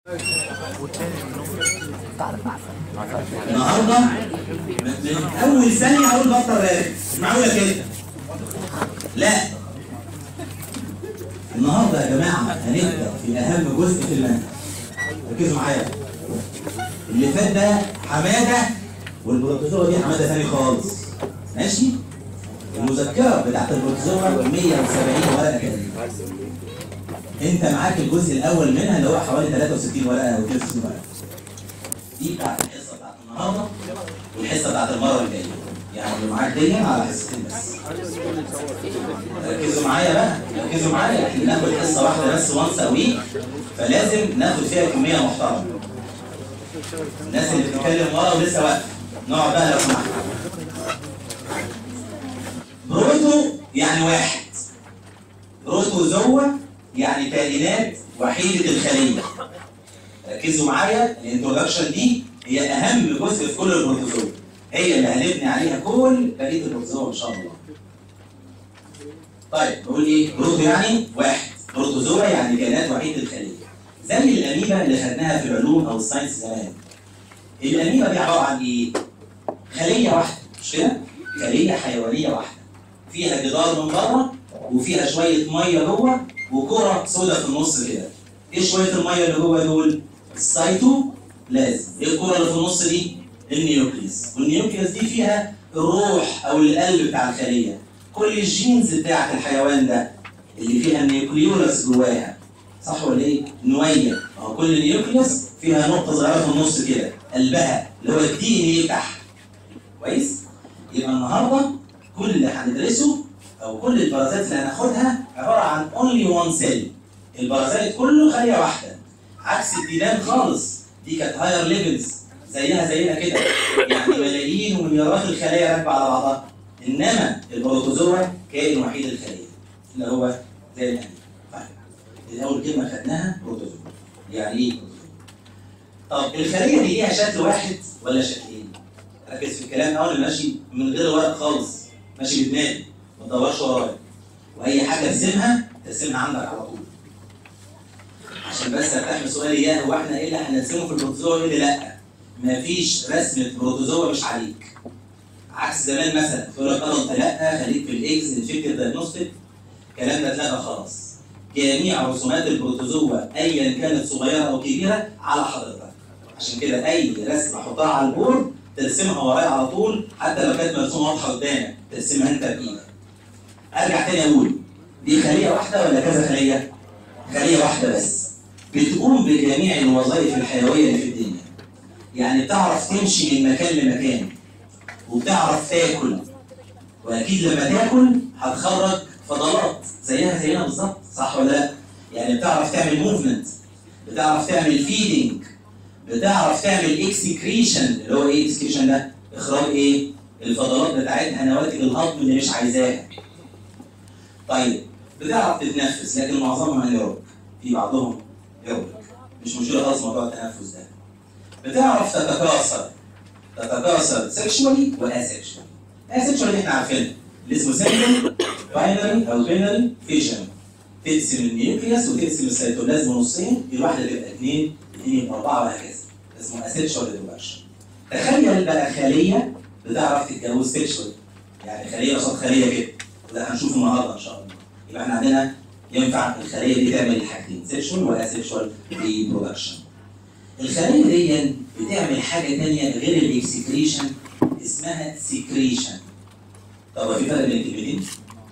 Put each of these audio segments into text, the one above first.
النهارده من اول ثانيه اقول بطل راب معقوله كده لا النهارده يا جماعه هنبدا في اهم جزء في المنهج ركزوا معايا اللي فات ده حماده والبروتوزوا دي حماده ثاني خالص ماشي المذكره بتاعت البروتوزوا 170 ورقه تقريبا انت معاك الجزء الاول منها اللي هو حوالي 63 ورقه او 63 ورقه دي بتاعت الحصه بتاعت النهارده والحصه بتاعت المره الجايه يعني اللي معاك دي على حصتين بس ركزوا معايا بقى ركزوا معايا احنا بناخد حصه واحده بس وانس ا ويك فلازم ناخد فيها كميه محترمه الناس اللي بتتكلم ورا ولسه واقفه نقعد بقى لو سمحت بروتو يعني واحد بروتوزوا يعني كائنات وحيده الخليه ركزوا معايا الانترودكشن دي هي اهم جزء في كل البروتوزوا هي اللي هنبني عليها كل بقيه البروتوزوا ان شاء الله طيب نقول ايه بروتو يعني واحد بروتوزوا يعني كائنات وحيده الخليه زي الاميبا اللي خدناها في العلوم او الساينس زمان الاميبا دي عباره عن ايه خليه واحده مش كده خليه حيوانيه واحده فيها جدار من بره وفيها شويه ميه جوه وكره سوداء في النص كده ايه شويه الميه اللي جوه دول السيتوبلازم ايه الكره اللي في النص دي النيوكليس والنيوكليس دي فيها الروح او القلب بتاع الخليه كل الجينز بتاعت الحيوان ده اللي فيها النيوكليولس جواها صح ولا ايه؟ نويه اهو كل نيوكليس فيها نقطه صغيره في النص كده قلبها اللي هو الدي ان ايه بتاعها كويس؟ يبقى النهارده كل اللي هندرسه او كل البرازات اللي هناخدها عباره عن اونلي وان سيل البرازيت كله خليه واحده عكس الديدان خالص دي كانت هاير ليفلز زيها زينا كده يعني ملايين ومليارات الخلايا راكبه على بعضها انما البروتوزوا كائن وحيد الخليه اللي هو زي الانيمال طيب الاول كلمه خدناها بروتوزوا يعني ايه بروتوزوا طب الخليه دي ليها شكل واحد ولا شكلين ركز في الكلام اول ماشي من غير ورق خالص ماشي بدماغي ما تدورش ورايا واي حاجه ترسمها ترسمها عندك على طول عشان بس ارتاح من سؤالي اياه هو احنا ايه اللي هنرسمه في البروتوزوا وايه اللي لا مفيش رسمه بروتوزوا مش عليك عكس زمان مثلا تقول لك اه انت لا خليك في الاكس انفكتيف دايجنوستيك الكلام ده اتلغى خلاص جميع رسومات البروتوزوا ايا كانت صغيره او كبيره على حضرتك عشان كده اي رسمه احطها على البورد ترسمها ورايا على طول حتى لو كانت مرسومه واضحه قدامك ترسمها انت بايدك ارجع تاني اقول دي خليه واحده ولا كذا خليه؟ خليه واحده بس بتقوم بجميع الوظائف الحيويه اللي في الدنيا يعني بتعرف تمشي من مكان لمكان وبتعرف تاكل واكيد لما تاكل هتخرج فضلات زيها زينا بالظبط صح ولا لا؟ يعني بتعرف تعمل موفمنت بتعرف تعمل فيدنج بتعرف تعمل اكسكريشن اللي هو ايه اكسكريشن ده؟ اخراج ايه؟ الفضلات بتاعتها نواتج الهضم اللي مش عايزاها. طيب بتعرف تتنفس لكن معظمها انيروبيك في بعضهم ايروبيك مش مشكله خالص موضوع التنفس ده. بتعرف تتكاثر تتكاثر سيكشوالي واسيكشوالي. اسيكشوالي احنا عارفينها اللي اسمه سيمبل باينري او بينري فيجن تقسم النيوكليوس وتقسم السيتوبلازم نصين الواحده تبقى اثنين اثنين يبقى اربعه وهكذا اسمه اسيكشوال ريبرودكشن تخيل بقى خليه بتعرف تتجوز سيكشوال يعني خليه قصاد خليه كده وده هنشوفه النهارده ان شاء الله يبقى احنا عندنا ينفع الخليه دي تعمل الحاجتين سيكشوال واسيكشوال ريبرودكشن الخليه دي بتعمل حاجه ثانيه غير الاكسكريشن اسمها سكريشن طب في فرق بين الكلمتين؟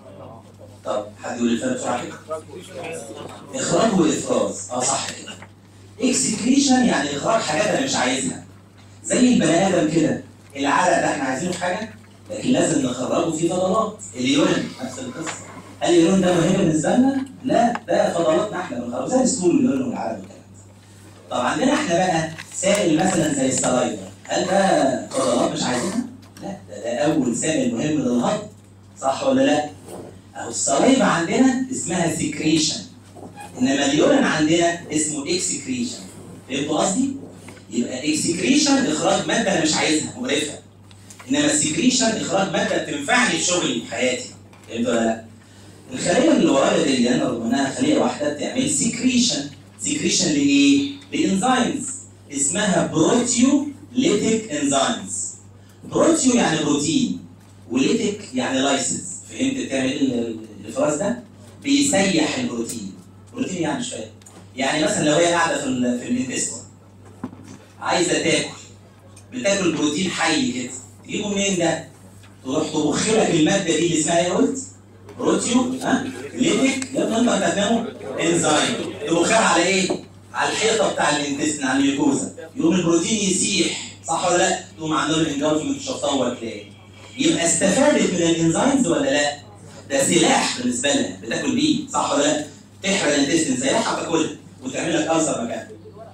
طب حد يقول الفرق بسرعه كده؟ اخراج وافراز اه صح كده اكسكريشن يعني اخراج حاجات انا مش عايزها زي البني ادم كده العرق ده احنا عايزينه في حاجه لكن لازم نخرجه في فضلات اليورين نفس القصه هل اليورين ده مهم بالنسبه لنا؟ لا ده فضلاتنا احنا بنخرجه زي السكول واليورين والعرق والكلام ده طب عندنا احنا بقى سائل مثلا زي السلايفا هل ده فضلات مش عايزينها؟ لا ده, ده اول سائل مهم للهضم صح ولا لا؟ اهو السلايفا عندنا اسمها سكريشن انما اليورين عندنا اسمه اكسكريشن فهمتوا قصدي؟ يبقى اكسكريشن اخراج ماده انا مش عايزها مقرفه انما السكريشن اخراج ماده تنفعني في شغلي في حياتي فهمت ولا لا؟ الخليه اللي ورايا دي انا رغم انها خليه واحده بتعمل سكريشن سكريشن لايه؟ لانزيمز اسمها بروتيوليتيك انزيمز بروتيو يعني بروتين وليتيك يعني لايسنس فهمت بتعمل ايه الفراز ده؟ بيسيح البروتين بروتين يعني مش فاهم يعني مثلا لو هي قاعده في ال في الانتستين عايزه تاكل بتاكل بروتين حي كده تجيبه منين ده؟ تروح تبخ لك الماده دي اللي اسمها ايه قلت؟ بروتيو ها؟ ليتيك يا ابني انت هتفهمه انزيم تبخها على ايه؟ على الحيطه بتاع الانتستين على الميوكوزا يقوم البروتين يسيح صح ولا لا؟ تقوم عندهم الانجلفمنت تشطور تلاقي يبقى استفادت من الانزيمز ولا لا؟ ده سلاح بالنسبه لها بتاكل بيه صح ولا لا؟ تحرق الانتستين سلاح هتاكلها وتعمل لك ألسر مكانها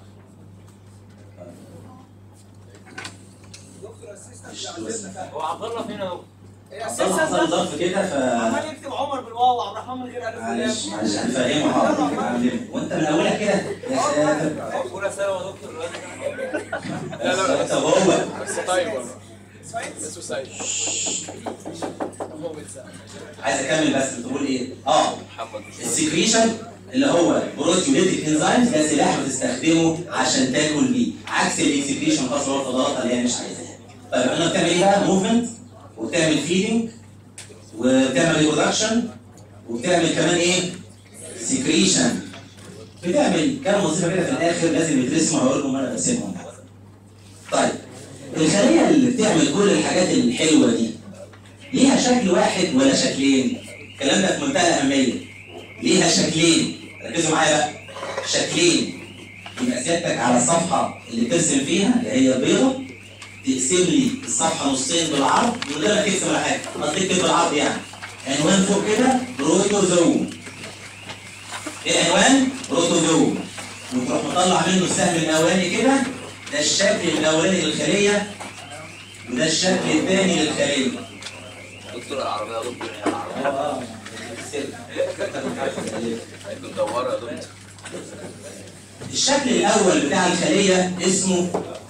هو عبد الله فين اهو حصل حصل ظرف كده ف عمال يكتب عمر بالواو وعبد الرحمن من غير الف معلش ولام معلش هنفهمه حاضر هنعلمه. وانت من اولها كده يا ساتر اولى ثانوي يا دكتور بس انت وهو بس طيب والله اسمه سعيد عايز اكمل بس بتقول ايه؟ اه محمد السكريشن اللي هو بروتيوليتيك انزيمز ده سلاح بتستخدمه عشان تاكل بيه عكس الاكسكريشن خاص اللي هو الفضلات اللي هي مش عايزاها طيب احنا بتعمل ايه بقى؟ موفمنت وبتعمل فيدنج وبتعمل ريبرودكشن وبتعمل كمان ايه؟ سكريشن بتعمل كام وظيفه كده في الاخر لازم يترسموا هقول لكم انا برسمهم طيب الخليه اللي بتعمل كل الحاجات الحلوه دي ليها شكل واحد ولا شكلين؟ الكلام ده في منتهى الاهميه ليها شكلين ركزوا معايا بقى شكلين يبقى سيادتك على الصفحه اللي بترسم فيها اللي هي البيضه تقسم لي الصفحه نصين بالعرض من غير ما تكتب ولا حاجه قصدي تكتب بالعرض يعني عنوان فوق كده بروتوزوم ايه العنوان؟ بروتوزوم وتروح مطلع منه السهم الاولاني كده ده الشكل الاولاني للخليه وده الشكل الثاني للخليه دكتور العربية يا دكتور هي العربية كنت مدورة يا دكتور الشكل الاول بتاع الخليه اسمه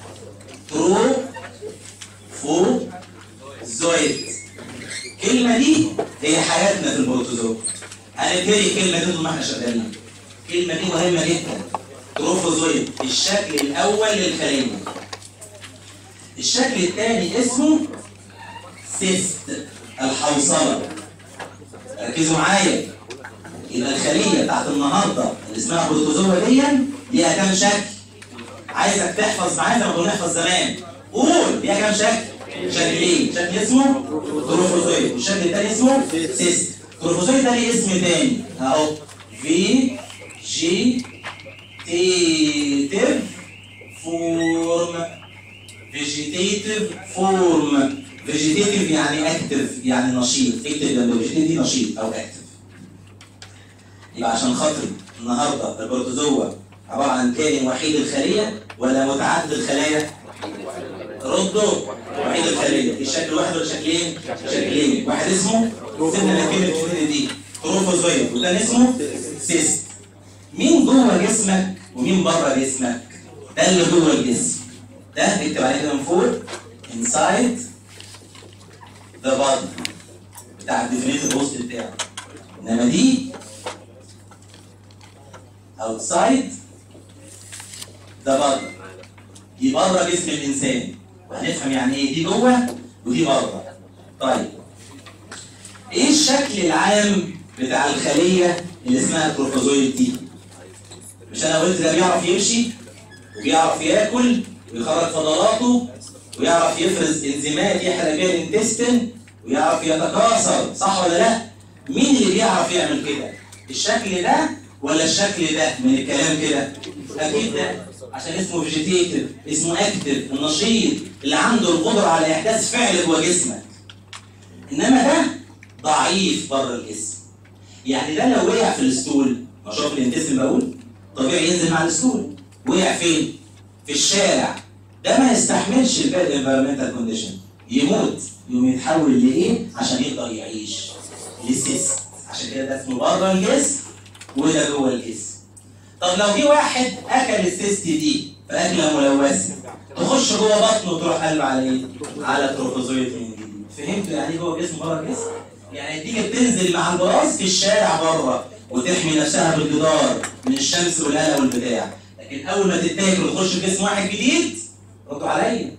تروفوزويد الكلمه دي هي حياتنا في البروتوزوا هنبتدي الكلمه دي طول ما احنا شغالين الكلمه دي مهمه جدا تروفوزويد الشكل الاول للخليه الشكل الثاني اسمه سيست الحوصله ركزوا معايا يبقى الخليه بتاعت النهارده اللي اسمها بروتوزوا دي ليها كام شكل؟ عايزك تحفظ معايا زي ما كنا نحفظ زمان قول ليها كام شكل؟ شكلين شكل اسمه تروفوزويد والشكل الثاني اسمه سيست تروفوزويد ده ليه اسم تاني اهو في جي تيتيف فورم فيجيتيتيف فورم فيجيتيتيف يعني اكتف يعني نشيط اكتب جنب فيجيتيتيف دي نشيط او اكتف يبقى عشان خاطر النهارده البروتوزوا عباره عن كائن وحيد الخليه ولا متعدد الخلايا؟ ردوا وحيد الخليه الشكل واحد ولا شكلين؟ شكلين واحد اسمه سيبنا من كلمه شكلين دي تروفوزويد والتاني اسمه سيست مين جوه جسمك ومين بره جسمك؟ ده اللي جوه الجسم ده اكتب عليه كده من فوق inside the body بتاع الديفينيتيف بوست بتاعه انما دي outside the body دي بره جسم الانسان وهنفهم يعني ايه دي جوه ودي بره طيب ايه الشكل العام بتاع الخليه اللي اسمها التروفوزويد دي مش انا قلت ده بيعرف يمشي وبيعرف ياكل ويخرج فضلاته ويعرف يفرز انزيمات يحرق بيها الانتستين ويعرف يتكاثر صح ولا لا مين اللي بيعرف يعمل كده الشكل ده ولا الشكل ده من الكلام كده اكيد ده عشان اسمه فيجيتيتيف اسمه اكتف النشيط اللي عنده القدره على احداث فعل جوه جسمك انما ده ضعيف بره الجسم يعني ده لو وقع في الستول اشوف الانتستين بقول طبيعي ينزل مع الستول وقع فين في الشارع ده ما يستحملش الباد انفيرمنتال كونديشن يموت يقوم يتحول لايه عشان يقدر يعيش لسيست عشان كده ده اسمه بره الجسم وده جوه الجسم طب لو جه واحد اكل السيست دي في اكله ملوثه تخش جوه بطنه وتروح قلبه على ايه؟ على تروفوزويد من جديد فهمتوا يعني ايه جوه الجسم بره الجسم؟ يعني النتيجه بتنزل مع البراز في الشارع بره وتحمي نفسها بالجدار من الشمس والقلق والبتاع لكن اول ما تتاكل وتخش في جسم واحد جديد ردوا عليا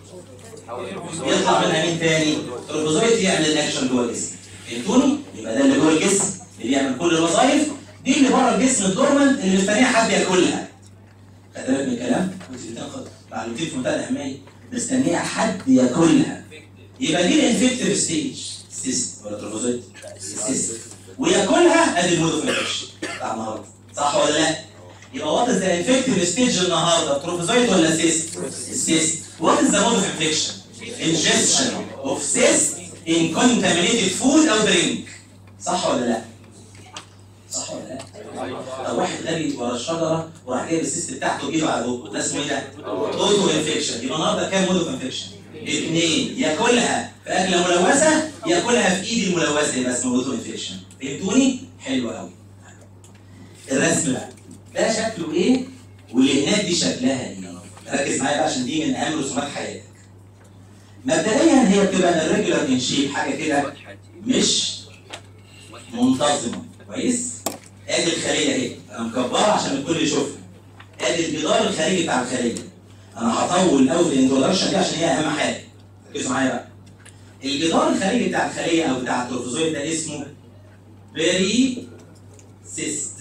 يطلع منها مين تاني؟ تروفوزويت يعمل الاكشن جوه الجسم فهمتوني؟ يبقى ده اللي جوه الجسم اللي بيعمل كل الوظائف دي اللي بره الجسم الدورمنت اللي مستنيه حد ياكلها خدت بالك من الكلام؟ كنت بتاخد معلومتين في منتهى الاهميه مستنيه حد ياكلها يبقى دي الانفكتيف ستيج سيست ولا تروفوزويت سيست وياكلها ادي المود اوف انفكشن بتاع النهارده صح ولا لا؟ يبقى وات از ذا انفكتيف ستيج النهارده تروفوزويت ولا سيست؟ السيست وات از ذا مود اوف انفكشن؟ ingestion of cyst in contaminated food او drink صح ولا لا؟ صح ولا لا؟ طب واحد غبي ورا الشجره وراح جايب السيست بتاعته وجيبه على بقه ده اسمه ايه ده؟ اوتو انفكشن يبقى النهارده كام مود اوف انفكشن؟ اثنين ياكلها في اكله ملوثه ياكلها في ايد الملوثه يبقى اسمه اوتو انفكشن فهمتوني؟ حلو قوي الرسم بقى ده شكله ايه؟ واللي هناك دي شكلها ايه؟ ركز معايا بقى عشان دي من اهم رسومات حياتك مبدئيا هي بتبقى الريجولار ان شيب حاجه كده مش منتظمه كويس ادي الخليه اهي انا مكبرها عشان الكل يشوفها ادي الجدار الخارجي بتاع الخليه انا هطول قوي في الانترودكشن دي عشان هي اهم حاجه ركزوا معايا بقى الجدار الخارجي بتاع الخليه او بتاع التروفوزويد ده اسمه بيري سيست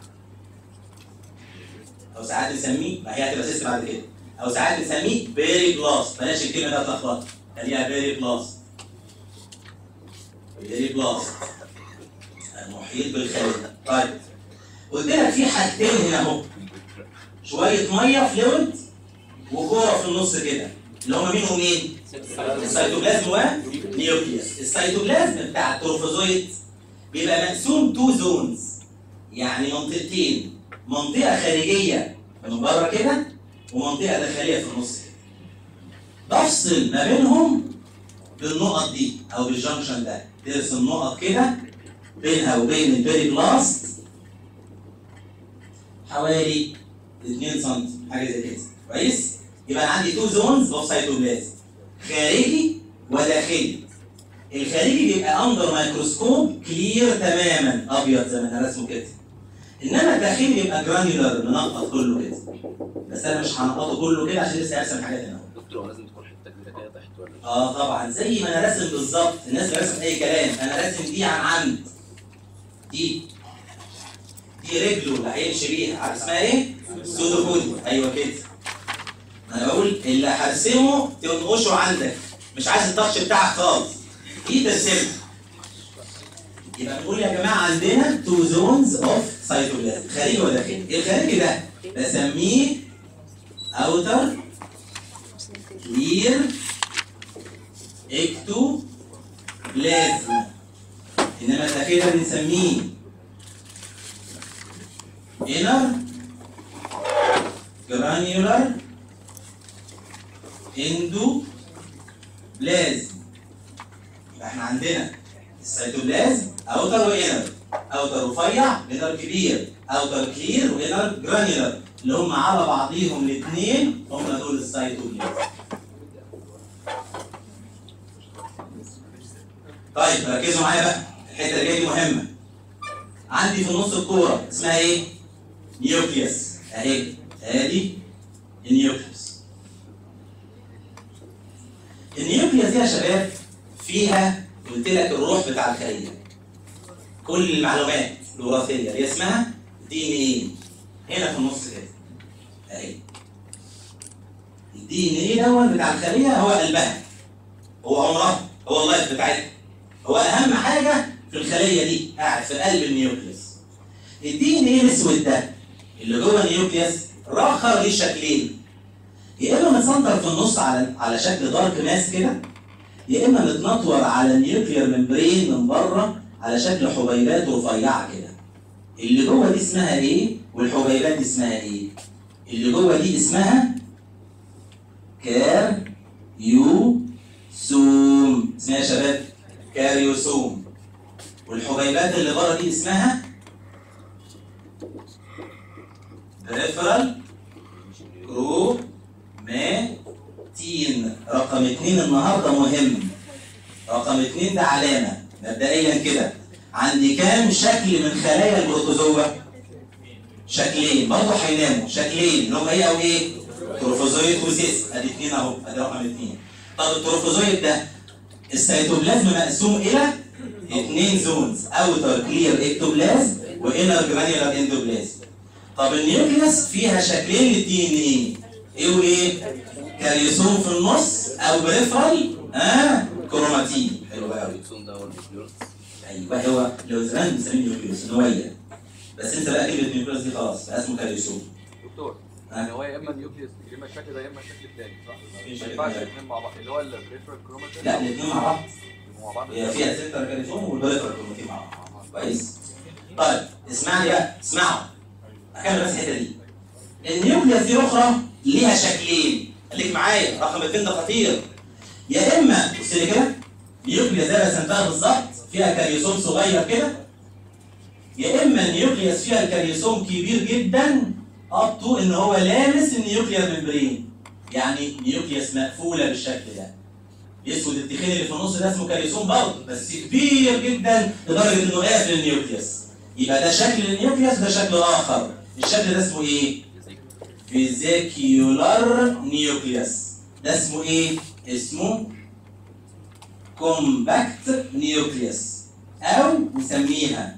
او ساعات نسميه ما هي هتبقى سيست بعد كده او ساعات نسميه بيري بلاس بلاش الكلمه ده تلخبط خليها بيري بلاس بيري بلاس المحيط بالخليه طيب قلت لك في حاجتين هنا اهو شويه ميه فلويد وكوره في النص كده اللي هم مين ومين؟ السيتوبلازم ونيوكليوس السيتوبلازم بتاع التروفوزويد بيبقى مقسوم تو زونز يعني منطقتين منطقه خارجيه من بره كده ومنطقه داخليه في النص كده بفصل ما بينهم بالنقط دي او بالجنكشن ده ترسم نقط كده بينها وبين البيري بلاست حوالي 2 سم حاجه زي كده كويس يبقى انا عندي تو زونز اوف سيتوبلازم خارجي وداخلي الخارجي بيبقى اندر ميكروسكوب كلير تماما ابيض زي ما انا رسمه كده انما الداخلي بيبقى جرانيولار منقط كله كده بس انا مش هنقطه كله كده عشان لسه هرسم حاجات هنا دكتور هو لازم تكون حته كده كده تحت ولا اه طبعا زي ما انا راسم بالظبط الناس بترسم اي كلام انا راسم دي عن عمد دي دي رجله اللي هيمشي بيها عارف اسمها ايه؟ سودوبودي ايوه كده انا بقول اللي هرسمه تنقشه عندك مش عايز التاتش بتاعك خالص دي ترسمها يبقى نقول يا جماعه عندنا تو زونز اوف سايتوبلازم خارجي وداخلي الخارجي ده بسميه اوتر كلير اكتو بلازم انما الداخلي ده بنسميه inner granular endoplasm يبقى احنا عندنا السيتوبلازم اوتر وانر اوتر رفيع انر كبير اوتر كلير وانر جرانيولار اللي هم على بعضيهم الاثنين هم دول السيتوبلازم طيب ركزوا معايا بقى الحته اللي جايه دي مهمه عندي في نص الكوره اسمها ايه؟ نيوكليوس اهي ادي النيوكليوس النيوكليوس دي يا شباب فيها قلت لك الروح بتاع الخليه كل المعلومات الوراثيه هي اسمها دي ان ايه هنا في النص كده اهي الدي ان ايه دوت بتاع الخليه هو قلبها هو عمرها هو اللايف بتاعتها هو اهم حاجه في الخليه دي قاعد في قلب النيوكليوس الدي ان ايه الاسود ده اللي جوه النيوكليوس رخر ليه شكلين يا اما متسنتر في النص على على شكل دارك ماس كده يا اما متنطور على النيوكليير ممبرين من بره على شكل حبيبات رفيعه كده اللي جوه دي اسمها ايه والحبيبات دي اسمها ايه اللي جوه دي اسمها كاريوسوم اسمها يا شباب كاريوسوم والحبيبات اللي بره دي اسمها بريفرال كروماتين رقم اتنين النهارده مهم رقم اتنين ده علامة مبدئيا كده عندي كام شكل من خلايا البروتوزوا شكلين برضه هيناموا شكلين اللي هم ايه او ايه تروفوزويد وسيس ادي اثنين اهو ادي رقم اثنين طب التروفوزويد ده السيتوبلازم مقسوم الى اثنين زونز اوتر كلير اكتوبلازم وانر جرانيولار اندوبلازم طب النيوكليوس فيها شكلين للدي ان ايه ايه وايه كاريوسوم في النص او بريفرال اه كروماتين حلو قوي الكسون ده هو النيوكليوس ايوه هو لو زمان بنسميه نيوكليوس نويه بس انت بقى كلمه نيوكليوس دي خلاص بقى اسمه كاريوسوم دكتور آه. يعني هو يا اما النيوكليوس يا اما الشكل ده يا اما الشكل الثاني صح؟ مفيش ما شكل ينفعش تاني. الاثنين مع بعض اللي هو البريفرال كروماتين لا الاثنين مع بعض يبقوا مع بعض هي فيها سنتر كاريوسوم والبريفرال كروماتين مع بعض كويس طيب اسمعني بقى اسمعوا اكمل بس الحته دي النيوكليوس دي اخرى ليها شكلين خليك معايا رقم اثنين ده خطير يا اما بص لي كده نيوكليوس زي ما رسمتها بالظبط فيها كاريوسوم صغير كده يا اما النيوكليوس فيها الكاريوسوم كبير جدا اب تو ان هو لامس النيوكليير ممبرين يعني نيوكليوس مقفوله بالشكل ده الاسود التخين اللي في النص ده اسمه كاريوسوم برضه بس كبير جدا لدرجه انه قافل النيوكليوس يبقى ده شكل النيوكليوس وده شكل اخر الشكل ده اسمه ايه؟ فيزيكيولار نيوكليوس ده اسمه ايه؟ اسمه كومباكت نيوكليوس او نسميها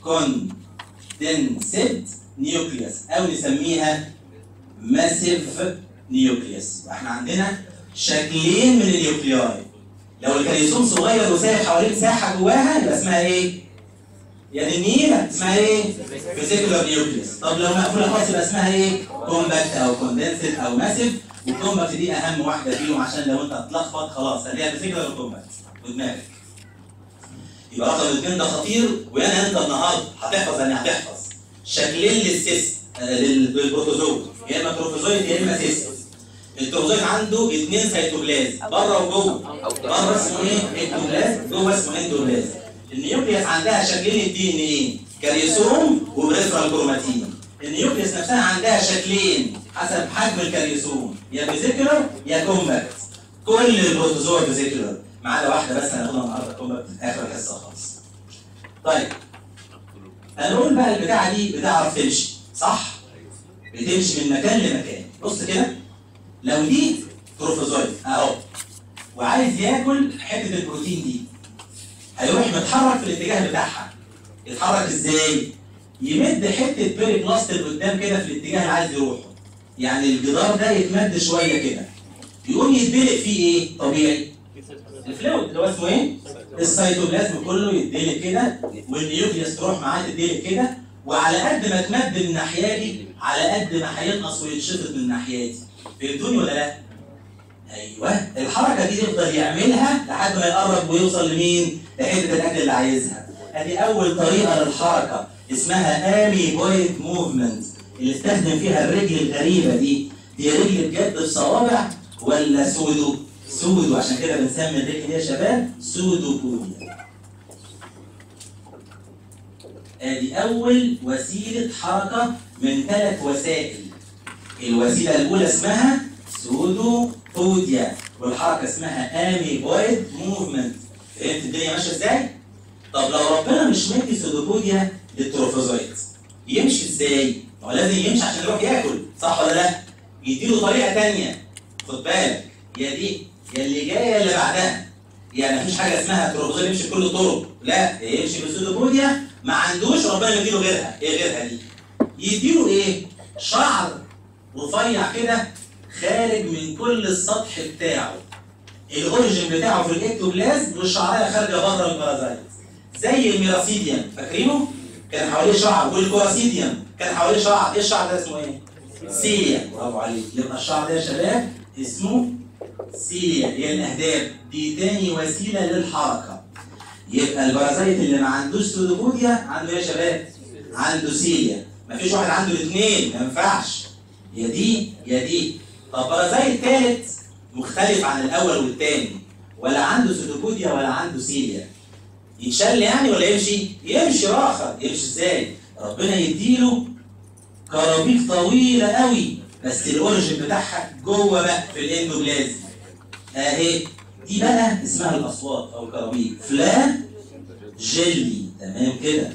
كوندنسد نيوكليوس او نسميها ماسيف نيوكليوس احنا عندنا شكلين من النيوكلياي لو الكاليسوم صغير وسايب حواليه مساحه جواها يبقى اسمها ايه؟ يعني النيله اسمها ايه؟ فيزيكولار نيوكليوس طب لو مقفوله خالص يبقى اسمها ايه؟ كومباكت او كوندنسد او ماسيف والكومباكت دي اهم واحده فيهم عشان لو انت هتلخبط خلاص خليها فيزيكولار وكومباكت ودماغك يبقى رقم الاثنين ده خطير وانا انت النهارده هتحفظ يعني هتحفظ شكلين للسيس آه، لل- للبروتوزوم يا اما تروفوزويد يا اما سيس التروفوزويد عنده اثنين سيتوبلازم بره وجوه بره اسمه ايه؟ اكتوبلازم جوه اسمه اندوبلازم النيوكليوس عندها شكلين الدي ان ايه كاريوسوم وبريفرال كروماتين النيوكليوس نفسها عندها شكلين حسب حجم الكاريوسوم يا فيزيكولار يا كومباكت كل البروتوزوا فيزيكولار ما عدا واحده بس هناخدها النهارده كومباكت في اخر الحصه خالص طيب هنقول بقى البتاعه دي بتعرف تمشي صح بتمشي من مكان لمكان بص كده لو دي تروفوزويد اهو وعايز ياكل حته البروتين دي هيروح متحرك في الاتجاه بتاعها يتحرك ازاي يمد حته بيري بلاستر قدام كده في الاتجاه اللي عايز يروحه يعني الجدار ده يتمد شويه كده يقوم يتدلق فيه ايه طبيعي الفلويد اللي هو اسمه ايه السيتوبلازم كله يتدلق كده والنيوكليوس تروح معاه تتدلق كده وعلى قد ما تمد من الناحيه دي على قد ما هينقص ويتشفط من الناحيه دي فهمتوني ولا لا؟ ايوه الحركه دي يفضل يعملها لحد ما يقرب ويوصل لمين؟ لحته الاكل اللي عايزها. ادي اول طريقه للحركه اسمها امي بوينت موفمنت اللي استخدم فيها الرجل الغريبه دي دي رجل بجد بصوابع ولا سودو؟ سودو عشان كده بنسمي الرجل دي يا شباب سودو بوديا. ادي اول وسيله حركه من ثلاث وسائل. الوسيله الاولى اسمها سودو بوديا والحركه اسمها امي بويد موفمنت فهمت الدنيا ماشيه ازاي؟ طب لو ربنا مش مدي سودوبوديا للتروفوزويد يمشي ازاي؟ ما هو لازم يمشي عشان يروح ياكل صح ولا لا؟ يديله طريقه تانية خد بالك يا دي يا اللي جايه يا اللي بعدها يعني مفيش حاجه اسمها تروفوزويد يمشي بكل الطرق لا يمشي بسودوبوديا ما عندوش ربنا يديله غيرها ايه غيرها دي؟ يديله ايه؟ شعر رفيع كده خارج من كل السطح بتاعه الاوريجن بتاعه في الاكتوبلازم والشعريه خارجه بره البارازايت زي الميراسيديوم فاكرينه كان حواليه شعر والكوراسيديوم كان حواليه شعر ايه الشعر ده اسمه ايه سيليا برافو عليك يبقى الشعر ده يا شباب اسمه سيليا هي الاهداب دي تاني وسيله للحركه يبقى البارازايت اللي ما عندوش سودوبوديا عنده ايه يا شباب عنده سيليا مفيش واحد عنده الاثنين ما ينفعش يا دي يا دي طب بارازايت ثالث مختلف عن الاول والثاني ولا عنده سودوبوديا ولا عنده سيليا يتشل يعني ولا يمشي؟ يمشي راخر يمشي ازاي؟ ربنا يديله كرابيك طويله قوي بس الاوريجن بتاعها جوه بقى في الاندوبلازم اهي دي بقى اسمها الاصوات او الكرابيك فلا جيلي تمام كده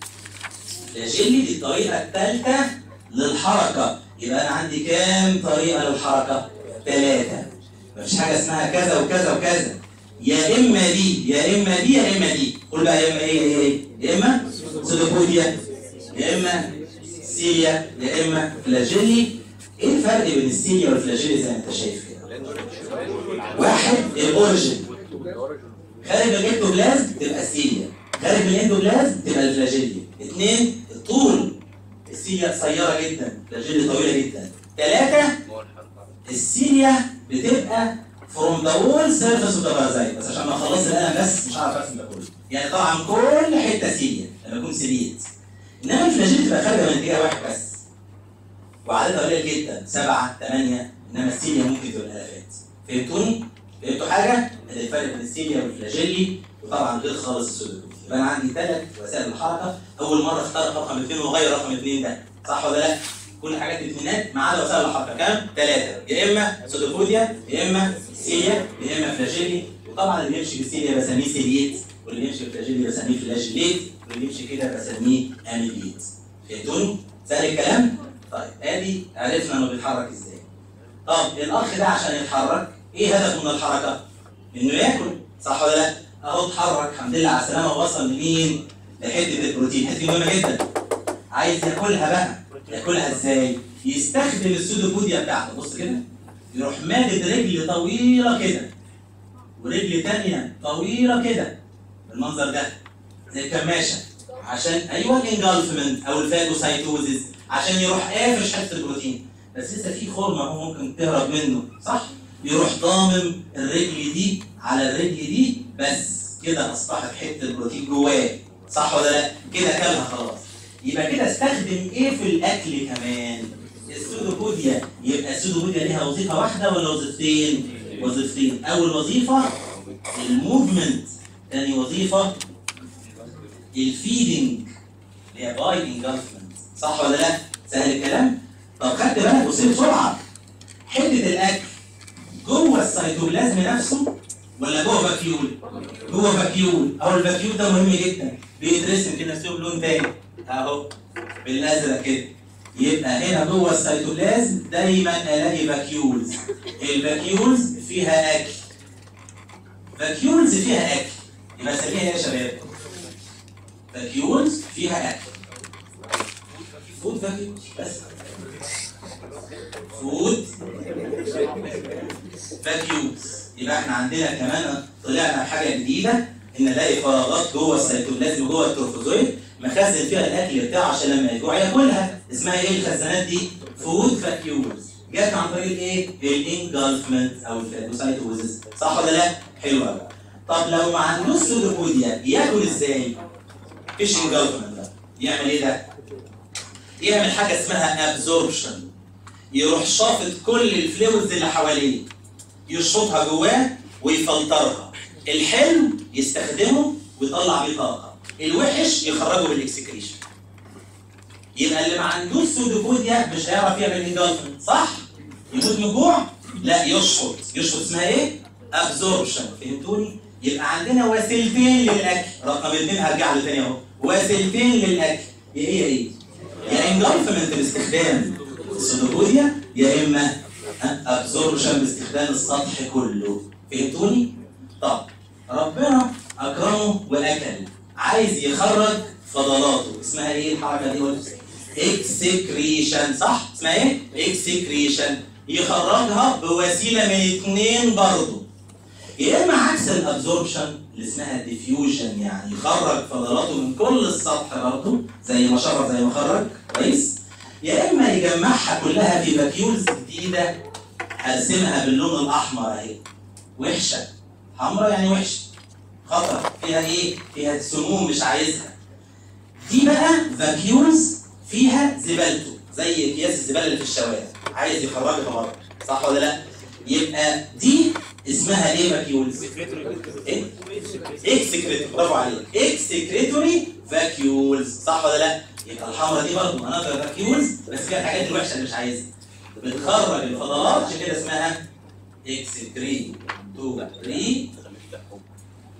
فلاجيلي دي الطريقه الثالثه للحركه يبقى انا عندي كام طريقه للحركه ثلاثه مفيش حاجه اسمها كذا وكذا وكذا يا اما دي يا اما دي يا اما دي قول بقى يا اما ايه يا ايه يا اما سودوبوديا يا اما سيليا يا اما فلاجيلي ايه الفرق بين السيليا والفلاجيلي زي ما انت شايف كده واحد الاوريجن خارج الاندوبلازم تبقى السيليا خارج الاندوبلازم تبقى الفلاجيليا اثنين الطول السيليا قصيره جدا الفلاجيليا طويله جدا ثلاثه السيليا بتبقى فروم ذا وول سيرفيس اوف ذا بس عشان ما اخلص القلم بس مش هعرف ارسم ده كله يعني طبعا كل حته سيليا لما يكون سيليت انما الفلاجيل تبقى خارجه من اتجاه واحد بس وعددها قليل جدا سبعه ثمانيه انما السيليا ممكن تبقى الافات فهمتوني؟ فهمتوا حاجه؟ ادي الفرق بين السيليا والفلاجيلي وطبعا غير خالص السودوكوز يبقى انا عندي ثلاث وسائل الحركه اول مره اختار رقم اثنين وغير رقم اثنين ده صح ولا لا؟ كل حاجات الاثنينات ما عدا وسائل الحركه كام؟ ثلاثه يا اما سودوكوديا يا اما سيليا يا اما فلاجيلي وطبعا اللي بيمشي بالسيليا بسميه سيليت واللي بيمشي بالفلاجيلي بسميه فلاجيليت واللي بيمشي كده بسميه اميليت فهمتوني؟ سهل الكلام؟ طيب ادي عرفنا انه بيتحرك ازاي طب الاخ ده عشان يتحرك ايه هدفه من الحركه؟ انه ياكل صح ولا لا؟ اهو اتحرك الحمد لله على السلامه ووصل لمين؟ لحته البروتين حته مهمه جدا عايز ياكلها بقى ياكلها ازاي؟ يستخدم السودوبوديا بتاعته بص كده يروح مادد رجل طويله كده ورجل تانية طويله كده بالمنظر ده زي الكماشه عشان ايوه الانجلفمنت او الفاجوسايتوزيس عشان يروح قافش حته البروتين بس لسه في خرم اهو ممكن تهرب منه صح؟ يروح ضامم الرجل دي على الرجل دي بس كده اصبحت حته البروتين جواه صح ولا لا؟ كده كلها خلاص يبقى كده استخدم ايه في الاكل كمان؟ السودوبوديا يبقى السودوبوديا ليها وظيفه واحده ولا وظيفتين؟ وظيفتين اول وظيفه الموفمنت ثاني وظيفه الفيدنج اللي هي باي انجلفمنت صح ولا لا؟ سهل الكلام؟ طب خدت بالك بص بسرعه حته الاكل جوه السيتوبلازم نفسه ولا جوه فاكيول؟ جوه فاكيول اهو الفاكيول ده مهم جدا بيترسم كده نفسه بلون تاني اهو بالازرق كده يبقى هنا جوه السيتوبلازم دايما الاقي فاكيولز الفاكيولز فيها اكل فاكيولز فيها اكل يبقى اسميها ايه يا شباب؟ فاكيولز فيها اكل فود فاكيولز بس فود فاكيولز يبقى احنا عندنا كمان طلعنا بحاجه جديده ان نلاقي فراغات جوه السيتوبلازم وجوه التروفوزويد مخزن فيها الاكل بتاعه عشان لما يجوع ياكلها اسمها ايه الخزانات دي؟ فود فاكيولز جت عن طريق الايه؟ الانجلفمنت او الفاجوسايتوزيس صح ولا لا؟ حلو قوي طب لو ما عندوش سودوبوديا ياكل ازاي؟ مفيش انجلفمنت ده يعمل ايه ده؟ يعمل حاجه اسمها ابزوربشن يروح شافط كل الفلويدز اللي حواليه يشفطها جواه ويفلترها الحلو يستخدمه ويطلع بيه طاقه الوحش يخرجه بالاكسكريشن يبقى اللي ما عندوش سودوبوديا مش هيعرف يعمل انجلفمنت صح؟ يموت من الجوع؟ لا يشفط يشفط اسمها ايه؟ ابزوربشن فهمتوني؟ يبقى عندنا وسيلتين للاكل رقم اثنين هرجع له تاني اهو وسيلتين للاكل ايه هي ايه؟ يا انجلفمنت باستخدام السودوبوديا يا اما ابزوربشن باستخدام السطح كله فهمتوني؟ طب ربنا اكرمه واكل عايز يخرج فضلاته اسمها ايه الحركه دي قلت اكسكريشن صح اسمها ايه اكسكريشن يخرجها بوسيله من اتنين برضه يا اما عكس الابزوربشن اللي اسمها ديفيوجن يعني يخرج فضلاته من كل السطح برضه زي ما شرح زي ما خرج كويس يا اما يجمعها كلها في فاكيولز جديده هرسمها باللون الاحمر اهي وحشه حمراء يعني وحشه خطر فيها ايه؟ فيها سموم مش عايزها دي بقى فاكيولز فيها زبالته زي اكياس الزباله اللي في الشوارع عايز يخرجها بره صح ولا لا؟ يبقى دي اسمها ايه فاكيولز؟ ايه؟ اكسكريتوري برافو عليك اكسكريتوري فاكيولز صح ولا لا؟ يبقى الحمراء دي برضه مناطق فاكيولز بس فيها الحاجات الوحشه اللي مش عايزها بتخرج الفضلات عشان كده اسمها اكسكريتوري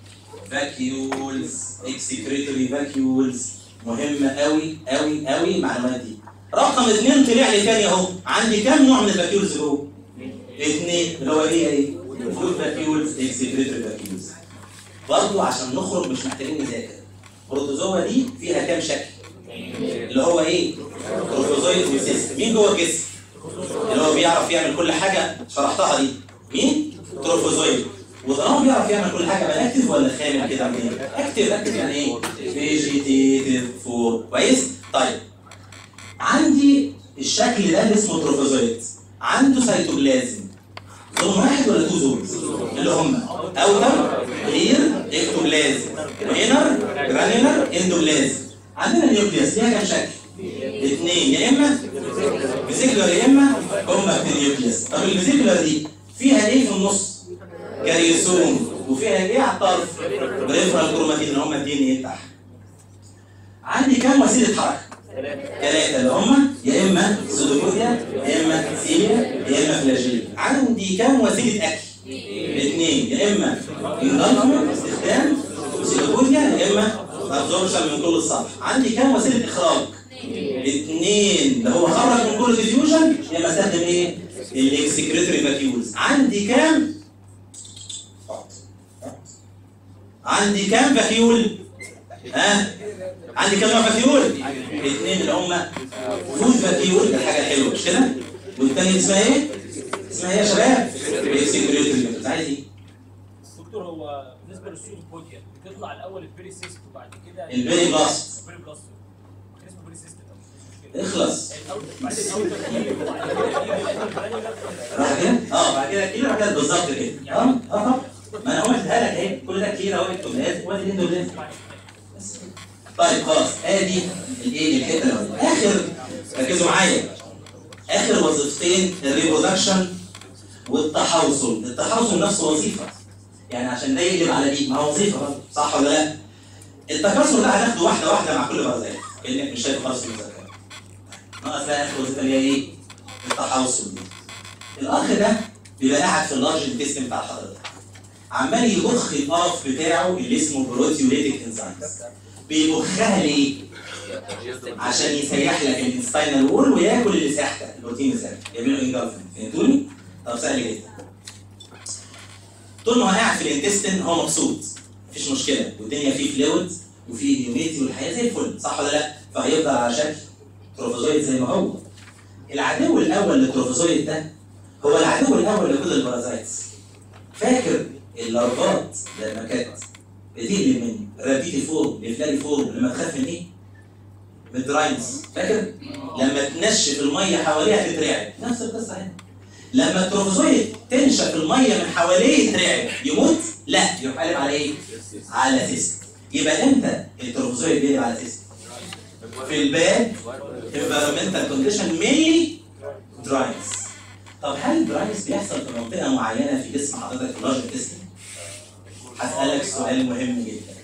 فاكيولز اكسكريتوري فاكيولز مهمه قوي قوي قوي المعلومات دي رقم اثنين طلع لي تاني اهو عندي كام نوع من الفاكيولز جوه؟ اثنين اللي هو ايه ايه؟ فود فاكيولز اكسكريتوري فاكيولز برضه عشان نخرج مش محتاجين نذاكر البروتوزوا دي فيها كام شكل؟ اللي هو ايه؟ بروتوزويد وسيستم مين جوه الجسم؟ اللي هو بيعرف يعمل كل حاجه شرحتها دي مين؟ تروفوزويد وطالما بيعرف يعمل كل حاجه بقى اكتف ولا خامل كده منين؟ اكتف اكتف يعني ايه؟ فيجيتيف فور كويس؟ طيب عندي الشكل ده اللي اسمه تروفوزويد عنده سيتوبلازم زون واحد ولا تو زونز؟ اللي هم اوتر رير اكتوبلازم وانر جرانيولار اندوبلازم عندنا النيوكليوس ليها كام شكل؟ اثنين يا اما فيزيكولار يا اما كومباكت نيوكليوس طب الفيزيكولار دي فيها ايه في النص؟ كاريوسوم وفيها ايه على الطرف؟ بريفرال كروماتين اللي هم الدي ان ايه بتاعها عندي كام وسيله حركه؟ ثلاثة اللي هم يا إما سودوبوديا يا إما سيليا يا إما فلاجيل عندي كام وسيلة أكل؟ اثنين يا إما انضلفمنت استخدام سودوبوديا يا إما ابزوربشن من كل السطح عندي كام وسيلة إخراج؟ اثنين اللي هو خرج من كل ديفيوجن يا إما استخدم إيه؟ الاكسكريتوري فاكيولز عندي كام؟ عندي كام فاكيول؟ ها؟ عندي كام نوع فاكيول؟ اثنين اللي هم فود فاكيول الحاجه الحلوه مش كده؟ والثانيه اسمها ايه؟ اسمها ايه يا شباب؟ اكسكريتوري انت عايز ايه؟ دكتور هو بالنسبه للسيروبوديا بتطلع الاول البيري سيست وبعد كده البيري بلاست البيري بلاست كان اسمه بيري سيست طب مش مشكله اخلص الاول بعدين اول تركيب وبعد كده راح كده؟ اه بعد كده كيلو بعد كده بالظبط كده اه اه طبعا ما انا قلتها لك اهي كل ده كيلو اهو اكتوبلاز وادي الاندوبلاز بس كده. طيب خلاص ادي الايه الحته الاولانيه اخر ركزوا معايا اخر وظيفتين الريبرودكشن والتحوصل التحوصل نفسه وظيفه يعني عشان ده يقلب على دي ما هو وظيفه برضه صح ولا لا؟ التكاثر ده هناخده واحده واحده مع كل برزات كانك مش شايف خالص في المذاكره ناقص بقى اخر وظيفه اللي هي ايه؟ التحوصل دي الاخ ده بيبقى قاعد في اللارج انتستين بتاع حضرتك عمال يبخ القرف بتاعه اللي اسمه بروتيوليتيك انزيمز بيبخها ليه؟ عشان يسيح لك الانستاينال وول وياكل اللي ساحتك البروتين اللي ساحتك يعملوا انجلفمنت فهمتوني؟ طب سهل جدا طول ما هو قاعد في الانتستين هو مبسوط مفيش مشكله والدنيا فيه فلويد وفيه هيوميتي والحياه زي الفل صح ولا لا؟ فهيفضل على شكل تروفوزويد زي ما هو العدو الاول للتروفوزويد ده هو العدو الاول لكل البارازايتس فاكر اللارفات لما كانت بتقلب من رابيتي فورم لفلاري فورم لما تخاف من ايه؟ من الدراينس فاكر؟ لما تنشف الميه حواليها تترعب نفس القصه هنا لما التروفوزويد تنشف الميه من حواليه يترعب يموت؟ لا يروح قالب على ايه؟ على سيست يبقى امتى التروفوزويد بيقلب على سيست؟ في الباد environmental condition mainly dryness طب هل الدراينس بيحصل في منطقه معينه في جسم حضرتك في اللارج انتستين؟ هسألك سؤال مهم جدا.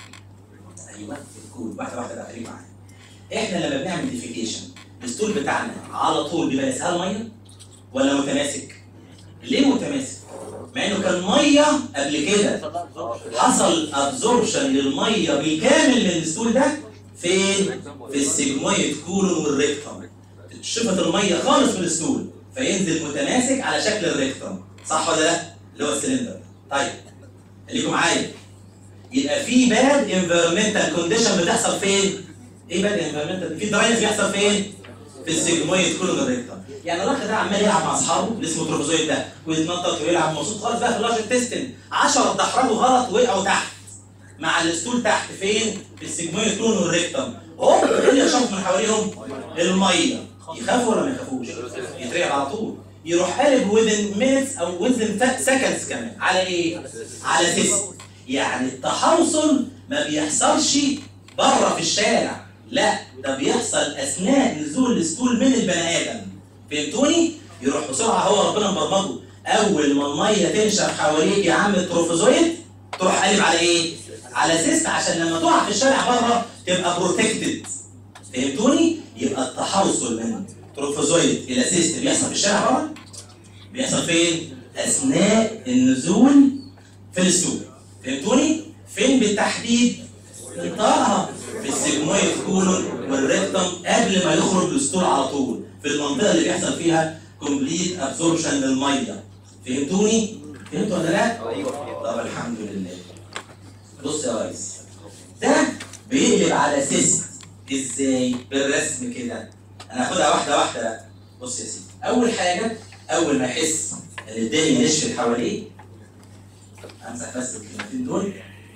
ايوه الكود واحده واحده بقى خليك معايا. احنا لما بنعمل ديفيكيشن الستول بتاعنا على طول بيبقى اسهال ميه ولا متماسك؟ ليه متماسك؟ مع انه كان ميه قبل كده حصل ابزوربشن للميه بالكامل من الستول ده فين؟ في السيجمويد كولون والريكتوم. شفت الميه خالص من الستول فينزل متماسك على شكل الريكتوم صح ولا لا؟ اللي هو السلندر. طيب خليكم معايا يبقى في باد انفيرمنتال كونديشن بتحصل فين؟ ايه باد انفيرمنتال؟ في دراينس بيحصل فين؟ في السيجمويد كولون الريكتوم. يعني الاخ ده عمال يلعب مع اصحابه اللي اسمه تروفوزويد ده ويتنطط ويلعب مبسوط خالص بقى في اللارج انتستين 10 اتدحرجوا غلط وقعوا تحت مع الستول تحت فين؟ في السيجمويد كولون والريكتوم هوب ايه اللي يشوف من حواليهم؟ الميه يخافوا ولا ما يخافوش؟ يترعب على طول يروح قالب within minutes او within seconds كمان على ايه؟ على سيست يعني التحوصل ما بيحصلش بره في الشارع لا ده بيحصل اثناء نزول الستول من البني ادم فهمتوني؟ يروح بسرعه هو ربنا مبرمجه اول ما الميه تنشف حواليك يا عم التروفوزويد تروح قالب على ايه؟ على سيست عشان لما تقع في الشارع بره تبقى بروتكتد فهمتوني؟ يبقى التحوصل من تروفوزويد الى سيست بيحصل في الشارع بره بيحصل فين؟ اثناء النزول في السوق فهمتوني؟ فين بالتحديد؟ انطقها في السيجمويد كولون والريكتم قبل ما يخرج للستول على طول في المنطقه اللي بيحصل فيها كومبليت ابسوربشن للميه فهمتوني؟ فهمتوا ولا لا؟ ايوه طب الحمد لله بص يا ريس ده بيقلب على سيست ازاي؟ بالرسم كده انا هاخدها واحده واحده بقى بص يا سيدي اول حاجه اول ما يحس ان الدنيا نشفت حواليه امسح بس الكلمتين دول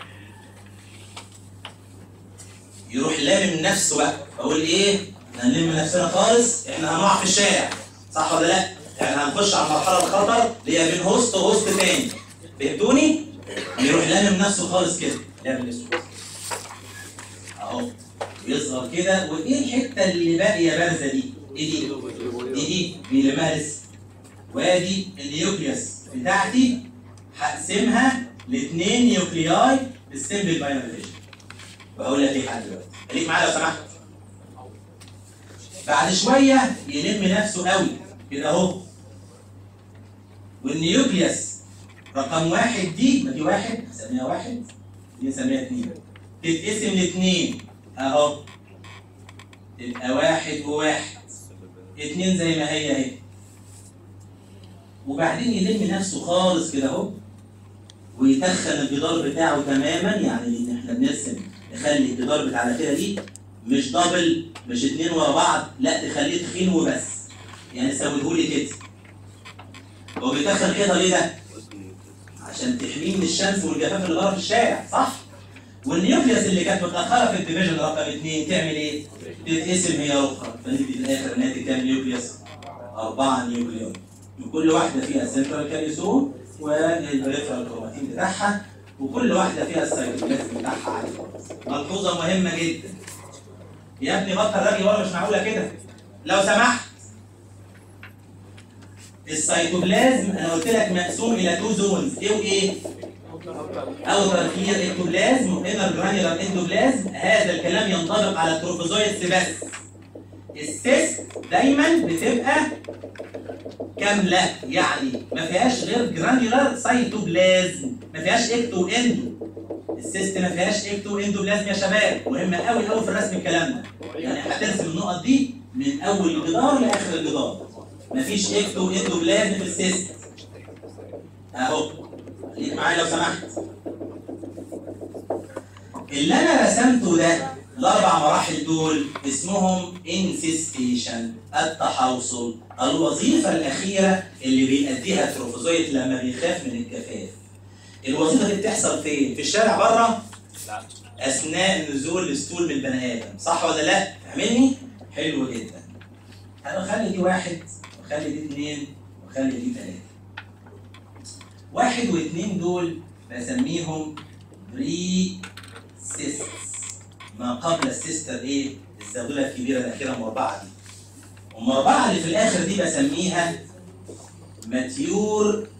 يروح لامم نفسه بقى اقول ايه؟ هنلم نفسنا خالص احنا هنقع في الشارع صح ولا لا؟ يعني هنخش على مرحله الخطر اللي هي بين هوست وهوست تاني فهمتوني؟ يروح لامم نفسه خالص كده لامم نفسه اهو ويصغر كده وايه الحته اللي باقيه بارزه دي؟ ايه دي؟ دي دي بيلمها لسه وادي النيوكليوس بتاعتي هقسمها لاثنين نيوكلياي بالسمبل بايناميزيشن بقول لك ايه لحد دلوقتي خليك معايا لو سمحت بعد شويه يلم نفسه قوي كده اهو والنيوكليوس رقم واحد دي ما دي واحد نسميها واحد دي نسميها اثنين تتقسم لاثنين اهو تبقى واحد وواحد اتنين زي ما هي اهي وبعدين يلم نفسه خالص كده اهو ويتخن الجدار بتاعه تماما يعني ان احنا بنرسم نخلي الجدار بتاع الأخيرة دي مش دبل مش اتنين ورا بعض لا تخليه تخين وبس يعني سويهولي كده هو بيتخن كده ليه ده؟ عشان تحميه من الشمس والجفاف اللي بره في الشارع صح؟ والنيوكليوس اللي كانت متاخره في الديفيجن رقم اثنين تعمل ايه؟ تتقسم هي اخرى فنيجي في الاخر ناتج كام نيوكليوس؟ اربعه نيوكليون من كل واحده فيها السنترال كاريسوم والبريفرال كروماتين بتاعها وكل واحده فيها السيتوبلازم بتاعها عادي خالص. ملحوظه مهمه جدا يا ابني بطل راجل ورا مش معقوله كده لو سمحت السيتوبلازم انا قلت لك مقسوم الى تو زونز ايه وايه؟ اوتر كلير اكتوبلازم وانر جرانيولار اندوبلازم هذا الكلام ينطبق على التروفوزويتس بس السيست دايما بتبقى كامله يعني ما فيهاش غير جرانيولار سيتوبلازم ما فيهاش اكتو اندو السيست ما فيهاش اكتو اندوبلازم يا شباب مهمه قوي قوي في الرسم الكلام ده يعني هترسم النقط دي من اول الجدار لاخر الجدار مفيش اكتو اندوبلازم في السيست اهو خليك معايا لو سمحت اللي انا رسمته ده الاربع مراحل دول اسمهم انسيستيشن التحوصل الوظيفه الاخيره اللي بيأديها التروفوزويت لما بيخاف من الجفاف الوظيفه دي بتحصل فين في الشارع بره لا اثناء نزول الستول من البني ادم صح ولا لا فاهمني حلو جدا هنخلي دي واحد وخلي دي اثنين وخلي دي ثلاثه واحد واثنين دول بسميهم بري سيستس ما قبل السيستر ايه الزاويه الكبيره الاخيره المربعه دي والمربعه اللي في الاخر دي بسميها ماتيور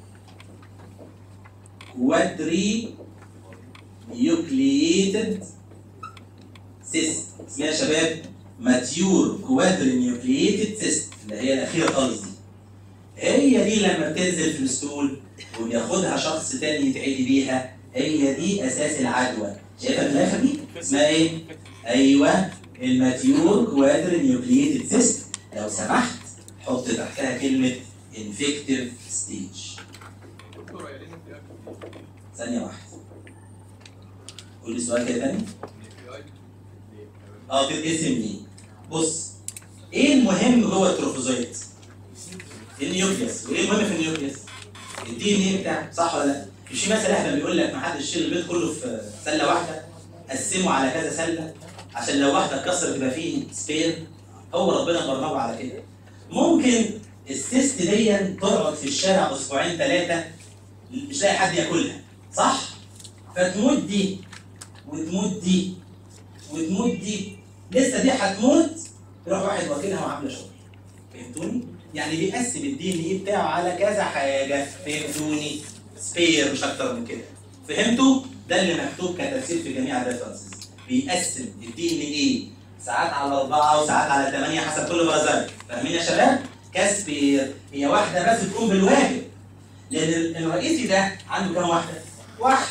كوادري نيوكلييتد سيست اسمها يا شباب ماتيور كوادري نيوكلييتد سيست اللي هي الاخيره خالص دي هي دي لما بتنزل في الستول وبياخدها شخص تاني يتعدي بيها هي دي اساس العدوى شايفها في الاخر دي اسمها ايه؟ ايوه الماتيور كوادر نيوكلييتد سيست لو سمحت حط تحتها كلمه انفكتيف ستيج دكتور هي ليه في اكل ثانيه واحده قول لي سؤال كده تاني دي اه تتقسم ليه بص ايه المهم جوه التروفوزويت النيوكليوس وايه المهم في النيوكليوس الدي ان ايه بتاعه صح ولا لا مش في مثل احنا بيقول لك ما حدش يشيل البيض كله في سله واحده قسمه على كذا سله عشان لو واحده اتكسرت يبقى فيه سبير هو ربنا برمجه على كده ممكن السيست دي تقعد في الشارع اسبوعين ثلاثه مش لاقي حد ياكلها صح فتموت دي وتموت دي وتموت دي لسه دي هتموت يروح واحد واكلها وعامله شغل فهمتوني؟ يعني بيقسم الدي ان ايه بتاعه على كذا حاجه فهمتوني؟ سبير مش اكتر من كده فهمتوا؟ ده اللي مكتوب كتفسير في جميع الريفرنسز بيقسم الدي ان ايه ساعات على أربعة وساعات على ثمانية حسب كل برازيل فاهمين يا شباب؟ كسبير هي واحدة بس تقوم بالواجب لأن ال- الرئيسي ده عنده كام واحدة؟ واحدة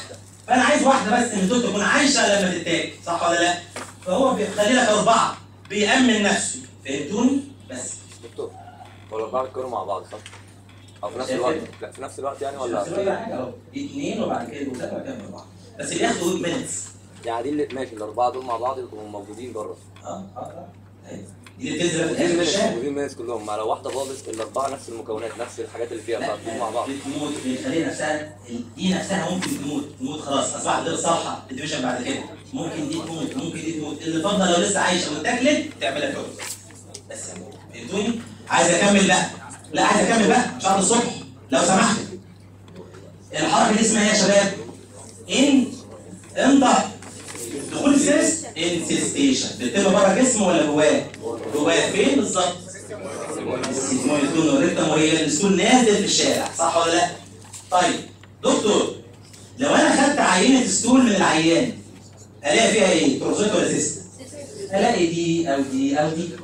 فانا عايز واحده بس من دول تكون عايشه لما تتاكل صح ولا لا؟ فهو بيخلي لك اربعه بيأمن نفسه فهمتوني؟ بس دكتور هو الاربعه بيتكونوا مع بعض صح؟ او في نفس الوقت لا في نفس الوقت يعني ولا ولا حاجه اهو اثنين وبعد كده يبقوا ثلاثه وبعد كده اربعه بس بياخدوا مينتس يعني دي اللي ماشي الاربعه دول مع بعض يبقوا موجودين بره اه اه اه أيوة. دي اللي بتنزل في موجودين الاخر مينس الشارع موجودين مينس كلهم مع لو واحده باظت الاربعه نفس المكونات نفس الحاجات اللي فيها لا فبتكون مع بعض بتموت بتخلي نفسها دي نفسها ممكن تموت تموت خلاص اصبحت غير صالحه للديفيجن بعد كده ممكن دي تموت ممكن دي تموت اللي فضل لو لسه عايشه واتاكلت تعملها فوز بس فهمتوني؟ عايز اكمل بقى لا عايز اكمل بقى مش هقعد الصبح لو سمحت الحركه دي اسمها ايه يا شباب؟ ان انضح دخول السيس انسيستيشن بتتم بره جسمه ولا جواه؟ جواه فين بالظبط؟ السيجمويد تكون والريكتم وهي الستول نازل في الشارع صح ولا لا؟ طيب دكتور لو انا خدت عينه ستول من العيان الاقي فيها ايه؟ تروزيت ولا سيست؟ الاقي دي او دي او دي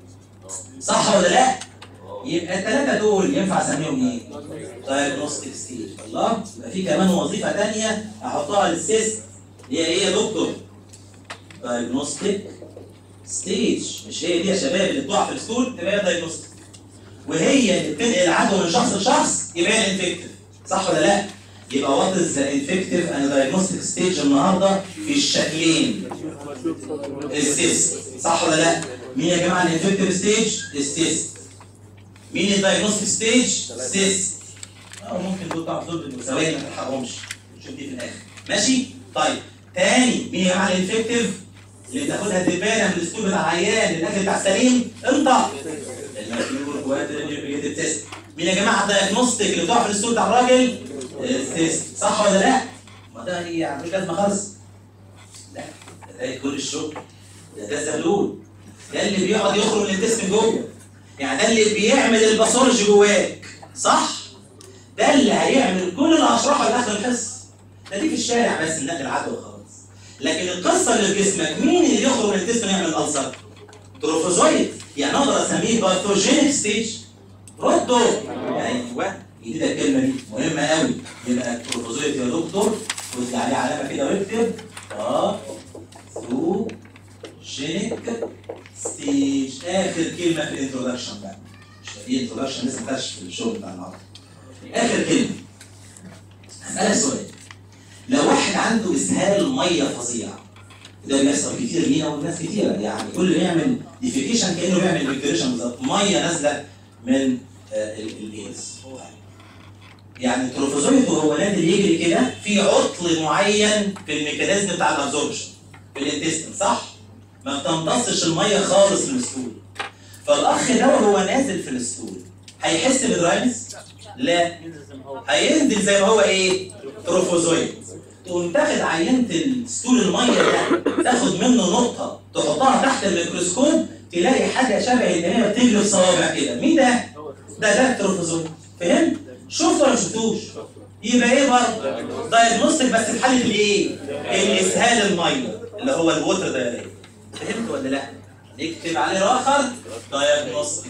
صح ولا لا؟ يبقى الثلاثه دول ينفع اسميهم ايه؟ دايجنوستيك ستيج الله يبقى في كمان وظيفه ثانيه احطها للسيست هي ايه يا دكتور؟ دايجنوستيك ستيج مش هي دي يا شباب اللي بتقع في الستول تبقى هي دايجنوستيك وهي اللي بتنقل العدوى من شخص لشخص يبقى هي انفكتيف صح ولا لا؟ يبقى وات از ذا انفكتيف اند دايجنوستيك ستيج النهارده في الشكلين السيست صح ولا لا؟ مين يا جماعه الانفكتيف ستيج؟ السيست مين الدايجنوستيك ستيج؟ سيست اه ممكن دول طبعا دول بالمساويه ما تلحقهمش نشوف دي في الاخر ماشي؟ طيب تاني مين يا جماعه الانفكتيف؟ اللي تاخدها الدبانه من الاسلوب بتاع العيان الاكل بتاع السليم انت المسؤول قوات الانجليزي تيست مين يا جماعه الدايجنوستيك اللي بتقع في الاسلوب بتاع الراجل؟ التيست صح ولا لا؟ ما ده هي مش لازمه خالص لا ده كل الشغل ده ده زغلول ده اللي بيقعد يخرج من الجسم جوه يعني ده اللي بيعمل الباثولوجي جواك صح؟ ده اللي هيعمل كل اللي هشرحه لاخر الحصه ده دي في الشارع بس النقل عدوى خالص لكن القصه اللي في جسمك مين اللي يخرج من الجسم يعمل الالسر؟ تروفوزويد يعني اقدر اسميه باثوجينيك ستيج ردوا ايوه جديده الكلمه دي مهمه قوي يبقى التروفوزويد يا دكتور خد عليه علامه كده واكتب باثوجينيك ستيج اخر كلمه في الانترودكشن بقى مش في انترودكشن لسه ما خدش في الشغل بتاع النهارده اخر كلمه هسألك سؤال لو واحد عنده اسهال ميه فظيع ده بيحصل كتير لينا والناس كتيره يعني كل اللي يعمل ديفيكيشن كانه بيعمل فيكتوريشن بالظبط ميه نازله من آه، ال- الايدز يعني التروفوزويد وهو نازل يجري كده في عطل معين في الميكانيزم بتاع الابزوربشن في الانتستين صح؟ ما بتمتصش الميه خالص من الستول فالاخ ده وهو نازل في الستول هيحس بدراينس؟ لا هينزل زي ما هو ايه؟ تروفوزويد تقوم تاخد عينه الستول الميه ده تاخد منه نقطه تحطها تحت الميكروسكوب تلاقي حاجه شبه ان هي بتجري في صوابع كده مين ده؟ ده ده التروفوزويد فهمت؟ شفته ولا ما شفتوش؟ يبقى ايه برضه؟ دايجنوستيك بس في حاله الايه؟ الاسهال الميه اللي هو الووتر دايريه فهمت ولا لا؟ نكتب عليه اخر دايجنوستيك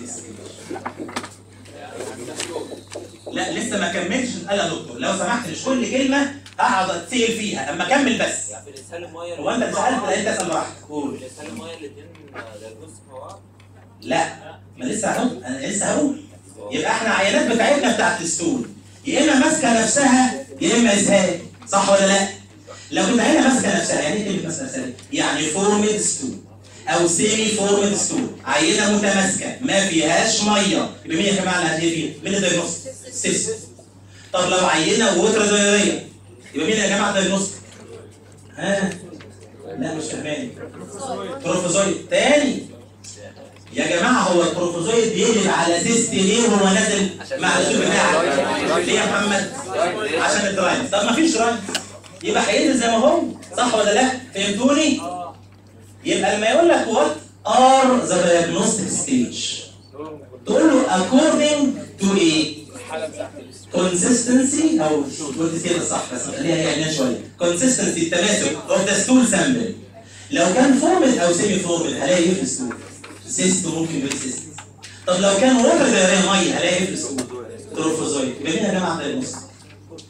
لا لسه ما كملتش قال يا دكتور لو سمحت مش كل كلمه هقعد اتسال فيها اما اكمل بس يعني في الاسهال الميه هو انت سالت لا انت اسال براحتك قول في الاسهال الميه الاثنين دايجنوستيك مع بعض لا ما لسه هقول انا لسه هقول يبقى احنا عينات بتاعتنا بتاعت الستول يا اما ماسكه نفسها يا اما اسهال صح ولا لا؟ لو كنت عينه ماسكه نفسها يعني ايه كلمه ماسكه نفسها؟ يعني فورمد ستول او سيمي فورمد ستول عينه متماسكه ما فيهاش ميه يبقى مين يا جماعه اللي هتلاقي فيها؟ مين الدايجنوستيك؟ سيست طب لو عينه ووتر دايريه يبقى مين يا جماعه الدايجنوستيك؟ ها؟ لا مش فاهماني تروفوزويد تاني يا جماعه هو التروفوزويد بيقلب على سيست ليه وهو نازل مع الاسلوب بتاعك ليه يا محمد عشان الدراينز طب ما فيش دراينز يبقى هينزل زي ما هو صح ولا لا فهمتوني يبقى لما يقول لك وات ار ذا diagnostic ستيج تقول له according to ايه consistency او قلت كده صح بس خليها هي عينيها شويه consistency التماسك of the stool sample لو كان فورمد او سيمي فورمد هلاقي ايه في الستول سيست ممكن يبقى سيست طب لو كان ووتر دايريه ميه هلاقي ايه في الستول تروفوزويد يبقى مين يا جماعه دايجنوستيك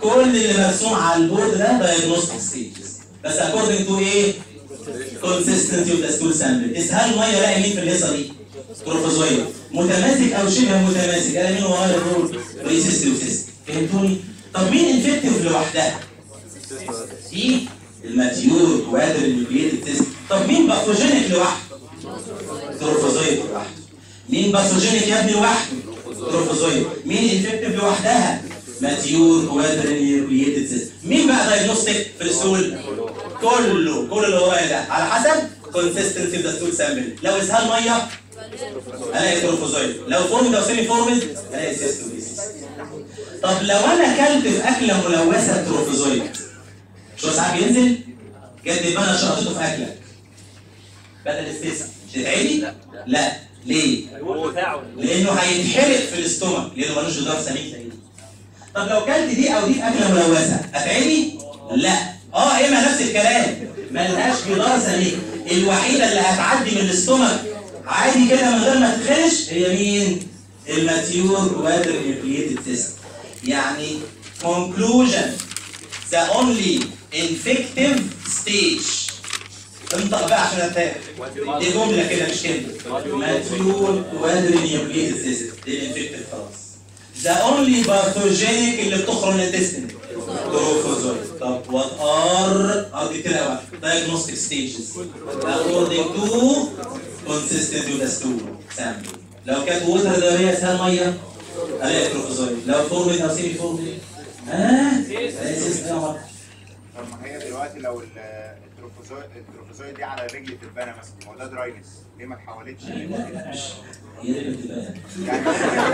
كل اللي مرسوم على البورد ده diagnostic stages بس according to ايه؟ consistency of the stool sample اسهال الميه الاقي مين في الهيصه دي؟ بروفوزويد متماسك او شبه متماسك الاقي مين ورايا دول؟ ريسيست وسيست فهمتوني؟ طب مين انفكتيف لوحدها؟ دي الماتيور كوادر النيوكليتد سيست طب مين باثوجينيك لوحده؟ تروفوزويد لوحده مين باثوجينيك يا ابني لوحده؟ تروفوزويد مين انفكتيف لوحدها؟ ماتيور كوادر نيوكليتد سيست مين بقى دايجنوستيك في السول؟ كله كل اللي ورايا ده على حسب كونسيستنسي ذا ستول سامبل لو اسهال ميه الاقي تروفوزويد لو فورمد او سيمي فورمد الاقي سيستوبيسيس طب لو انا اكلت في اكله ملوثه تروفوزويد شو ساعات بينزل جد يبقى انا شرطته في اكلك بدل السيس مش هتعدي؟ لا ليه؟ الوقت بتاعه لانه هيتحرق في الاستومك لانه ملوش جدار سميك زي دي طب لو كلت دي او دي في اكله ملوثه هتعدي؟ لا اه ايه ما نفس الكلام ملهاش جدار سميك الوحيده اللي هتعدي من الاستومك عادي كده من غير ما تتخنش هي مين؟ الماتيور كوادر نيوكليتد سيستم يعني conclusion the only infective stage انطق بقى عشان اتفق دي جمله كده مش كلمه ماتيور كوادر نيوكليتد سيستم دي الانفكتيف خلاص the only pathogenic اللي بتخرج من الانتستين تروفوزويد طب what are ار دي كده واحد diagnostic stages according to consistency of the stool sample لو كانت ووتر داريه سهل ميه الاقي تروفوزويد لو فورمد او سيمي فورمد ها الاقي سيستم طب ما هي دلوقتي لو ال- التروفوزويد التروفوزويد دي على رجل تبانه مثلا ما هو ده دراينس ليه ما اتحولتش هي دي اللي بتبقى يعني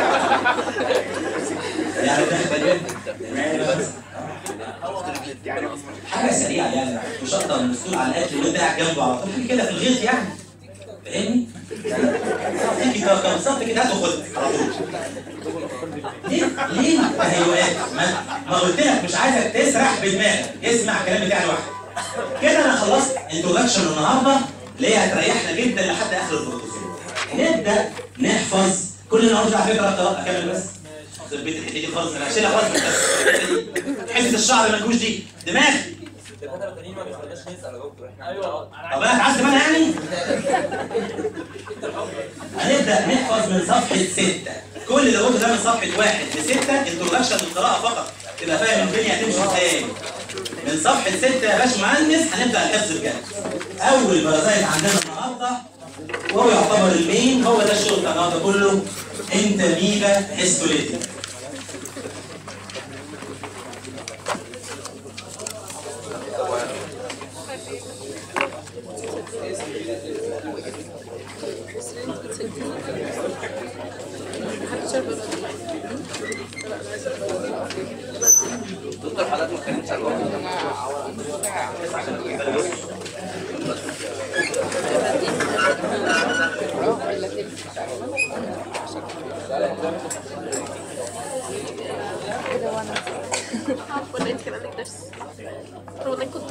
يعني ده يعني حاجه سريعه يعني مش اكتر من السول على الاكل وانت قاعد جنبه على طول كده في الغيط يعني فاهمني؟ تيجي كده بالظبط كده هات وخد على طول ليه؟ ليه تهيؤات؟ ما, ما قلت لك مش عايزك تسرح بدماغك اسمع الكلام بتاعي لوحدك كده انا خلصت انترودكشن النهارده اللي هي هتريحنا جدا لحد اخر البروتوكول نبدا نحفظ كل اللي انا قلته على فكره أكتر- اكمل بس يخرب بيت الحته دي خالص انا هشيلها خالص من الحته حته الشعر اللي ملهوش دي دماغ الدكاتره التانيين ما بيخليناش نسال يا دكتور احنا ايوه انا طب انا اتعذب انا يعني هنبدا نحفظ من صفحه سته كل اللي قلته ده من صفحه واحد لسته انترودكشن للقراءه فقط تبقى فاهم الدنيا هتمشي ازاي من صفحه سته يا باشمهندس هنبدا الحفظ بجد اول بارازايت عندنا النهارده وهو يعتبر المين هو ده الشغل بتاع النهارده كله انت ميبا هيستوليتي دكتور حضرتك ما اتكلمتش عن الوقت ولا انت كان عندك درس والله كنت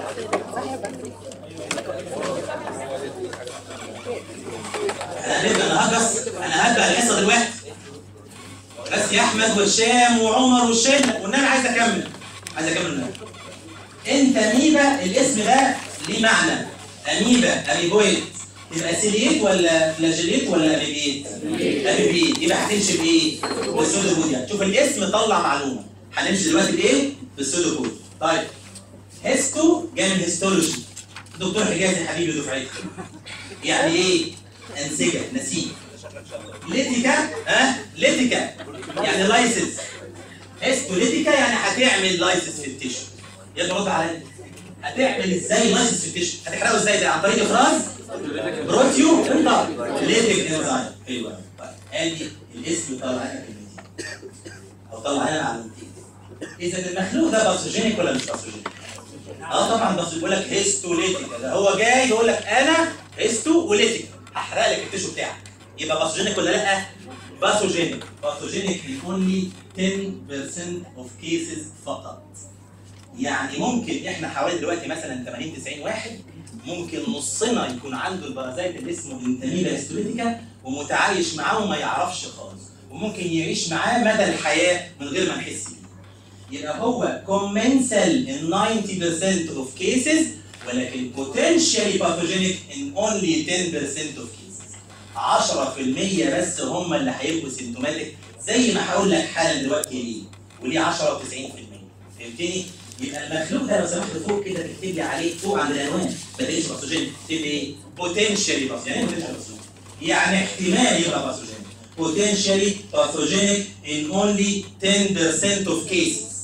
هنبدا النهارده بس انا هبدا الحصه دلوقتي بس يا احمد وهشام وعمر والشله والنبي عايز اكمل عايز اكمل النهارده انت اميبا الاسم ده ليه معنى اميبا اميبويد يبقى سيليت ولا فلاجيليت ولا اميبيت؟ اميبيت يبقى هتمشي بايه؟ بالسودوبوديا شوف الاسم طلع معلومه هنمشي دلوقتي بايه؟ بالسودوبوديا طيب هيستو جاي من هيستولوجي دكتور حجازي حبيبي دفعتي يعني ايه؟ انسجه نسيج ليتيكا ها ليتيكا يعني لايسنس هيستوليتيكا يعني هتعمل لايسنس في التيشو يلا رد عليا هتعمل ازاي لايسنس في التيشو هتحرقه ازاي ده عن طريق افراز بروتيو انت ليتيك انزايم حلو أوي. طيب ادي الاسم طلع لنا كلمتين او طلع لنا معلومتين اذا المخلوق ده باثوجينيك ولا مش باثوجينيك؟ اه طبعا بس بيقول لك هيستوليتيكا ده هو جاي يقول لك انا هيستوليتيكا هحرق لك التيشو بتاعك يبقى باثوجينيك ولا لا؟ باثوجينيك باثوجينيك in only 10% of cases فقط يعني ممكن احنا حوالي دلوقتي مثلا 80 90 واحد ممكن نصنا يكون عنده البرازيت اللي اسمه انتاميبا هيستوليتيكا ومتعايش معاه وما يعرفش خالص وممكن يعيش معاه مدى الحياه من غير ما نحس بيه يبقى هو commensal in 90% of cases ولكن potentially pathogenic in only 10% of cases 10% بس هم اللي هيبقوا سيمتوماتيك زي ما هقول لك حالا دلوقتي ليه وليه 10 و90% فهمتني؟ يبقى المخلوق ده لو سمحت فوق كده تكتب لي عليه فوق عند العنوان ما تقولش باثوجين تكتب لي ايه؟ potentially pathogenic يعني ايه potentially pathogenic؟ يعني احتمال يبقى باثوجين potentially pathogenic in only 10% of cases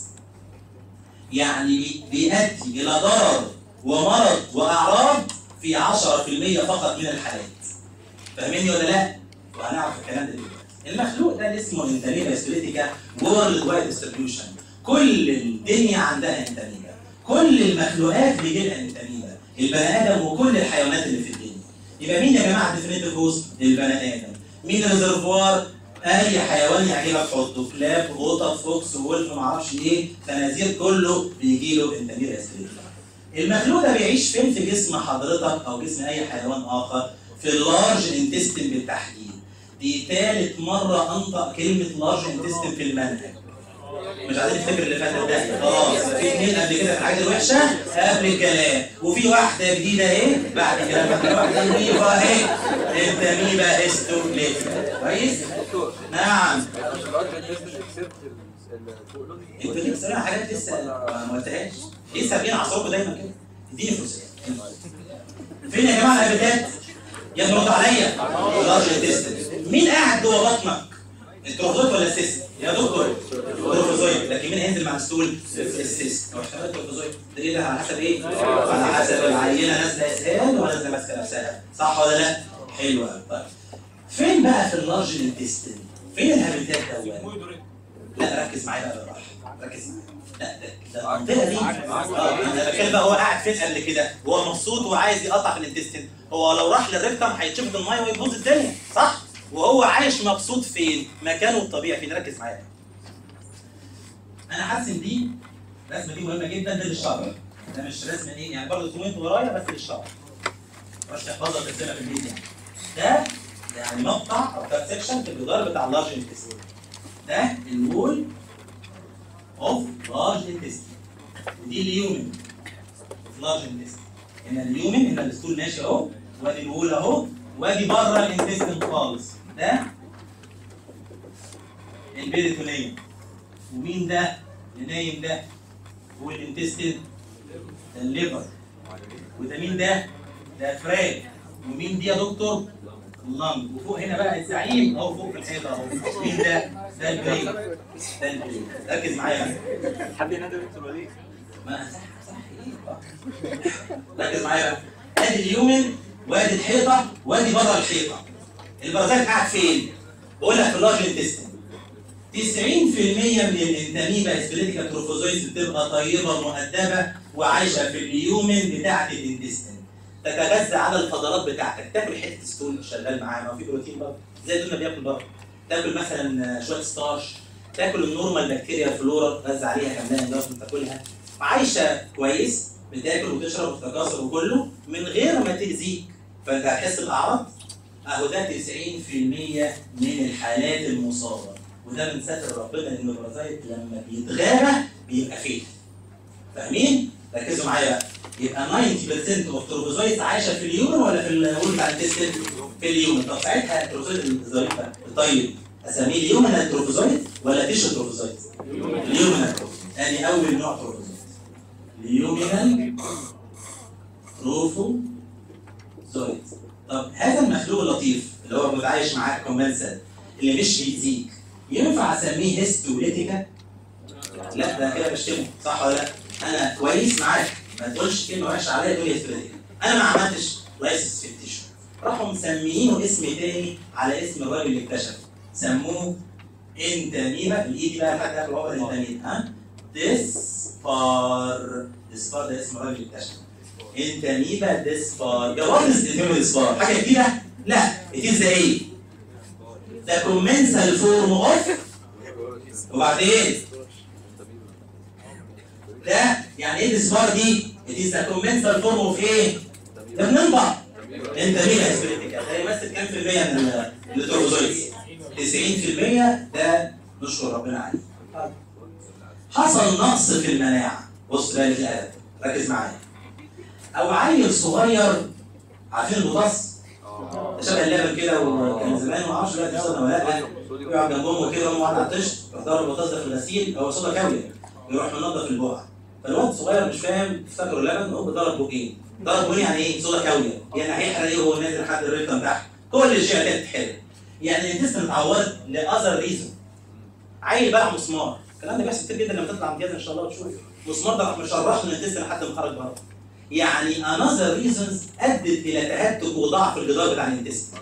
يعني بي- بيؤدي الى ضرر ومرض واعراض في 10% فقط من الحالات فاهميني ولا لا؟ وهنعرف الكلام ده دلوقتي المخلوق ده اللي اسمه انتاميبا هيستوليتيكا وورلد وايد ديستريبيوشن كل الدنيا عندها انتاميبا كل المخلوقات بيجي لها انتاميبا البني ادم وكل الحيوانات اللي في الدنيا يبقى مين يا جماعه الديفينيتيف هوست؟ البني ادم مين الريزرفوار؟ اي حيوان يعجبك حطه كلاب قطط فوكس وولف معرفش ايه خنازير كله بيجي له انتاميبا هيستوليتيكا المخلوق ده بيعيش فين في جسم حضرتك او جسم اي حيوان اخر في اللارج انتستين بالتحديد دي ثالث مره انطق كلمه لارج انتستين في المنهج مش عايزين نفتكر اللي فات ده خلاص في اثنين قبل كده في الحاجات الوحشه قبل الكلام وفي واحده جديده اهي بعد الكلام ده واحده نظيفه اهي انت ميبا هيستوكليفيا كويس دكتور نعم مش الارجن تيست اكسبت فوق لون انتوا ليه بتسالوا حاجات لسه ما قلتهاش ليه سابقين عصابكم دايما كده اديني فرصه فين يا جماعه الهابيتات يا ابني رد عليا لارج انتستين مين قاعد جوه بطنك التروفوزويد ولا السيست يا دكتور التروفوزويد لكن مين هينزل مع الستول السيست لو احتمال التروفوزويد ده ايه ده على حسب ايه على حسب العينه نازله اسهال ولا نازله ماسكه نفسها صح ولا لا حلو قوي طيب فين بقى في اللارج انتستين فين الهابيتات ده لا ركز معايا بقى بالراحه ركز لا ده ده المنطقه دي اه انا بتكلم بقى هو قاعد فين قبل كده هو مبسوط وعايز يقطع في الانتستين هو لو راح للريكتم هيتشفط الميه ويبوظ الدنيا صح وهو عايش مبسوط فين مكانه الطبيعي فين ركز معايا انا هرسم دي الرسمه دي مهمه جدا ده للشعر ده مش رسمه ايه يعني برضه زوميت ورايا بس للشعر مش تحفظها ترسمها في البيت يعني ده يعني مقطع او كات سكشن في الجدار بتاع اللارج انتستين ده الوول اوف لارج انتستين ودي اليومن اوف لارج انتستين هنا اليومن هنا الستول ماشي اهو وادي الوول اهو وادي بره الانتستين خالص ده البيريتونيوم ومين ده اللي نايم ده هو الانتستين ده الليفر وده مين ده ده فراج ومين دي يا دكتور اللنج وفوق هنا بقى الزعيم اهو فوق في الحيطه اهو مين ده ده البريك ده البريك ركز معايا بقى حد ينادي دكتور وليد ما صح صح ايه بقى. ركز معايا بقى ادي اليومن وادي الحيطه وادي بره الحيطه البرازيل قاعد فين؟ بقول لك في اللارج انتستين 90% من الانتاميبا اسبليتيكا تروفوزويدز بتبقى طيبه مؤدبه وعايشه في اليومن بتاعه الانتستين تتغذى على الفضلات بتاعتك تاكل حته ستون شغال معاه ما هو في بروتين برضه زي دول ما بياكل برضه تاكل مثلا شويه ستارش تاكل النورمال بكتيريا فلورا تغذى عليها كمان لازم تاكلها عايشه كويس بتاكل وتشرب وتتكاثر وكله من غير ما تاذيك فانت هتحس باعراض اهو ده 90% من الحالات المصابه وده من ستر ربنا ان البرازيت لما بيتغابى بيبقى فيه فاهمين؟ ركزوا معايا بقى يبقى 90% اوف تروفوزويدز عايشه في اليومن ولا في الول بتاع التستين؟ في اليومن طب ساعتها التروفوزويد الظريف ده الطيب اسميه اليومن التروفوزويد ولا تيشو تروفوزويد؟ اليومن التروفوزويد ادي اول نوع تروفوزويد اليومينال تروفوزويد طب هذا المخلوق اللطيف اللي هو متعايش معاك كومنسل اللي مش بيأذيك ينفع اسميه هيستوليتيكا؟ لا ده كده بشتمه صح ولا لا؟ انا كويس معاك ما تقولش كلمه وحشه عليا تقول لي هيستوليتيكا انا ما عملتش لايسس في التيشو راحوا مسميينه اسم تاني على اسم الراجل اللي اكتشفه سموه انتاميبا الاي دي بقى لحد اخر العمر انتاميبا ها ديسبار ديسبار ده اسم الراجل اللي اكتشفه انتاميبا ديسبار جوابز انتاميبا ديسبار حاجه جديده؟ لا اتيز ايه؟ ده كومنسال فورم اوف وبعدين ده يعني ايه ديسبار دي؟ اتيز ذا كومنسال فورم اوف ايه؟ ده بننطق انت مين اسبريتيكا ده يمثل كام في المية من ال- التروفوزويدز 90% ده نشكر ربنا عليه حصل نقص في المناعه بص بقى في الادب ركز معايا او عيل صغير عارفين البطاس اه شبه اللبن كده وكان زمان ما اعرفش دلوقتي صودا ولا لا يقعد جنبهم كده وهم قاعد على الطشت يروح ضارب البطاطس ده في الغسيل هو صودا كاويه يروح منضف البقعه فالواد الصغير مش فاهم افتكروا اللبن هو ضرب بوقين ضرب بوقين يعني ايه صودا كاويه يعني هيحرق ايه وهو نازل لحد الريكتم تحت كل الاشياء دي هتتحرق يعني الانتستين اتعورت لاذر ريزون عيل بلع مسمار الكلام ده بيحصل كتير جدا لما تطلع امتياز ان شاء الله وتشوف مسمار ده راح مشرح من الانتستين لحد ما خرج بره يعني انذر ريزونز ادت الى تهتك وضعف الجدار بتاع الانتستين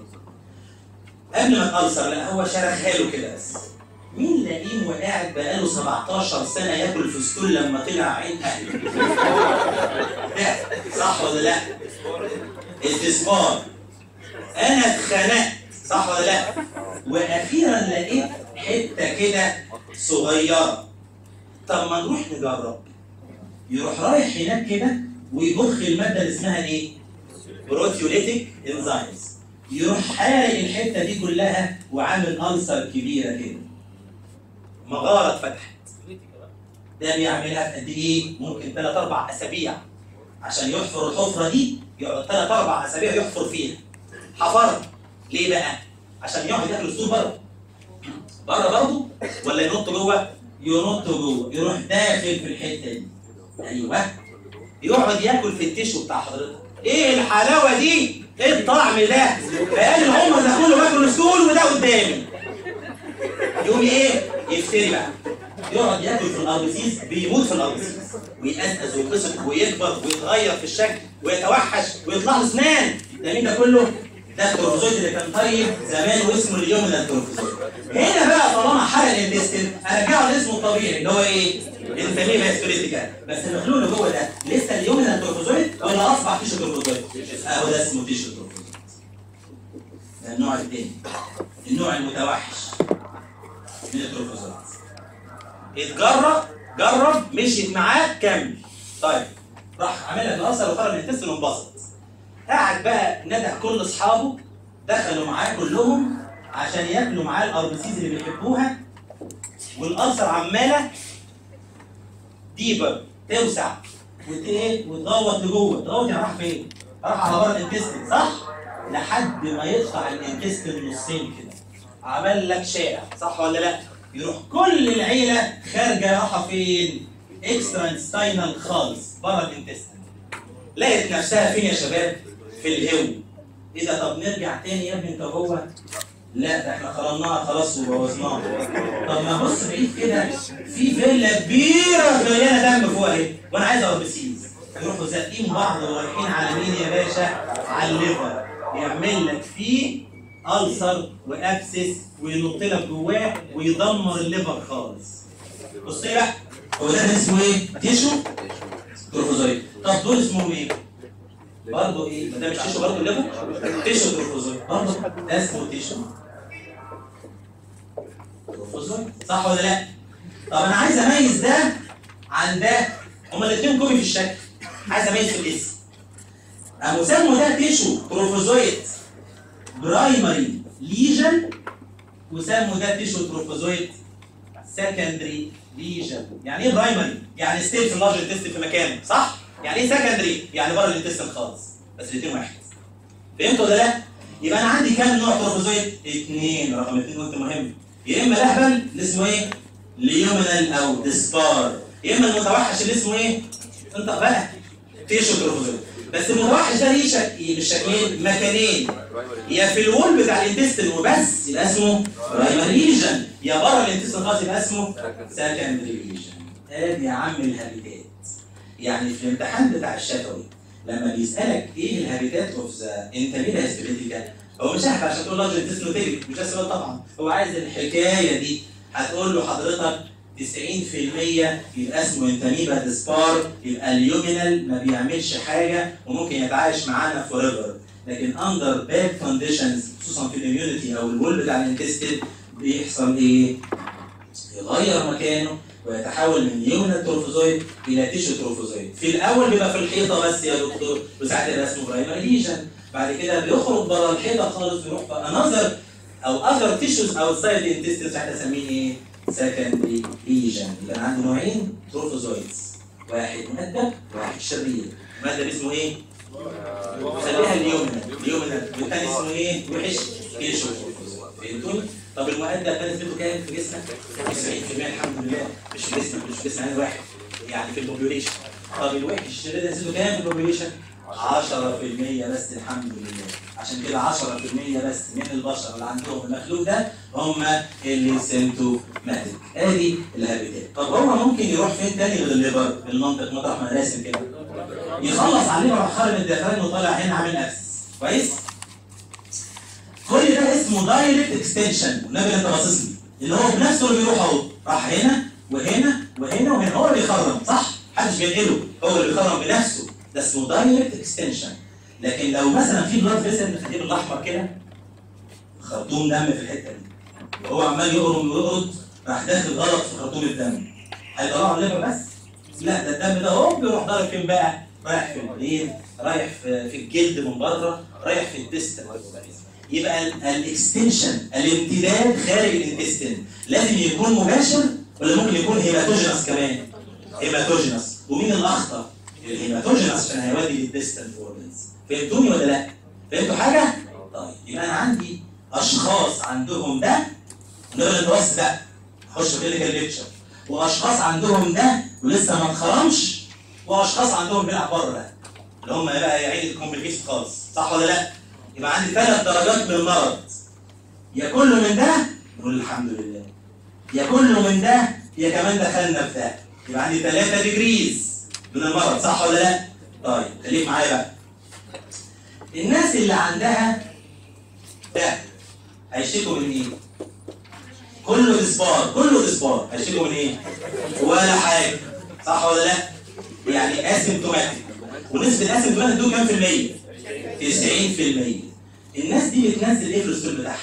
قبل ما تألسر لا هو شرخها له كده بس مين لاقيه وقاعد بقاله 17 سنه ياكل فستول لما طلع عين اهله ده صح ولا لا؟ استثمار انا اتخنقت صح ولا لا؟ واخيرا لقيت حته كده صغيره طب ما نروح نجرب يروح رايح هناك كده ويضخ الماده اللي اسمها ايه؟ بروتيوليتيك انزيمز يروح حارق الحته دي كلها وعامل ألسر كبيره كده مغاره اتفتحت ده بيعملها في قد ايه؟ ممكن ثلاث اربع اسابيع عشان يحفر الحفره دي يقعد ثلاث اربع اسابيع يحفر فيها حفر ليه بقى؟ عشان يقعد ياكل السور بره بره برضه ولا ينط جوه؟ ينط جوه يروح داخل في الحته دي ايوه يقعد ياكل في التيشو بتاع حضرتك ايه الحلاوه دي؟ ايه الطعم ده؟ بقالي العمر ده كله باكل السول وده قدامي يقوم ايه؟ يفتري بقى يقعد ياكل في الاربسيس بيموت في الاربسيس ويقزقز ويتقصف ويكبر ويتغير في الشكل ويتوحش ويطلع له اسنان ده مين ده كله؟ ده التروفوزويد اللي كان طيب زمان واسمه اليوم من التروفوزويد هنا بقى طالما حرق الانتستين ارجعه لاسمه الطبيعي اللي هو ايه؟ بنسميه فاسكوليتيكال بس المخلوق اللي جوه ده لسه اليوم من التروفوزويد ولا اصبح تيشو تروفوزويد؟ اهو ده اسمه تيشو تروفوزويد ده النوع الثاني النوع المتوحش من التروفوزويد اتجرب جرب مشيت معاه كمل طيب راح عامل لك الاثر وخرج من التست وانبسط قعد بقى ندى كل اصحابه دخلوا معاه كلهم عشان ياكلوا معاه الاربسيز اللي بيحبوها والالسر عماله ديبر توسع وت ايه وتغوط لجوه تغوط يعني راح فين؟ راح على بره الانتستين صح؟ لحد ما يقطع الانتستين نصين كده عمل لك شارع صح ولا لا؟ يروح كل العيله خارجه رايحه فين؟ اكسترا انستاينال خالص بره الانتستين لقيت نفسها فين يا شباب؟ في الهو ايه ده طب نرجع تاني يا ابني انت جوه لا ده احنا خرمناها خلاص وبوظناها طب ما بص بعيد كده في فيلا كبيره مليانه دم فوق اهي وانا عايز اربسيز يروحوا زقين بعض ورايحين على مين يا باشا؟ على الليفر يعمل لك فيه ألسر وأبسس وينط لك جواه ويدمر الليفر خالص. بص ايه بقى؟ هو ده اسمه ايه؟ تيشو تروفوزويد. طب دول اسمهم ايه؟ برضه ايه؟ ما ده مش تيشو برضه الليفر؟ تيشو تروفوزويد برضه ده اسمه تيشو تروفوزويد صح ولا لا؟ طب انا عايز اميز ده عن ده هما الاثنين كومي في الشكل عايز اميز في الاسم قاموا سموا ده تيشو تروفوزويد برايمري ليجن وسموا ده تيشو تروفوزويد سكندري ليجن يعني ايه برايمري؟ يعني ستيل في اللارج انتست في مكانه صح؟ يعني ايه سكندري؟ يعني بره الانتستين خالص بس الاثنين واحد فهمت ولا لا؟ يبقى انا عندي كام نوع تروفوزويد؟ اثنين رقم اثنين قلت مهم يا اما لهبل اللي اسمه ايه؟ ليومينال او ديسبار يا اما المتوحش اللي اسمه ايه؟ انت بقى تيشو تروفوزويد بس المتوحش ده ليه شك... مش شكلين مكانين يا في الوول بتاع الانتستين وبس يبقى اسمه برايمري ليجن يا بره الانتستين خالص يبقى اسمه سكندري ليجن ادي يا عم الهابيتات يعني في الامتحان بتاع الشفوي لما بيسالك ايه الهابيتات اوف ذا انترميديا هيستوريتيكال هو مش هيحكي عشان تقول لارج انتستين وتجري مش ده السؤال طبعا هو عايز الحكايه دي هتقول له حضرتك 90% يبقى اسمه انتاميبا ديسبار يبقى اليومينال ما بيعملش حاجه وممكن يتعايش معانا فور ايفر لكن اندر باد كونديشنز خصوصا في الاميونيتي او الول بتاع الانتستين بيحصل ايه؟ يغير مكانه ويتحول من يومينال تروفوزويد الى تيشو تروفوزويد في الاول بيبقى في الحيطه بس يا دكتور وساعتها يبقى اسمه برايمري ليجن بعد كده بيخرج بره الحيطه خالص ويروح في انذر او اذر تيشوز اوتسايد الانتستين ساعتها اسميه ايه؟ سكندري ليجن يبقى انا عندي نوعين تروفوزويدز واحد مؤدب واحد شرير المؤدب اسمه ايه؟ خليها اليومنا اليومنا والثاني اسمه ايه؟ وحش تيشو فهمتوني؟ طب المؤدب ده نسبته كام في جسمك؟ 90% الحمد لله مش في جسمك مش في جسم عين واحد يعني في البوبيوليشن طب الوحش الشرير ده نسبته كام في البوبيوليشن؟ 10% بس الحمد لله عشان كده 10% بس من البشر اللي عندهم المخلوق ده هم اللي سيمتوماتيك ادي الهابيتات طب هو ممكن يروح فين تاني غير الليفر المنطق مطرح ما أنا راسم كده يخلص عليه راح خارج الديافرام وطالع هنا عامل ابسس كويس كل ده اسمه دايركت اكستنشن والنبي انت باصص لي اللي هو بنفسه اللي بيروح اهو راح هنا وهنا وهنا وهنا هو اللي بيخرم صح محدش بينقله هو اللي بيخرم بنفسه ده اسمه دايركت اكستنشن لكن لو مثلا في بلاد فيسل من الخطيب الاحمر كده خرطوم دم في الحته دي وهو عمال يقرم ويقرد راح داخل غلط في خرطوم الدم هيطلعوا على الليفر بس لا ده الدم ده هو بيروح ضارب فين بقى؟ رايح في البرين رايح في, في الجلد من بره رايح في الدستن يبقى الاكستنشن الامتداد خارج الانتستين لازم يكون مباشر ولا ممكن يكون هيماتوجينس كمان هيماتوجينس ومين الاخطر الهيماتوجينس عشان هيودي للديستنت اورجنز فهمتوني ولا لا فهمتوا حاجه طيب يبقى انا عندي اشخاص عندهم ده نقدر نتوسط بقى اخش في كلينيكال ليكتشر واشخاص عندهم ده ولسه ما اتخرمش واشخاص عندهم بيلعب بره بقى اللي هم بقى يعيد الكومبليكيشن خالص صح ولا لا يبقى عندي ثلاث درجات من المرض يا كله من ده نقول الحمد لله يا كله من ده يا كمان دخلنا في ده يبقى عندي ثلاثة ديجريز من المرض صح ولا لا؟ طيب خليك معايا بقى الناس اللي عندها ده هيشتكوا من ايه؟ كله ديسبار كله ديسبار هيشتكوا من ايه؟ ولا حاجة صح ولا لا؟ يعني اسيمتوماتيك ونسبة الاسيمتوماتيك دول كام في المية؟ 90% الناس دي بتنزل ايه في الستول بتاعها؟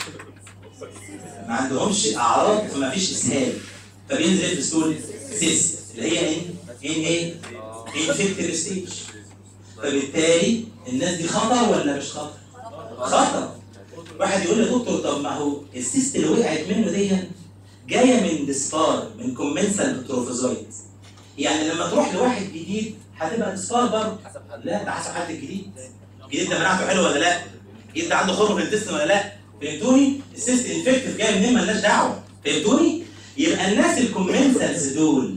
ما عندهمش اعراض فما فيش اسهال فبينزل ايه في الستول؟ سيس اللي هي ايه؟ ان ايه؟ انفكتيف ستيج فبالتالي الناس دي خطر ولا مش خطر؟ خطر واحد يقول لي يا دكتور طب ما هو السيست اللي وقعت منه دي جايه من ديسبار من كومنسال تروفوزويد يعني لما تروح لواحد جديد هتبقى ديسبار برضه لا ده حسب حالة الجديد الجديد ده مناعته حلوه ولا لا؟ الجديد ده عنده خرم في الانتستين ولا لا؟ فهمتوني؟ السيست انفكتيف جاي منين مالناش دعوه فهمتوني؟ يبقى الناس الكومنسالز دول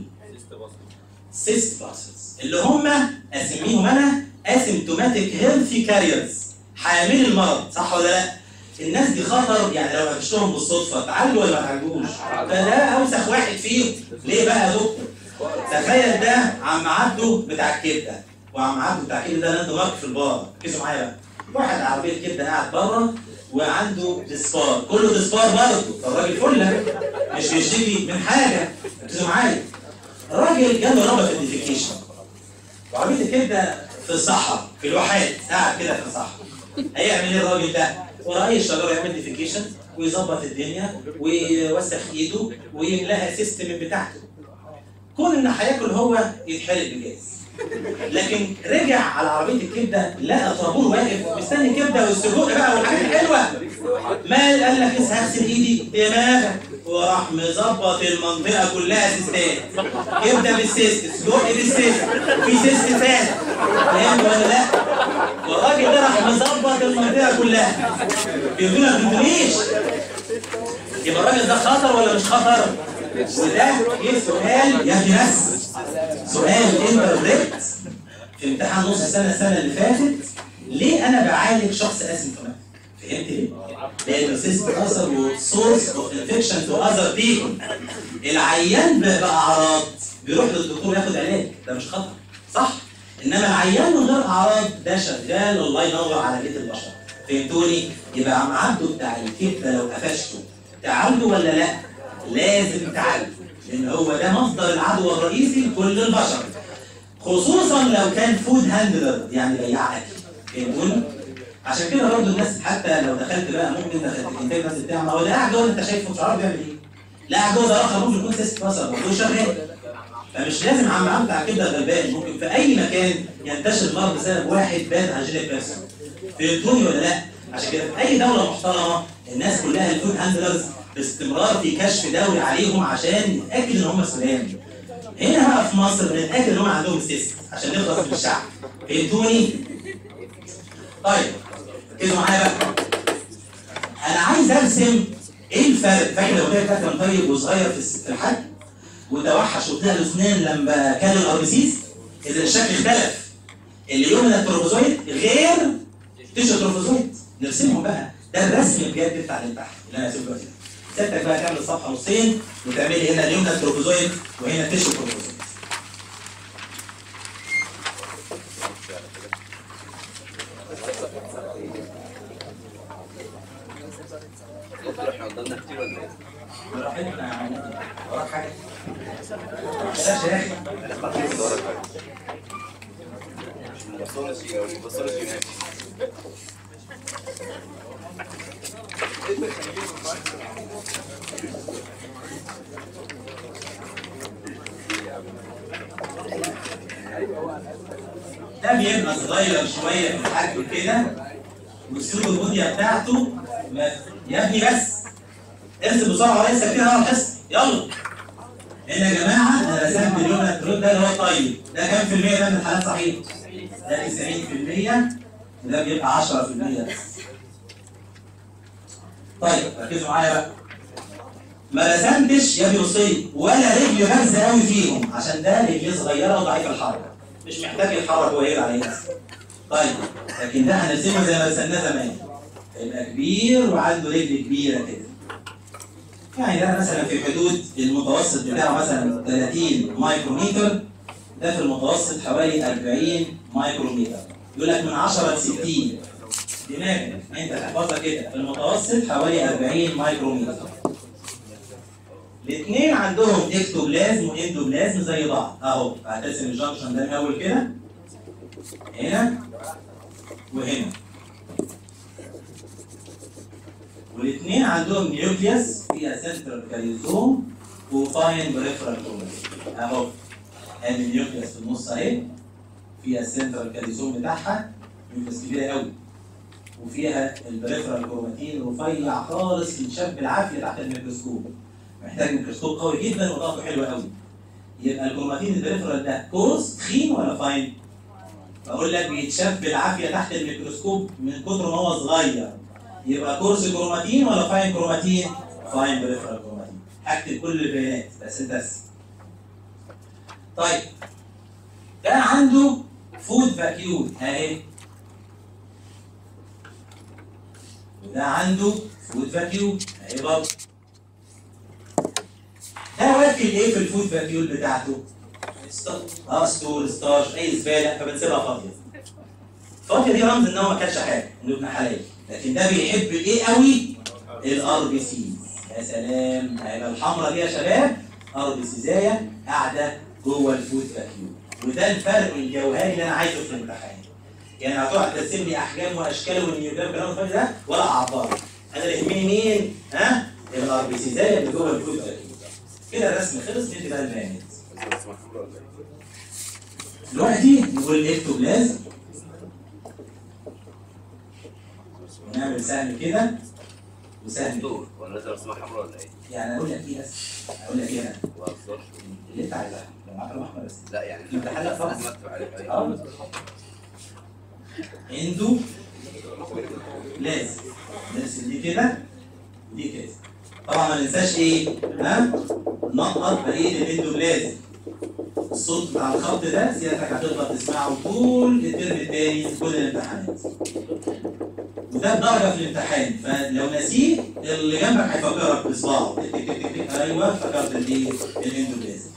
سيست باسلز اللي هم اسميهم انا اسيمتوماتيك هيلثي كاريرز حامل المرض صح ولا لا؟ الناس دي خطر يعني لو قفشتهم بالصدفه تعالجوا ولا ما تعالجوش؟ فده اوسخ واحد فيهم ليه بقى يا دكتور؟ تخيل ده عم عبده بتاع الكبده وعم عبده بتاع الكبده ده لاند مارك في البار ركزوا معايا بقى واحد عربيه كبده قاعد بره وعنده ديسبار كله ديسبار برضه فالراجل فله مش بيشتكي من حاجه ركزوا معايا الراجل جاله رغبه في الديفيكيشن وعربيه الكبده في الصحراء في الواحات قاعد كده في الصحراء هيعمل ايه الراجل ده؟ ورا اي شجره يعمل ديفيكيشن ويظبط الدنيا ويوسخ ايده ويملاها سيستم بتاعته كون ان هياكل هو يتحرق بجاز لكن رجع على عربيه الكبده لقى طابور واقف مستني الكبده والسجق بقى والحاجات الحلوه ما قال لك لسه هغسل ايدي دماغك وراح مظبط المنطقه كلها سيستات كبده بالسيست سجق بالسيست وفي سيست ثاني فهمت ولا لا؟ والراجل ده راح مظبط المنطقه كلها بيقول لك ما تقوليش يبقى الراجل ده خطر ولا مش خطر؟ وده ايه سؤال يا ابني بس سؤال انتربريت في امتحان نص السنه السنه اللي فاتت ليه انا بعالج شخص اسيمتوماتيك؟ فهمت ليه؟ لان سيست اثر وسورس اوف انفكشن تو اذر بيبل العيان باعراض بيروح للدكتور ياخد علاج ده مش خطر صح؟ انما العيان من غير اعراض ده شغال الله ينور على بيت البشر فهمتوني؟ يبقى عم عبده بتاع الكبده لو قفشته تعالجه ولا لا؟ لازم تعالجه لان هو ده مصدر العدوى الرئيسي لكل البشر خصوصا لو كان فود هاندلر يعني بياع اكل فهمتوني؟ عشان كده برضه الناس حتى لو دخلت بقى ممكن دخلت الانتاج بس بتاع ما هو اللي قاعد جوه انت شايفه مش عارف بيعمل ايه؟ لا قاعد جوه ده اخر ممكن يكون سيست بصر برضه شغال فمش لازم عم عم بتاع كبده غلبان ممكن في اي مكان ينتشر المرض بسبب واحد باد هاجينيك بيرسون فهمتوني ولا لا؟ عشان كده في اي دوله محترمه الناس كلها الفود هاندلرز باستمرار في كشف دوري عليهم عشان نتاكد ان هم سلام هنا بقى في مصر بنتاكد ان هم عندهم سيست عشان نخلص من الشعب فهمتوني؟ طيب ركزوا معايا بقى انا عايز ارسم ايه الفرق فاكر لو ده كان طيب وصغير في الس- في الحجم وتوحش وطلع له اسنان لما كان الاربسيس اذا الشكل اختلف اليومنا التروفوزويد غير تيشو تروفوزويد نرسمهم بقى ده الرسم بجد بتاع الامتحان اللي انا هسيبه دلوقتي سيادتك بقى تعمل الصفحه نصين وتعملي هنا اليومنا التروفوزويد وهنا تيشو تروفوزويد دكتور احنا قدامنا كتير ولا ايه؟ براحتنا وراك حاجه بلاش يا اخي الباثولوجي او الباثولوجي ماشي ده بيبقى صغير شويه في الحجم كده والسودو البوديا بتاعته ما- يا ابني بس ارسم بسرعه وليس فيها اول حصه يلا هنا يا جماعه انا رسمت اليوم الترود ده اللي هو الطيب ده كام في المية ده من الحالات صحيح؟ ده 90% وده بيبقى 10% بس طيب ركزوا معايا بقى ما رسمتش يا بيوصي ولا رجل بارزه قوي فيهم عشان ده رجليه صغيره وضعيف الحركه مش محتاج يتحرك وهو يقلع عليه بس طيب لكن ده هنرسمه زي ما رسمناه زمان هيبقى كبير وعنده رجل كبيره كده يعني ده مثلا في حدود المتوسط بتاعه مثلا 30 مايكرومتر ده في المتوسط حوالي 40 مايكرومتر يقول لك من 10 ل 60 دماغك انت تحفظها كده في المتوسط حوالي 40 مايكرومتر الاثنين عندهم اكتوبلازم واندوبلازم زي بعض اهو هترسم الجنكشن ده الاول كده هنا وهنا والاثنين عندهم نيوكليوس فيها سنترال كاريزوم وفاين بريفرال كروماتين اهو ادي النيوكليوس في النص اهي فيها السنترال كاريزوم بتاعها نيوكليوس كبيره قوي وفيها البريفرال كروماتين رفيع خالص يتشاف بالعافيه تحت الميكروسكوب محتاج ميكروسكوب قوي جدا واضاءته حلوه قوي يبقى الكروماتين البريفرال ده كورس تخين ولا فاين؟ بقول لك بيتشاف بالعافيه تحت الميكروسكوب من كتر ما هو صغير يبقى كورس كروماتين ولا فاين كروماتين؟ فاين بريفرال كروماتين هكتب كل البيانات بس انت بس طيب ده عنده فود فاكيول اهي وده عنده فود فاكيول اهي برضه ده واكل ايه في الفود فاكيول بتاعته؟ اه ستور ستارش اي زباله فبنسيبها فاضيه. فاضيه دي رمز ان هو ما كانش حاجه انه ابن حلال لكن ده بيحب ايه قوي؟ الار بي سي يا سلام هيبقى الحمراء دي يا شباب ار بي سيزايه قاعده جوه الفود فاكيول وده الفرق الجوهري اللي انا عايزه في الامتحان. يعني هتقعد ترسم لي احجام واشكال والنيوكلير والكلام الفاضي ده ولا اعبار. انا اللي يهمني مين؟ ها؟ الار بي سيزايه اللي جوه الفود فاكيول. كده الرسم خلص ندي بقى البيانات. دلوقتي نقول الاكتوبلازم ونعمل سهم كده وسهم كده دكتور ولا لازم اسمها حمراء ولا ايه؟ يعني اقول لك ايه بس اقول لك ايه انا ما بهزرش. اللي انت عايزه لو معاك رقم احمر بس لا يعني انت حلق طبعا. لازم اكتب عليك ايه؟ اه اندو لازم نرسم دي كده ودي كده طبعا ما ننساش ايه ها نقط بقيه الاندوبلازم الصوت بتاع الخط ده سيادتك هتفضل تسمعه طول الترم الثاني في كل الامتحانات وده بدرجه في الامتحان فلو نسيه اللي جنبك هيفكرك بصباعه تك تك تك تك ايوه افتكرت الايه الاندوبلازم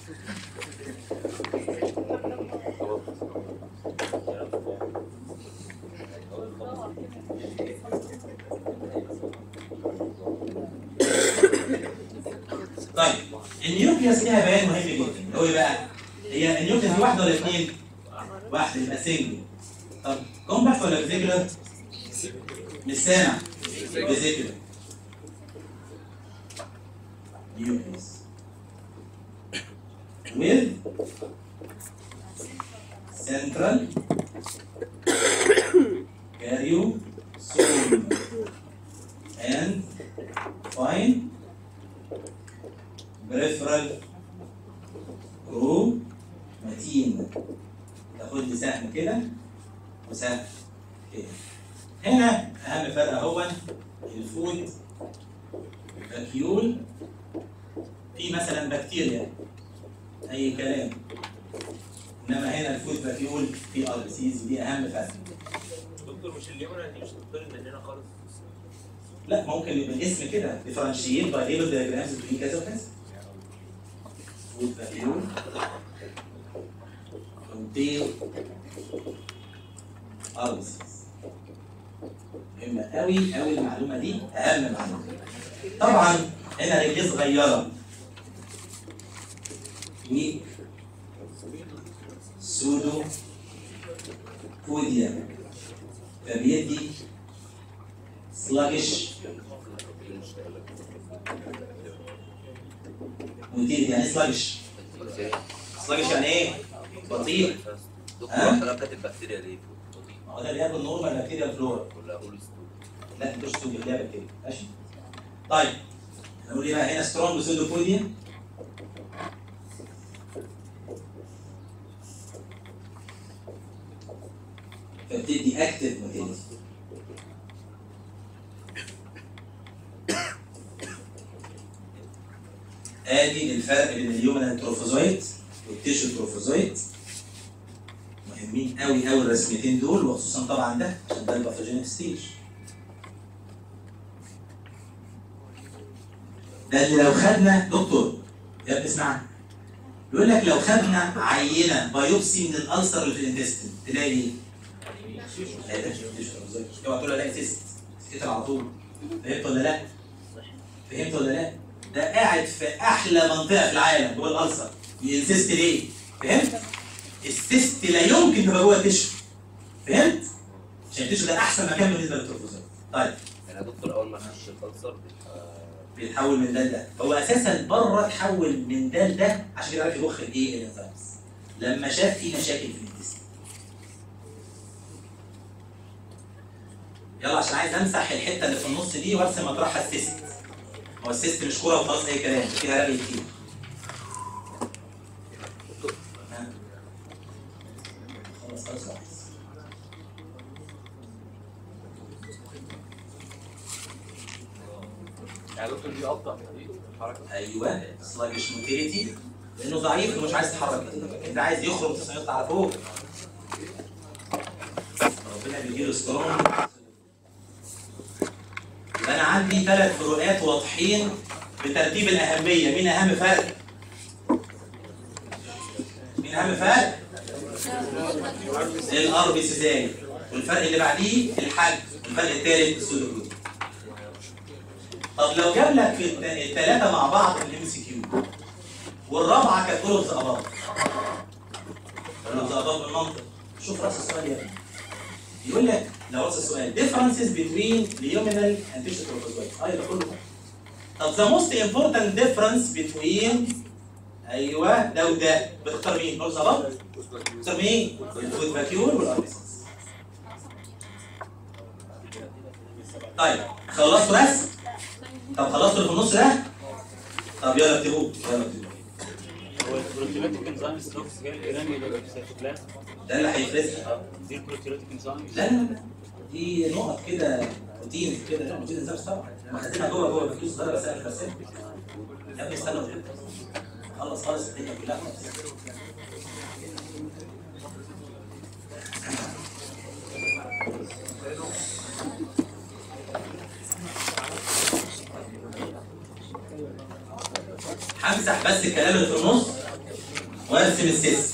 طيب النيوكليوس ليها بيان مهم جدا اللي هو ايه بقى؟ هي النيوكليوس دي واحده ولا اثنين؟ واحده يبقى سنجل طب كومباكت ولا فيزيكولار؟ مش سامع فيزيكولار نيوكليوس with central caryosome and فاين بريفرال كروماتين تاخد لي سهم كده وسهم كده هنا اهم فرق اهو الفود فاكيول في مثلا بكتيريا اي كلام انما هنا الفود فاكيول في ار سيز دي اهم فرق دكتور مش اليومنا دي مش دكتور من هنا خالص لا ممكن يبقى الاسم كده ديفرنشيت باي ليبل دياجرامز بين كذا وكذا فود فاكيول كونتين ار سيز مهمة قوي قوي المعلومة دي أهم معلومة. طبعا هنا رجليه صغيرة. ويك سودو كوديا فبيدي سلاجش مدير يعني سلاجش سلاجش يعني ايه؟ بطيء دكتور ها؟ حضرتك كاتب بكتيريا ليه؟ ما هو ده اللي ياكل نورمال بكتيريا فلورا ولا اقول ستو لا مش ستوديو ده بكتيريا ماشي طيب نقول ايه بقى هنا سترونج سودوبوديا فبتدي اكتف موتيليتي ادي الفرق بين اليومن تروفوزويت والتيشو تروفوزويت مهمين قوي قوي الرسمتين دول وخصوصا طبعا ده عشان ده الباثوجينيك ستيج ده اللي لو خدنا دكتور يا ابني اسمعني بيقول لك لو خدنا عينه بايوبسي من الالسر اللي في الانتستين تلاقي ايه؟ لا ده مش تيشو تروفوزويت اوعى تقول الاقي سيست سكتر على طول فهمت ولا لا؟ فهمت ولا لا؟ ده قاعد في احلى منطقه في العالم جوه الالسر ينسست ليه؟ فهمت؟ السيست لا يمكن تبقى جوه التشو فهمت؟ عشان التشو ده احسن مكان بالنسبه للتروفوزات طيب يعني يا دكتور اول ما اخش الكانسر بيبقى بيتحول من ده لده هو اساسا بره اتحول من ده لده عشان كده عرف يضخ الايه الانزيمز لما شاف في مشاكل في الانتستين يلا عشان عايز امسح الحته اللي في النص دي وارسم مطرحها السيست هو السيست مش كوره وخلاص اي كلام فيها رغي كتير ها؟ خلاص خلاص خلاص يعني دكتور دي ابطا من دي الحركه ايوه سلاجش موتيليتي لانه ضعيف ومش عايز يتحرك كتير انت عايز يخرج تصنيع يطلع على فوق ربنا بيديله سترونج يبقى انا عندي ثلاث فروقات واضحين بترتيب الاهميه مين اهم فرق؟ مين اهم فرق؟ الار بي سي والفرق اللي بعديه الحجم الفرق الثالث السودوكلوز طب لو جاب لك في الت- الثلاثه مع بعض الام سي كيو والرابعه كانت كلهم زقباط كلهم زقباط بالمنطق شوف راس السؤال يا ابني يقول لك لو راس السؤال differences between luminal and tissue trophozoites ايوه كله طب the most important difference between ايوه ده وده بتختار مين؟ كلهم زقباط؟ بتختار مين؟ الفود فاكيول والاربيسس طيب خلصتوا رسم؟ طب خلصتوا اللي في النص ده؟ طب يلا اكتبوه يلا اكتبوه هو البروتيوليتيك انزيم ستوكس جاي الجرانيولار سيتوبلازم ده اللي هيفرزها دي البروتيوليتيك انزيم لا لا لا دي نقط كده روتين كده لا روتين انزيم طبعا مخزنها جوه جوه بكيس صغيره بس انا بس يا ابني استنى وكده. خلص خلص الدنيا كلها خلص همسح بس الكلام اللي في النص وارسم السيس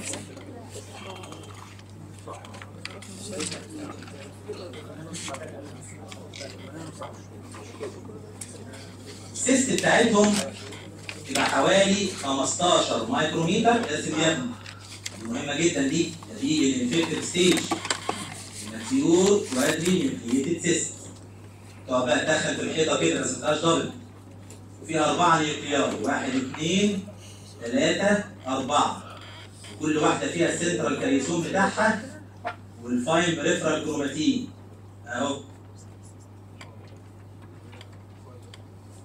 السيست بتاعتهم تبقى حوالي 15 مايكروميتر لازم يا ابني دي مهمه جدا دي ده دي الانفكتيف ستيج ماتيور كوادري نيوكليتد سيست تقعد بقى تدخل في الحيطه كده بس ما تبقاش دبل وفيها أربعة نيوكليار واحد اثنين ثلاثة أربعة كل واحدة فيها السنترال كاريسوم بتاعها والفاين بريفرال كروماتين أهو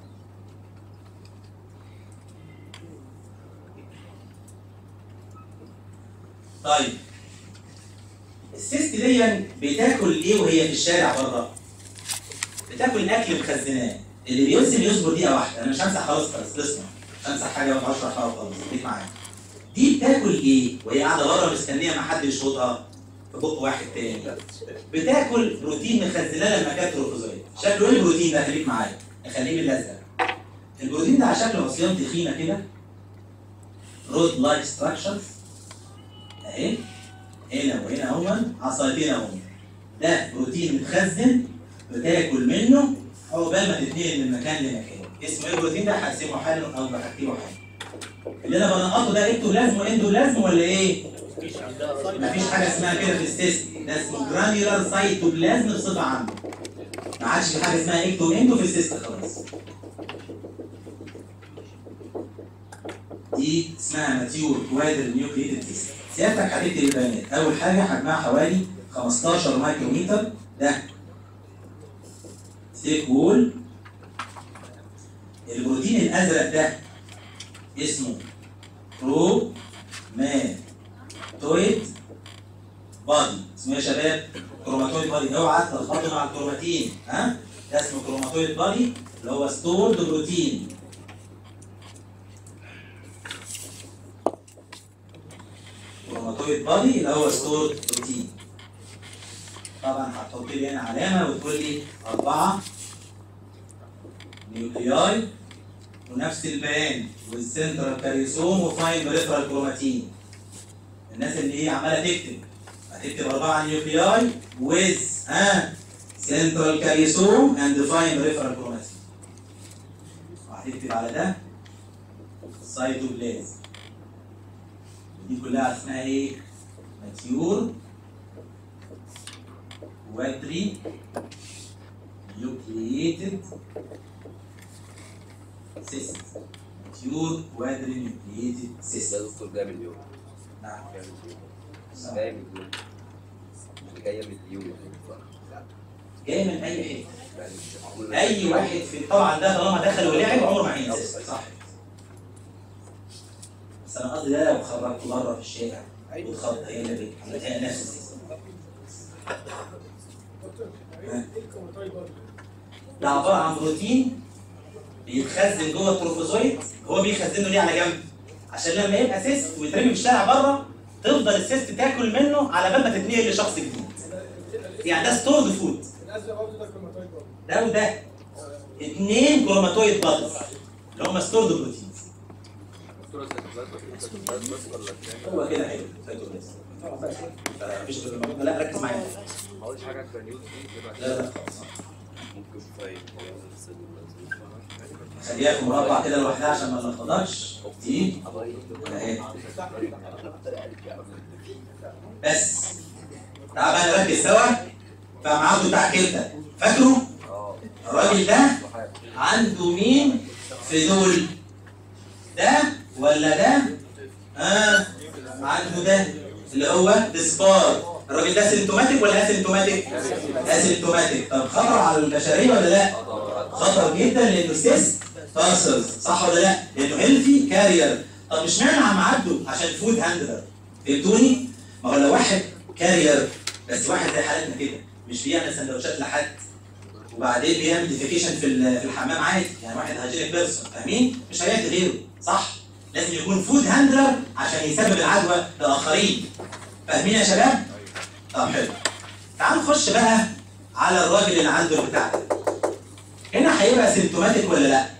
طيب السيست دي بتاكل ايه وهي في الشارع بره؟ بتاكل اكل مخزناه اللي بيوزن يصبر دقيقه واحده انا مش همسح خلاص خلاص اسمع مش همسح حاجه وما اشرحها وخلاص خليك معايا دي بتاكل ايه وهي قاعده بره مستنيه ما حد يشوطها في بق واحد تاني بتاكل بروتين مخزناه لما كانت تروفوزويد شكله ايه البروتين ده خليك معايا نخليه بالازرق البروتين ده على شكل عصيان تخينه كده رود لايك ستراكشرز اهي هنا وهنا اهون عصايتين اهون ده بروتين متخزن بتاكل منه عقبال ما تتنقل من مكان لمكان اسمه ايه البروتين ده هقسمه حالا او بحكيه حالا اللي انا بنقطه ده اكتولازم واندولازم ولا ايه؟ مفيش حاجه اسمها كده في السيستم ده اسمه جرانيولار سايتوبلازم بصفه عامه ما عادش في حاجه اسمها اكتو اندو في السيستم خلاص دي اسمها ماتيور كوادر نيوكليتد تيست سيادتك هتكتب البيانات اول حاجه حجمها حوالي 15 مايكرومتر ده ثيك وول البروتين الازرق ده اسمه برو ماتويد بادي اسمه ايه يا شباب؟ كروماتويد بادي اوعى تلخبطوا مع الكروماتين ها؟ ده اسمه كروماتويد بادي اللي هو ستورد بروتين كروماتويد بادي اللي هو ستورد بروتين طبعا هتحط لي هنا علامه وتقول لي اربعه نيوكلياي ونفس البيان والسنترال كاريوسوم وفاين بريفرال كروماتين الناس اللي هي عماله تكتب هتكتب اربعه نيوكلياي ويز ها سنترال كاريوسوم اند فاين بريفرال كروماتين وهتكتب على ده سايتوبلازم دي كلها اسمها ايه؟ ماتيور كوادري نيوكلييتد سيست ماتيور كوادري نيوكلييتد ده سيست دكتور جاي من اليوم نعم جاي من اليوم جاي من اليوم اللي جايه من اليوم جاي من اي حته يعني مش معقول اي واحد في طبعا ده طالما دخل ولعب عمره ما هينسى صح بس انا قصدي ده لو خرجته بره في الشارع واتخض هي اللي عملتها نفس السيستم ده عباره عن بروتين بيتخزن جوه التروفوزويد هو بيخزنه ليه على جنب عشان لما يبقى سيست ويترمي في الشارع بره تفضل السيست تاكل منه على بال ما تتنقل لشخص جديد يعني ده ستورد فود ده وده اتنين كروماتويد بادز اللي هم ستورد بروتينز دكتور بس ولا هو كده حلو سيتوبلازم. مفيش غير الموضوع. لا ركز معايا ما قلتش حاجه في النيوز لا لا خلاص ممكن فايل خليها في مربع كده لوحدها عشان ما نلخبطكش دي اهي بس تعال بقى نركز سوا فمعاده بتاع كبده فاكره اه الراجل ده عنده مين في دول ده ولا ده اه عنده ده اللي هو ديسبار الراجل ده سيمتوماتيك ولا اسيمتوماتيك اسيمتوماتيك طب خطر على البشريه ولا لا خطر جدا لانه سيست تاسلز صح ولا لا لانه هيلثي كارير طب مش معنى عم عدوا عشان فود هاندلر فهمتوني ما هو لو واحد كارير بس واحد زي حالتنا كده مش بيعمل سندوتشات لحد وبعدين بيعمل ديفيكيشن في ال- في الحمام عادي يعني واحد هايجينيك بيرسون فاهمين مش هيعمل غيره صح لازم يكون فود هاندلر عشان يسبب العدوى لاخرين فاهمين يا شباب طب حلو تعالوا نخش بقى على الراجل اللي عنده البتاع ده هنا هيبقى سيمتوماتيك ولا لا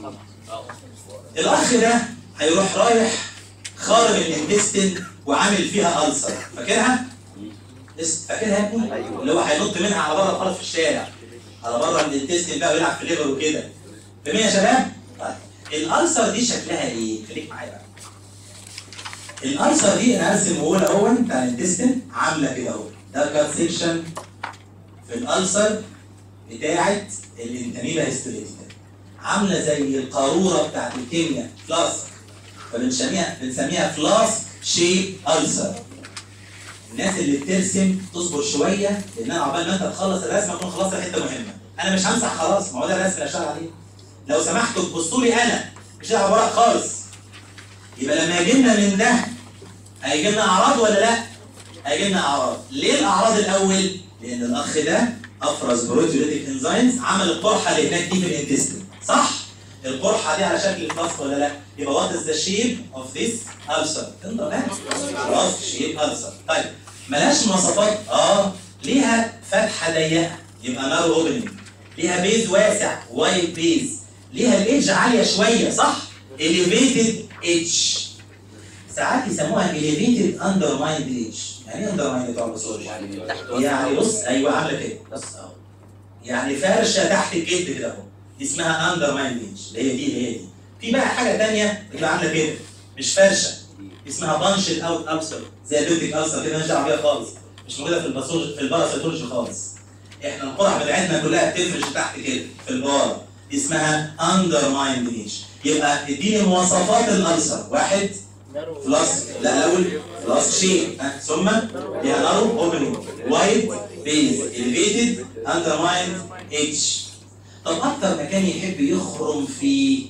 الاخ ده هيروح رايح خارم الانتستين وعامل فيها ألسر فاكرها اس- فاكرها يا ابني اللي هو هينط منها على بره خالص في الشارع على بره من الانتستين بقى ويلعب في الليفر وكده فاهمين يا شباب طيب الألسر دي شكلها ايه خليك معايا بقى الألسر دي انا ارسم هو اهو بتاع الانتستين عامله كده اهو ده كات سيكشن في الألسر بتاعت الانتاميبا هيستوليتيكا عامله زي القاروره بتاعت الكيمياء فلاسك فبنسميها بنسميها فلاسك شيب ألسر الناس اللي بترسم تصبر شويه لان انا عقبال ما انت تخلص الرسمه اكون خلصت حته مهمه انا مش همسح خلاص ما هو ده الرسم اللي هشتغل عليه لو سمحتوا تبصوا لي انا مش على ورق خالص يبقى لما يجي لنا من ده هيجي لنا اعراض ولا لا؟ هيجي لنا اعراض ليه الاعراض الاول؟ لان الاخ ده افرز بروتيوليتيك انزيمز عمل القرحه اللي هناك دي في الانتستين صح؟ القرحه دي على شكل فلاسك ولا لا؟ يبقى وات از ذا شيب اوف ذيس ألسر فلاسك شيب ألسر طيب ملهاش مواصفات اه ليها فتحه ضيقه يبقى نارو اوبننج ليها بيز واسع وايد بيز ليها الايدج عاليه شويه صح؟ elevated edge ساعات يسموها elevated undermined edge يعني ايه undermined بتوع الباثولوجي؟ يعني بص ايوه عامله كده بص اهو يعني فرشه تحت الجلد كده اهو دي اسمها undermined edge اللي هي دي اللي هي دي في بقى حاجه ثانيه بتبقى عامله كده مش فرشه اسمها بانشد اوت ألسر زي البيوتيك ألسر كده مالناش دعوه بيها خالص مش موجوده في الباثولوجي في الباراسيتولوجي خالص احنا القرح بتاعتنا كلها بتفرش تحت كده في البار دي اسمها undermined edge يبقى اديني مواصفات الألسر واحد فلاس لا الاول فلاس شيء ثم ليها نارو اوبننج وايد بيز اليفيتد اندرمايند اتش طب اكتر مكان يحب يخرم فيه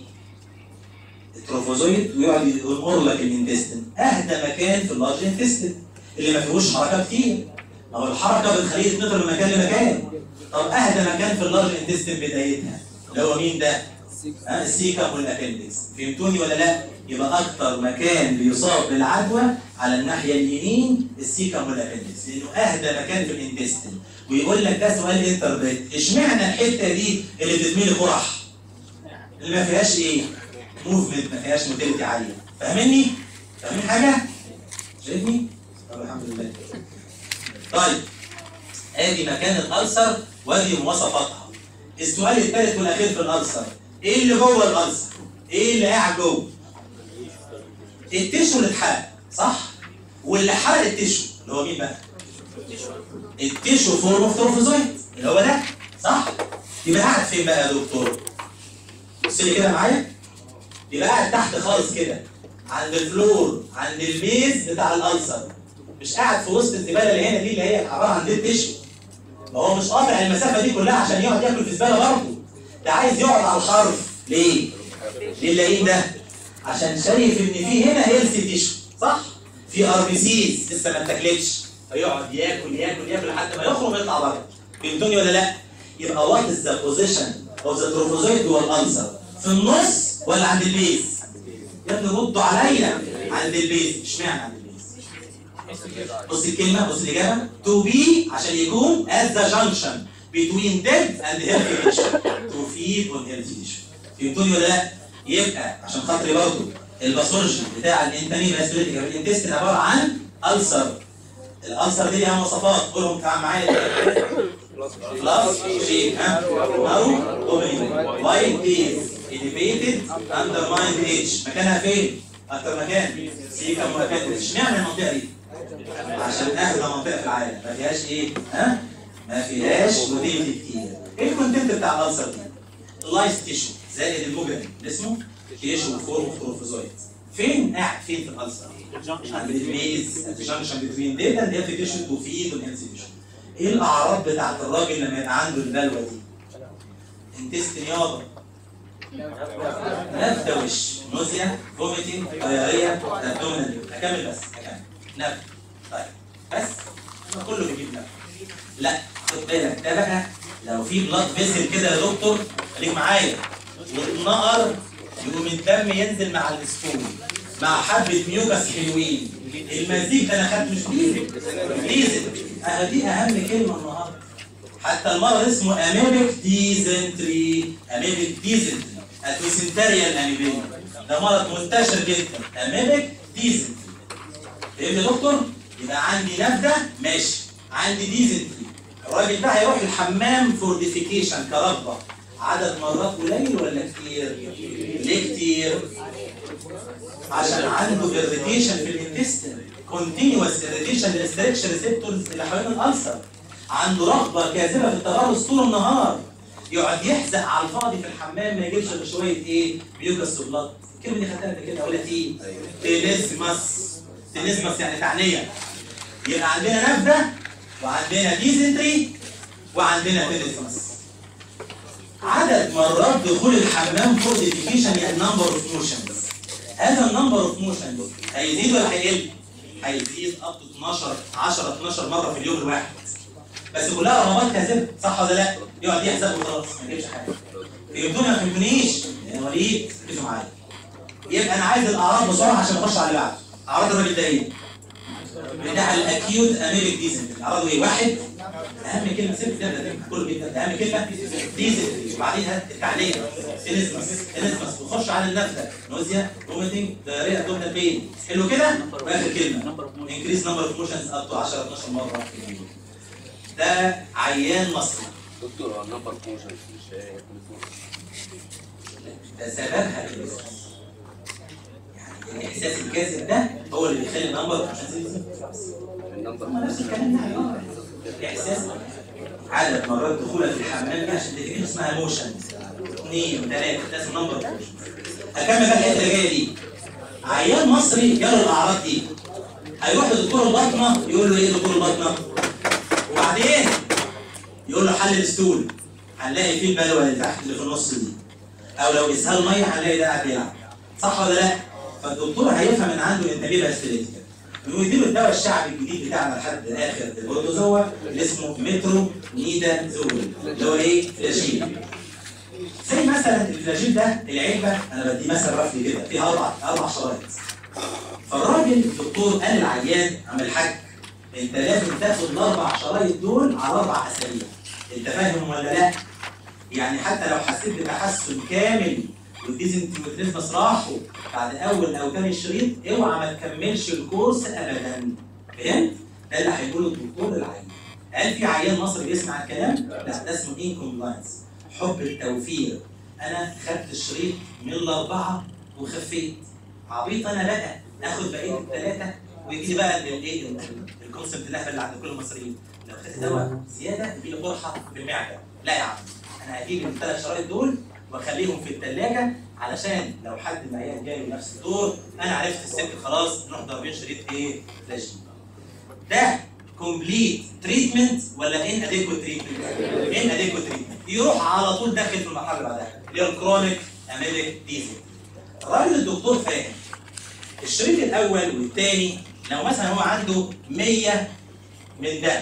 التروفوزويد ويقعد يمر لك الانتستين اهدى مكان في اللارج انتستين اللي ما فيهوش حركه كتير ما هو الحركه بتخليه يتنقل من مكان لمكان طب اهدى مكان في اللارج انتستين بدايتها اللي هو مين ده؟ ها السيكم والابندكس فهمتوني ولا لا؟ يبقى اكتر مكان بيصاب بالعدوى على الناحيه اليمين السيكم والابندكس لانه اهدى مكان في الانتستين ويقول لك ده سؤال انتربريت اشمعنى الحته دي اللي بتتملي قرح؟ اللي ما فيهاش ايه؟ موفمنت ما فيهاش موتيلتي عاليه فاهمني؟ فاهمين حاجه؟ شايفني؟ طب الحمد لله طيب ادي مكان الالسر وادي مواصفاتها السؤال الثالث والاخير في الالسر ايه اللي جوه الالسر؟ ايه اللي قاعد جوه؟ التشو اللي اتحرق صح؟ واللي حرق التشو اللي هو مين بقى؟ التشو فورم اوف تروفوزويد اللي هو ده صح؟ يبقى قاعد فين بقى يا دكتور؟ بص لي كده معايا يبقى قاعد تحت خالص كده عند الفلور عند البيز بتاع الالسر مش قاعد في وسط الزباله اللي هنا دي اللي هي عباره عن ديد تشو ما هو مش قاطع المسافه دي كلها عشان يقعد ياكل في زباله برضه ده عايز يقعد على الحرف ليه؟ ليه اللئيم ده؟ عشان شايف ان في هنا هيلثي تيشو صح؟ في ار بي سيز لسه ما اتاكلتش فيقعد ياكل ياكل ياكل لحد ما يخرج ويطلع بره فهمتوني ولا لا؟ يبقى وات از ذا بوزيشن اوف ذا تروفوزويد جوه الانسر في النص ولا عند البيز؟ يا ابني ردوا عليا عند البيز اشمعنى عند البيز؟ بص الكلمه بص الاجابه تو بي عشان يكون at the junction between dead and healthy tissue to feed on healthy tissue فهمتوني ولا لا؟ يبقى عشان خاطري برضه الباثولوجي بتاع الانتاني باسوليتيك الانتستين عباره عن ألسر الألسر دي ليها مواصفات قولهم تعال معايا بلس شيك ها نارو اوبننج وايد بيز elevated undermined edge مكانها فين؟ أكتر مكان سيكا مؤكد اشمعنى المنطقة دي؟ عشان اهدى منطقه في العالم ما فيهاش ايه ها ما فيهاش موديلتي كتير ايه الكونتنت بتاع الالسر دي اللايس تيشو زائد المجرم اسمه تيشو فورم تروفوزويد فين قاعد فين في الالسر عند البيز الجنكشن بتوين ديت اند هيلثي تيشو تو فيد والهيلثي تيشو ايه الاعراض بتاعت الراجل لما يبقى عنده البلوه دي انتستين يابا نفده وش نوزيا فوميتنج دايريا ابدومينال اكمل بس اكمل نفد طيب بس كله بيجيب نفد لا خد بالك ده بقى لو في بلاد فيسل كده يا دكتور خليك معايا واتنقر يقوم الدم ينزل مع السكول مع حبه ميوكس حلوين المزيج ده انا خدت مش ديزل ديزل اه دي اهم كلمه النهارده حتى المرض اسمه اميبك ديزنتري اميبك ديزنتري الديسنتريال اميبيا ده مرض منتشر جدا اميبك ديزنتري فهمت يا دكتور؟ يبقى عندي نبده ماشي عندي ديزنتري الراجل ده هيروح الحمام فور ديفيكيشن كرغبه عدد مرات قليل ولا كتير؟ ليه كتير؟ عشان عنده irritation في الانتستين continuous irritation للاستريكشن ريسبتورز اللي حوالين الالسر عنده رغبه كاذبه في التغرس طول النهار يقعد يحزق على الفاضي في الحمام ما يجيبش غير شويه ايه ميوكس وبلط الكلمه دي خدتها قبل كده اقولها ايه تينيزمس تينيزمس يعني تعنيه يبقى عندنا نبده وعندنا ديزنتري وعندنا تينيزمس عدد مرات دخول الحمام فور ديفيكيشن يعني نمبر اوف موشنز هذا النمبر اوف موشنز هيزيد ولا هيقل؟ هيزيد اب تو 12 10 12 مره في اليوم الواحد بس كلها رغبات كاذبه صح ولا لا؟ يقعد يحزق وخلاص ما يجيبش حاجه فهمتوني ما فهمتونيش يا وليد ركزوا معايا يبقى انا عايز الاعراض بسرعه عشان اخش على اللي بعده اعراض الراجل ده ايه؟ بتاع الاكيوت اميريك ديزنتري اعراضه ايه؟ واحد اهم كلمه سيب ده ده كله جدا ده اهم كلمه ديزنتري وبعديها التعليق انسمس انسمس وخش على النفله نوزيا فوميتنج دايريا ابدومينال بين حلو كده؟ واخر كلمه انكريس نمبر اوف موشنز اب تو 10 12 مره في اليوم ده عيان مصري دكتور هو النمبر موشن مش هيكون ده سببها الإحساس. يعني الاحساس الكاذب ده هو اللي بيخلي النمبر عشان تنزل. النمبر هم نفس الكلام ده الاحساس عدد مرات دخولك في الحمام دي عشان تفتكر اسمها موشن اثنين ثلاثه ده اسمه نمبر موشن هكمل بقى الحته اللي جايه دي عيان مصري جاله الاعراض دي هيروح لدكتور البطنه يقول له ايه دكتور البطنه وبعدين يقول له حل الستول هنلاقي فيه البلوه اللي تحت اللي في النص دي او لو اسهال ميه هنلاقي ده قاعد بيلعب صح ولا لا؟ فالدكتور هيفهم ان عنده انتبيه استريتيكال ويديله الدواء الشعبي الجديد بتاعنا لحد اخر البروتوزوا اللي اسمه مترو نيدا زول اللي هو ايه؟ فلاجيل زي مثلا الفلاجيل ده العلبه انا بدي مثل رفلي كده فيها اربع اربع شرايط فالراجل الدكتور قال للعيان عم الحاج انت لازم تاخد الاربع شرايط دول على اربع اسابيع انت فاهم ولا لا؟ يعني حتى لو حسيت بتحسن كامل والديزنتيوتريزمس راحوا بعد اول او تاني شريط اوعى ما تكملش الكورس ابدا فهمت؟ ده اللي هيقوله الدكتور للعيان هل في عيان مصري بيسمع الكلام؟ لا ده اسمه انكومبلاينس حب التوفير انا خدت الشريط من الاربعه وخفيت عبيط انا بقى اخد بقيه الثلاثه ويجي لي بقى الايه الكونسبت الاهبل اللي عند كل المصريين لو خدت دواء زياده يجي لي قرحه في المعده لا يا عم انا هجيب الثلاث شرايط دول واخليهم في الثلاجه علشان لو حد من العيال جاي نفس الدور انا عرفت الست خلاص نروح ضاربين شريط ايه فلاجين ده كومبليت تريتمنت ولا ان اديكوت تريتمنت؟ ان اديكوت تريتمنت يروح على طول داخل في المرحله اللي بعدها اللي هي الكرونيك اميليك ديزل الراجل الدكتور فاهم الشريط الاول والثاني لو مثلا هو عنده 100 من ده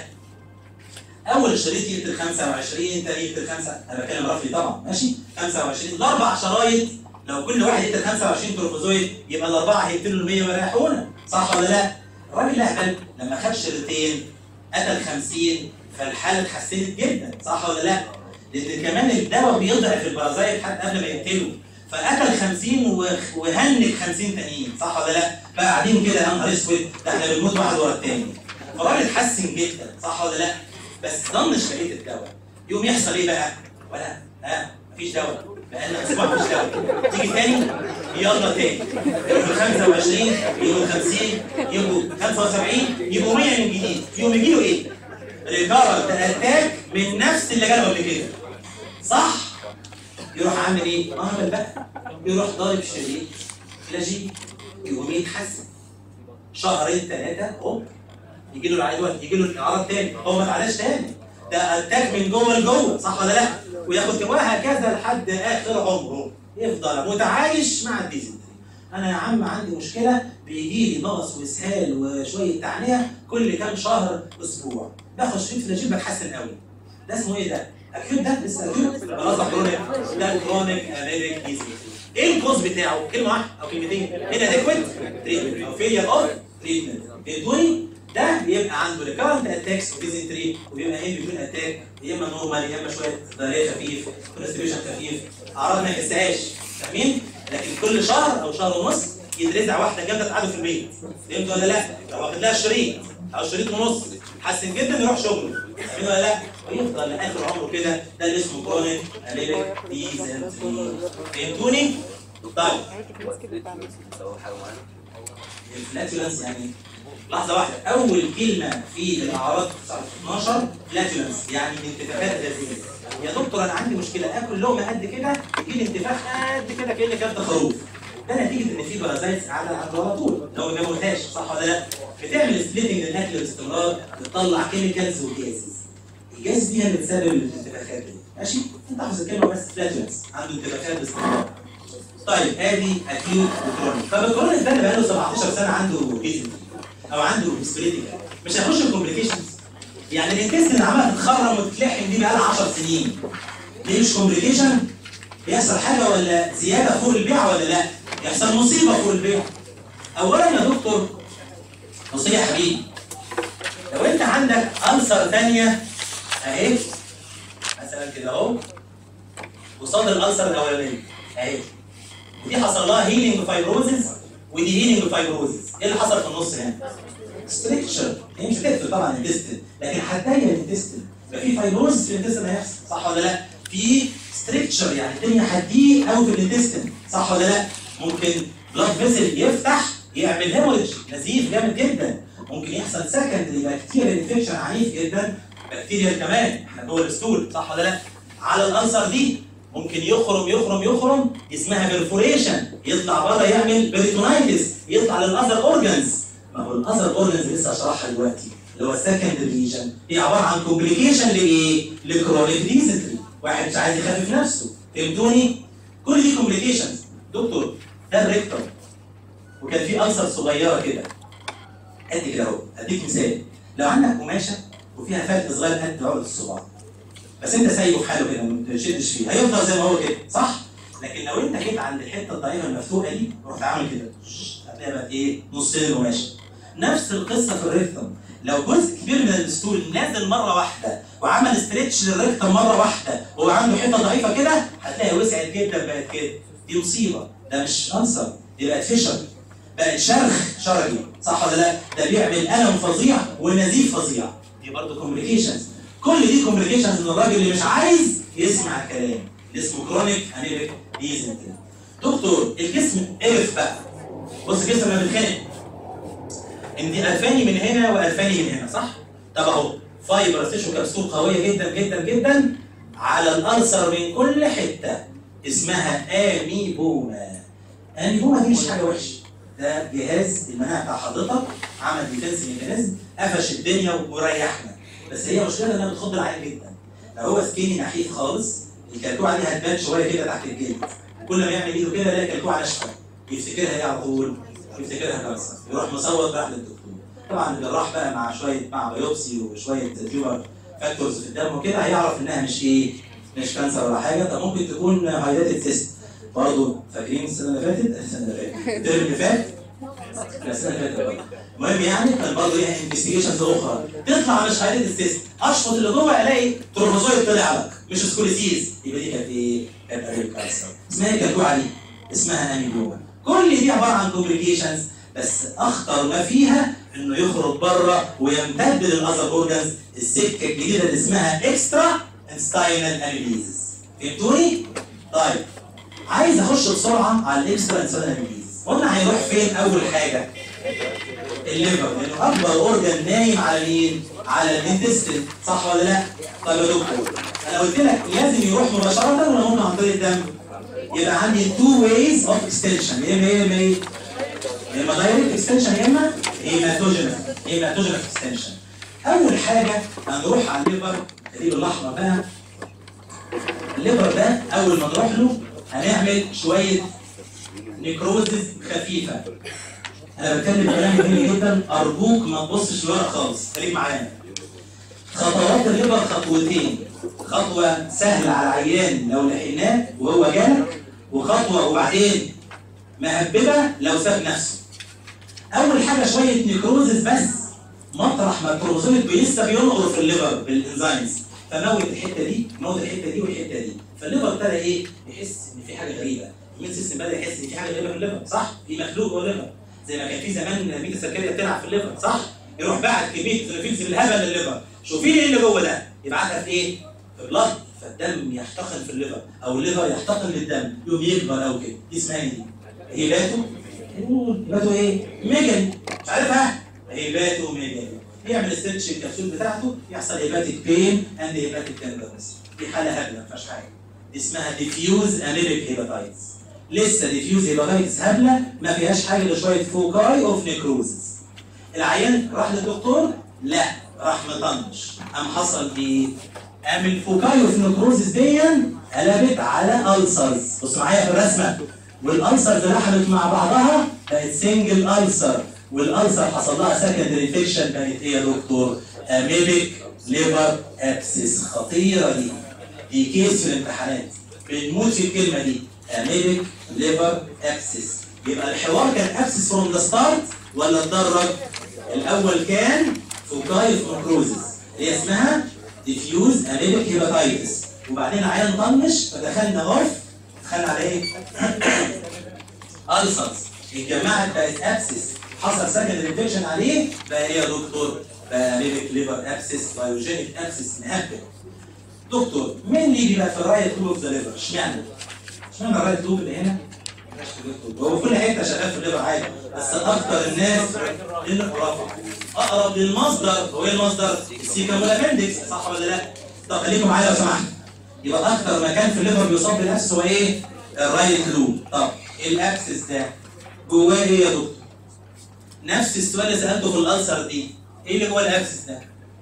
اول شريط يقتل 25 تاني يقتل 5 انا بتكلم رفلي طبعا ماشي 25 الاربع شرايط لو كل واحد يقتل 25 تروفوزويد يبقى الاربعه هيقتلوا ال 100 ويريحونا صح ولا لا؟ الراجل الاهبل لما خد شريطين قتل 50 فالحاله اتحسنت جدا صح ولا لا؟ لان كمان الدواء بيضعف البرازيت حتى قبل ما يقتله فقتل 50 وخ- وهنك 50 تانيين صح ولا لا؟ بقى قاعدين كده يا نهار اسود ده احنا بنموت واحد ورا التاني فالراجل اتحسن جدا صح ولا لا؟ بس ضمن شريط الدواء يقوم يحصل ايه بقى؟ ولا ها مفيش دواء بقالنا اسبوع مفيش دواء تيجي تاني يلا تاني يبقوا 25 يبقوا 50 يبقوا 75 يبقوا 100 من جديد يقوم يجي له ايه؟ ريكارنت اتاك من نفس اللي جاله قبل كده صح؟ يروح عامل ايه؟ مهبل بقى يروح ضارب شريط فلاجيل يقوم يتحسن شهرين ثلاثه هوب يجي له العدوى يجي له الاعراض تاني هو ما اتعالجش تاني ده اتاك من جوه لجوه صح ولا لا؟ وياخد وهكذا لحد اخر عمره يفضل متعايش مع الديزنتري انا يا عم عندي مشكله بيجي لي نقص واسهال وشويه تعنيه كل كام شهر اسبوع باخد شريط فلاجيل بتحسن قوي ده اسمه ايه ده؟ اكيوت ده لسه اكيوت خلاص ده كرونيك ده كرونيك اميريك ديزنتري ايه الكوز بتاعه؟ كلمه واحده او كلمتين هنا اديكويت تريتمنت او فيلير اوف تريتمنت فهمتوني؟ ده بيبقى عنده ريكارنت اتاكس وديزنتري وبيبقى ايه بيكون اتاك يا اما نورمال يا اما شويه ضرير خفيف كونستيبيوشن خفيف اعراض ما يحسهاش فاهمين؟ لكن كل شهر او شهر ونص يترزع واحده جامده تقعده في البيت فهمت ولا لا؟ لو واخد لها شريط او شريط ونص حسن جدا يروح شغله فاهمين ولا لا؟ ويفضل لاخر عمره كده ده اللي اسمه كرونيك اميليك ديزنتري فهمتوني؟ طيب هو التريتمنت بيسوي حاجه معينه الفلاتولنس يعني لحظة واحدة أول كلمة في الأعراض 12 فلاتولنس يعني انتفاخات غازية يا دكتور أنا عندي مشكلة آكل لقمة قد كده يجي لي انتفاخ قد كده كأني كلت خروف ده نتيجة إن في بارازايتس قاعدة عنده على طول لو ما بيموتهاش صح ولا لا؟ بتعمل سبليتنج للأكل باستمرار بتطلع كيميكالز وجازز الجاز دي هي اللي بتسبب الانتفاخات دي ماشي؟ أنت حافظ الكلمة بس فلاتولنس عنده انتفاخات باستمرار طيب ادي اكيوت وكرونيك طب الكرونيك ده اللي بقاله 17 سنه عنده ديزنتري او عنده هيستوريتيكال مش هيخش في كومبليكيشنز يعني الانتستين عماله تتخرم وتتلحم دي بقالها 10 سنين دي مش كومبليكيشن بيحصل حاجه ولا زياده فوق البيع ولا لا يحصل مصيبه فوق البيع اولا يا دكتور بص يا حبيبي لو انت عندك ألسر ثانيه اهي مثلا كده اهو قصاد الألسر الاولانيه اهي ودي حصل لها هيلينج فايبروزز ودي هيلينج فايبروزز ايه اللي حصل في النص هنا؟ ستريكشر هي مش هتقفل طبعا الانتستين لكن هتضيق الانتستين يبقى في فايبروزز في الانتستين هيحصل صح ولا لا؟ في ستريكشر يعني الدنيا هتضيق قوي في الانتستين صح ولا لا؟ ممكن بلاد فيسل يفتح يعمل هيموريدج نزيف جامد جدا ممكن يحصل سكندري بكتيريا انفكشن عنيف جدا بكتيريا كمان احنا جوه الستول صح ولا لا؟ على الالسر دي ممكن يخرم يخرم يخرم اسمها بيرفوريشن يطلع بره يعمل بيريتونايتس يطلع للاذر اورجانز ما هو الاذر اورجانز لسه شرحها دلوقتي اللي هو السكند ريجن هي عباره عن كومبليكيشن لايه؟ لكرونيك ديزنتري واحد مش عايز يخفف نفسه فهمتوني؟ كل دي كومبليكيشنز دكتور ده الريكتور وكان في ألسر صغيره كده قد كده اهو اديك مثال لو عندك قماشه وفيها فتح صغير قد عقد الصباع بس انت سايبه في حاله كده ما تشدش فيه هيفضل زي ما هو كده صح؟ لكن لو انت جيت عند الحته الضعيفه المفتوحه دي رحت عامل كده هتلاقي بقت ايه؟ نصين القماشه نفس القصه في الريكتم لو جزء كبير من الستول نازل مره واحده وعمل ستريتش للريكتم مره واحده وهو عنده حته ضعيفه كده هتلاقي وسعت جدا بقت كده دي مصيبه ده مش انسر دي بقت فشل بقت شرخ شرجي صح ولا لا؟ ده بيعمل الم فظيع ونزيف فظيع دي برضه كومبليكيشنز كل دي كومبليكيشنز من الراجل اللي مش عايز يسمع الكلام اللي اسمه كرونيك انيميك ديزنتري دكتور الجسم قرف بقى بص الجسم لما بيتخانق ان دي الفاني من هنا والفاني من هنا صح؟ طب اهو فايبر تيشو كبسول قويه جدا جدا جدا على الالسر من كل حته اسمها اميبوما اميبوما دي مش حاجه وحشه ده جهاز المناعه بتاع حضرتك عمل ديفنس ميكانيزم قفش الدنيا وريحنا بس هي مشكلتها انها بتخض العين جدا لو هو سكيني نحيف خالص الكلكوعه دي هتبان شويه كده تحت الجلد كل ما يعمل ايده كده يلاقي الكلكوعه ناشفه يفتكرها ايه على طول يفتكرها كانسر يروح مصوت راح للدكتور طبعا الجراح بقى مع شويه مع بايوبسي وشويه تيومر فاكتورز في الدم وكده هيعرف انها مش ايه مش كانسر ولا حاجه طب ممكن تكون هايلايتد سيست برضه فاكرين السنه اللي فاتت السنه اللي فاتت الترم اللي فات لا، السنه اللي فاتت برضه. المهم يعني كان برضه ليها انفستيجيشنز اخرى تطلع مش هايلايتد سيست اشفط اللي جوه الاقي ترومبوزويد طلع لك مش سكوليسيز يبقى دي كانت ايه؟ كانت اريب كانسر اسمها ايه الكلكوعه دي؟ اسمها انيميوما كل دي عباره عن كومبليكيشنز بس اخطر ما فيها انه يخرج بره ويمتد للاذر اورجانز السكه الجديده اللي اسمها اكسترا انستاينال انيليزز فهمتوني؟ طيب عايز اخش بسرعه على الاكسترا انستاينال انيليزز قلنا هيروح فين اول حاجه؟ الليفر لانه اكبر اورجان نايم على مين؟ على الانتستين صح ولا لا؟ طيب يا دكتور انا قلت لك لازم يروح مباشره ولا ممكن عن طريق الدم؟ يبقى عندي تو ويز اوف اكستنشن يا اما ايه يا اما ايه؟ يا اما دايركت اكستنشن يا اما هيماتوجينس هيماتوجينس اكستنشن اول حاجه هنروح على الليفر الدليل الاحمر بقى الليفر ده اول ما نروح له هنعمل شويه نيكروزز خفيفه انا بتكلم كلام مهم جدا ارجوك ما تبصش لورا خالص خليك معايا خطوات الليفر خطوتين خطوه سهله على العيان لو لحقناه وهو جالك وخطوه وبعدين مهببه لو ساب نفسه اول حاجه شويه نيكروزس بس مطرح ما الكروموسوم لسه بينقر في الليفر بالانزيمز فموت الحته دي موت الحته دي والحته دي فالليفر ابتدى ايه يحس ان في حاجه غريبه المين سيستم بدا يحس ان في حاجه غريبه في الليفر صح في مخلوق جوه الليفر زي ما كان في زمان ميتا سكريه بتلعب في الليفر صح يروح باعت كميه تروفيلز بالهبل للليفر شوفي لي ايه اللي جوه ده يبعتها في ايه في بلاد فالدم يحتقن في الليفر او الليفر يحتقن للدم يقوم يكبر او كده دي اسمها ايه دي هيباتو هيباتو ايه ميجن مش عارفها هيباتو ميجن يعمل ستريتش الكبسول بتاعته يحصل هيباتيك بين اند هيباتيك تندرنس دي حاله هبله ما فيهاش حاجه دي اسمها ديفيوز انيميك هيباتايتس لسه ديفيوز هيباتايتس هبله ما فيهاش حاجه الا شويه فوكاي اوف نيكروزس العيان راح للدكتور لا راح مطنش قام حصل ايه قام الفوكاي اوف نيكروزس دي قلبت على السرز بص معايا في الرسمه والالسرز لحمت مع بعضها بقت سنجل السر والالسر حصل لها سكندري انفكشن بقت ايه يا دكتور؟ اميبك ليفر ابسس خطيره دي دي كيس في الامتحانات بنموت في الكلمه دي اميبك ليفر ابسس يبقى الحوار كان ابسس فروم ذا ستارت ولا اتدرج؟ الاول كان فوكاي فروكروزس هي اسمها ديفيوز اميبك هيباتايتس وبعدين العيان طنش فدخلنا اوف دخلنا على ايه؟ السرز اتجمعت بقت ابسس حصل سكند انفكشن عليه بقى ايه يا دكتور؟ بقى اميبك ليفر ابسس بايوجينيك ابسس مهبل دكتور مين اللي بيبقى في الرايت لوب اوف ذا ليفر؟ اشمعنى؟ اشمعنى الرايت لوب اللي هنا؟ هو في كل حته شغال في الليفر عادي بس اكتر الناس للرفع اقرب للمصدر هو ايه المصدر؟ السيكم والابندكس صح ولا لا؟ طب خليكم معايا لو سمحت يبقى اكتر مكان في الليفر بيصاب بالابسس هو ايه؟ الرايت لوب طب الابسس ده جواه ايه يا دكتور؟ نفس السؤال اللي سالته في الالسر دي ايه اللي جوه الابسس ده؟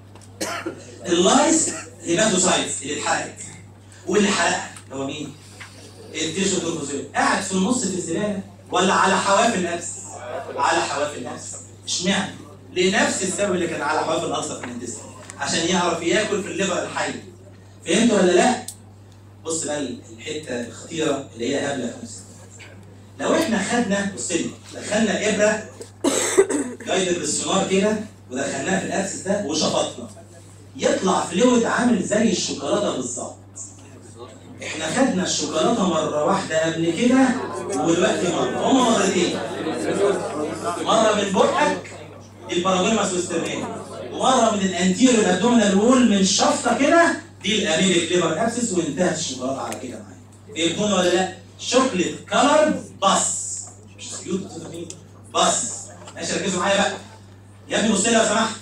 اللايس هيباتوسايتس اللي اتحرقت واللي حرقها اللي هو مين؟ التيشو توربوزيل قاعد في النص في الزباله ولا على حواف النفس؟ على حواف النفس اشمعنى؟ لنفس السبب اللي كان على حواف الالسر في الانتستين عشان يعرف ياكل في الليفر الحي فهمت ولا لا؟ بص بقى الحته الخطيره اللي هي هبله خمسه لو احنا خدنا بص لي دخلنا ابره جايدد بالسونار كده ودخلناها في الابسس ده وشفطنا يطلع فلويد عامل زي الشوكولاته بالظبط احنا خدنا الشوكولاته مره واحده قبل كده ودلوقتي مره هما مرتين مره من بقك دي الباراجونيماس وسترنين ومره من الانتيريور ابدومينال وول من شفطه كده دي الاميبك ليفر ابسس وانتهت الشوكولاته على كده معايا فهمتونا ولا لا؟ شوكليت كلر بس مش سكيوت بس ماشي ركزوا معايا بقى يا ابني بص لي لو سمحت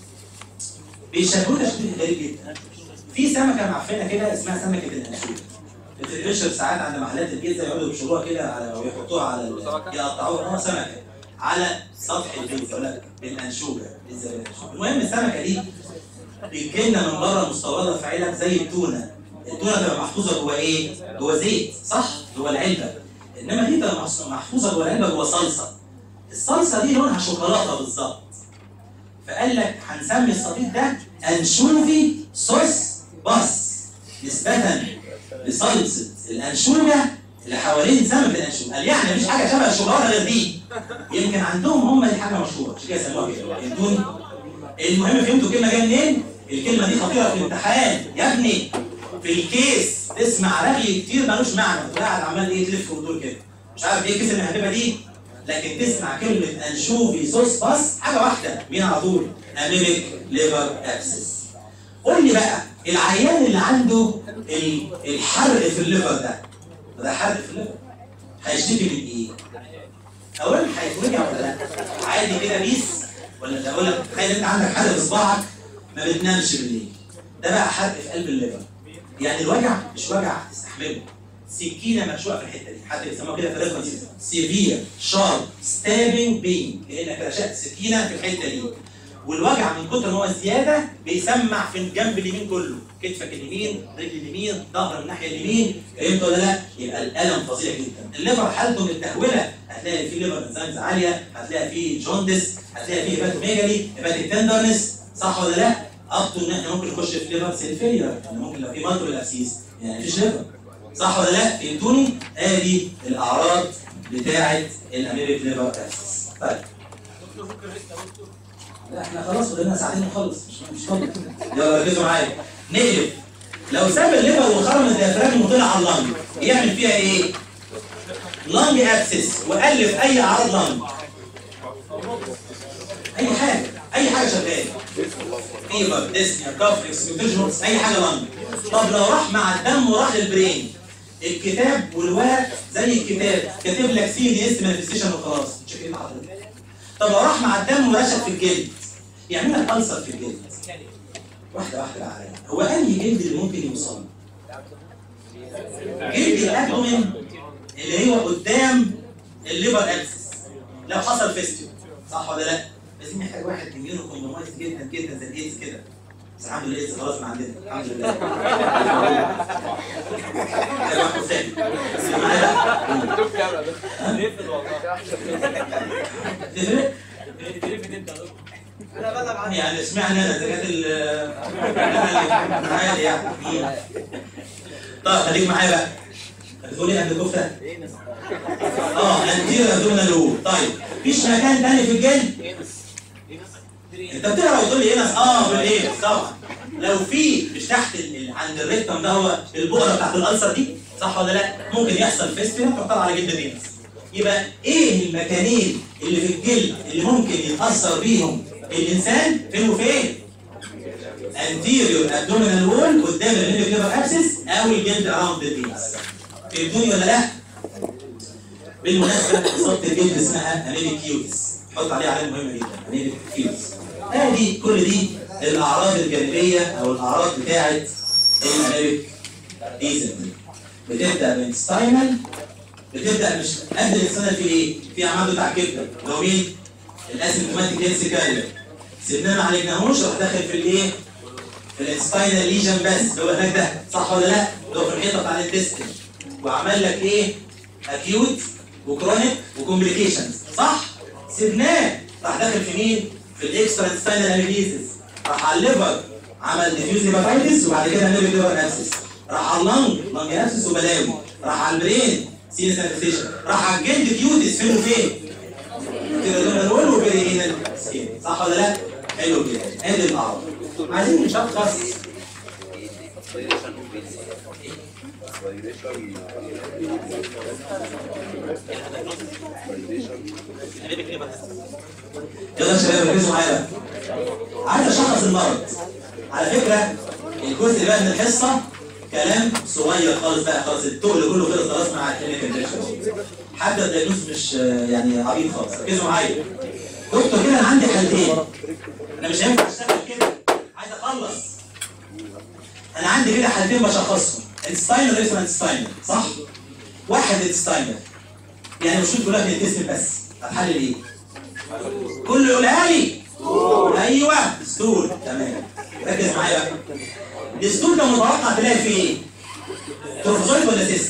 بيشبهوا تشبيه غريب جدا في سمكه معفنه كده اسمها سمكه الانشوب بتتنشر ساعات عند محلات البيتزا يقعدوا يبشروها كده على ويحطوها على ال- يقطعوها اه سمكه على سطح البيتزا يقول لك بالانشوبه بيتزا بالانشوبه المهم السمكه دي بتجيلنا من بره مستورده في علب زي التونه التونه تبقى محفوظه جوه ايه؟ جوه زيت صح؟ جوه العلبه انما دي تبقى محس- محفوظه جوه العلبه جوه صلصه الصلصه دي لونها شوكولاته بالظبط فقال لك هنسمي الصديق ده انشوفي صوص بس نسبة لصلصة الانشوجة اللي حوالين سمك الانشوجة قال يعني مفيش حاجة شبه الشوكولاتة غير دي يمكن عندهم هم دي حاجة مشهورة عشان كده سموها كده فهمتوني؟ المهم فهمتوا الكلمة جاية منين؟ الكلمة دي خطيرة في الامتحان يا ابني في الكيس تسمع رغي كتير ملوش معنى قاعد عمال ايه تلف وتدور كده مش عارف ايه الكيس المهببة دي لكن تسمع كلمة انشوفي صوص بس حاجة واحدة مين على طول؟ اميبك ليفر ابسس قول لي بقى العيان اللي عنده ال- الحرق في الليفر ده ده حرق في الليفر هيشتكي من ايه؟ اولا هيتوجع ولا لا؟ عادي كده بيس ولا ده اقول لك تخيل انت عندك حرق في صباعك ما بتنامش بالليل ده بقى حرق في قلب الليفر يعني الوجع مش وجع تستحمله سكينه مشوقه في الحته دي حتى بيسموها كده في الريفرنس سيفير شارب ستابنج بين كانك رشقت سكينه في الحته دي والوجع من كتر ان هو زياده بيسمع في الجنب اليمين كله كتفك اليمين رجل اليمين ظهر الناحيه اليمين فهمت ولا لا؟ يبقى الالم فظيع جدا الليفر حالته متدهوله هتلاقي فيه ليفر انزيمز عاليه هتلاقي فيه جوندس هتلاقي فيه هيباتوميجالي هيباتيك تندرنس صح ولا لا؟ اب تو ان احنا ممكن نخش في ليفر سيل فيلير يعني ممكن لو في مالتيبل ابسيس يعني مفيش ليفر صح ولا لا؟ فهمتوني؟ ادي الاعراض بتاعه الاميبيك ليفر ابسيس طيب دكتور ممكن ريست يا دكتور لا احنا خلاص فاضلنا ساعتين ونخلص مش مش فاضي يلا ركزوا معايا نقلب لو ساب الليفر وخرم الديافراجم وطلع على اللنج يعمل فيها ايه؟ لنج ابسس والف اي اعراض لنج اي حاجه اي حاجه شغاله فيفر ديسنيا كاف اكسبيوتيشن اي حاجه لنج طب لو راح مع الدم وراح للبرين الكتاب والورق زي الكتاب كاتب لك سي دي اس مانيفستيشن وخلاص تشيك ايه حضرتك طب لو راح مع الدم ورشق في الجلد يعمل لك ألسر في الجلد واحدة واحدة بقى عليا هو أنهي جلد اللي ممكن يوصل؟ جلد الأبدومين اللي هو قدام الليفر أبسس لو حصل فيستيو صح ولا لا؟ لازم يحتاج واحد اميونو كومبرومايز جدا جدا زي الايدز كده بس الحمد لله الايدز خلاص ما عندنا الحمد لله ده واحد ثاني بس معايا ريفل والله تفرق؟ يعني اشمعنى انا اذا كانت ال أنا اللي عادي يعني طب خليك معايا بقى هتقول ايه قبل الكفته؟ اه انتير ابدومينال وول طيب مفيش مكان تاني في الجلد انت بتقرا وتقول لي انس اه بالايه طبعا لو في مش تحت ال- ال- عند الريكتم ده هو البؤره بتاعت الالسر دي صح ولا لا؟ ممكن يحصل فيستولا تحطها على جلد فينس يبقى ايه المكانين اللي في الجلد اللي ممكن يتاثر بيهم الانسان فين وفين؟ anterior abdominal wall قدام الرينال ليفر ابسس او الجلد اراوند الفينس فهمتوني ولا لا؟ بالمناسبه اصابه الجلد اسمها انيميك كيوتس حط عليها علامه مهمه جدا انيميك كيوتس ادي كل دي الاعراض الجانبيه او الاعراض بتاعه الانيميك ديزنتري بتبدا من ستاينال بتبدا مش قبل الانسان في ايه؟ في عمل بتاع كبده اللي هو مين؟ الاسيمتوماتيك هيلث كارير سيبناه ما عالجناهوش راح داخل في الايه؟ في الانسباينال ليجن بس اللي هو هناك ده صح ولا لا؟ اللي هو في الحيطه بتاع الانتستين وعمل لك ايه؟ اكيوت وكرونيك وكومبليكيشنز صح؟ سيبناه راح داخل في مين؟ في الاكسترا انسباينال اناليزيس راح على الليفر عمل ديفيوز هيباتايتس وبعد كده نيرف ليفر ابسس راح على اللنج لنج ابسس وبلاوي راح على البرين سينس انفستيشن راح على الجلد كيوتس فين وفين؟ تيرادونال وبرينال سكين صح ولا لا؟ حلو جدا ادي الاعراض عايزين نشخص يلا يا شباب ركزوا معايا بقى عايز اشخص المرض على فكره الجزء بقى من الحصه كلام صغير خالص بقى خلاص التقل كله خلص خلاص مع الكلينيكال حتى الدايجنوز مش آه، يعني عبيط خالص ركزوا معايا دكتور كده انا عندي حالتين انا مش هينفع اشتغل كده عايز اخلص انا عندي كده حالتين بشخصهم انستاينر ريفرنس انستاينر صح؟ واحد انستاينر يعني مش تقول لك الاسم بس هتحلل ايه؟ كله يقولها لي ايوه دستور تمام ركز معايا بقى الدستور ده متوقع تلاقي فيه ايه؟ تروفوزويد ولا سيست؟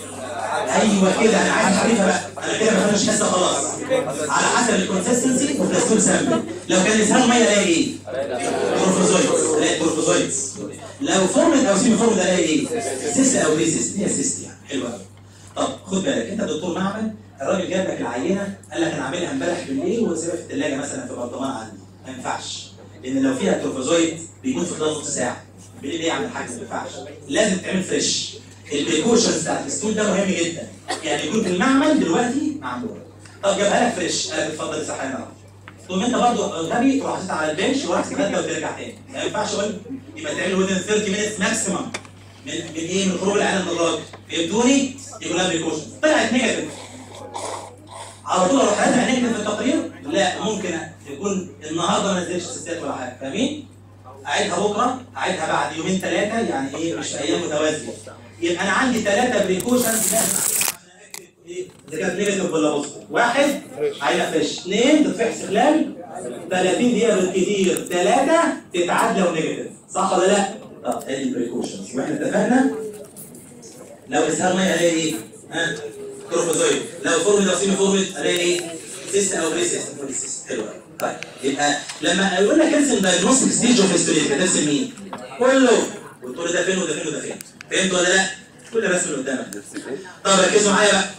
ايوه كده انا عايز اعرفها بقى انا كده ما فهمتش حصه خلاص على حسب الكونسستنسي والدستور سامبل لو كان لسان ميه الاقي ايه؟ تروفوزويدز الاقي تروفوزويدز لو فورمد او سيمي فورمد الاقي ايه؟ سيست او ريسيست هي سيست يعني حلوه قوي طب خد بالك انت دكتور معمل الراجل جاب لك العينه قال لك انا عاملها امبارح بالليل وسيبها في الثلاجه مثلا في برطمان عندي ما ينفعش لان لو فيها تروفوزويد بيموت في خلال نص ساعه بالليل ايه يعمل حاجه ما ينفعش لازم تعمل فريش البريكوشنز بتاعت الستول ده مهم جدا يعني يكون في المعمل دلوقتي معمول طب جابها لك فريش قال لك اتفضل يا صحيح تقوم انت برضه غبي تروح حاططها على البنش وراح تتغدى وترجع تاني ما ينفعش اقول يبقى تعمل وذن 30 مينتس ماكسيمم من من ايه من خروج العالم من الراجل فهمتوني؟ يقول لها بريكوشن طلعت نيجاتيف على طول اروح راجع نيجاتيف في التقرير؟ لا ممكن يكون النهارده ما نزلش ستات ولا حاجه فاهمين؟ اعيدها بكره اعيدها بعد يومين ثلاثه يعني ايه مش في ايام متوازيه يبقى انا عندي ثلاثه بريكوشنز لازم أعملها عشان أأكد ايه اذا كانت نيجاتيف ولا بوزيتيف واحد عينه فريش اثنين تتفحص خلال 30 دقيقه بالكثير ثلاثه تتعاد لو نيجاتيف صح ولا لا؟ طب ادي البريكوشنز واحنا اتفقنا لو اسهال ميه الاقي ايه؟ ها؟ تروفوزويد لو فورميلا لو سيمي فورميلا الاقي ايه؟ سيست او بريسيست سيست حلو أوي. طيب يبقى لما يقول لك ارسم دايجنوستيك ستيج اوف هيستوريك هترسم مين؟ كله وتقول ده فين وده فين وده فين فهمت ولا لا؟ كل الرسم اللي قدامك طب ركزوا معايا بقى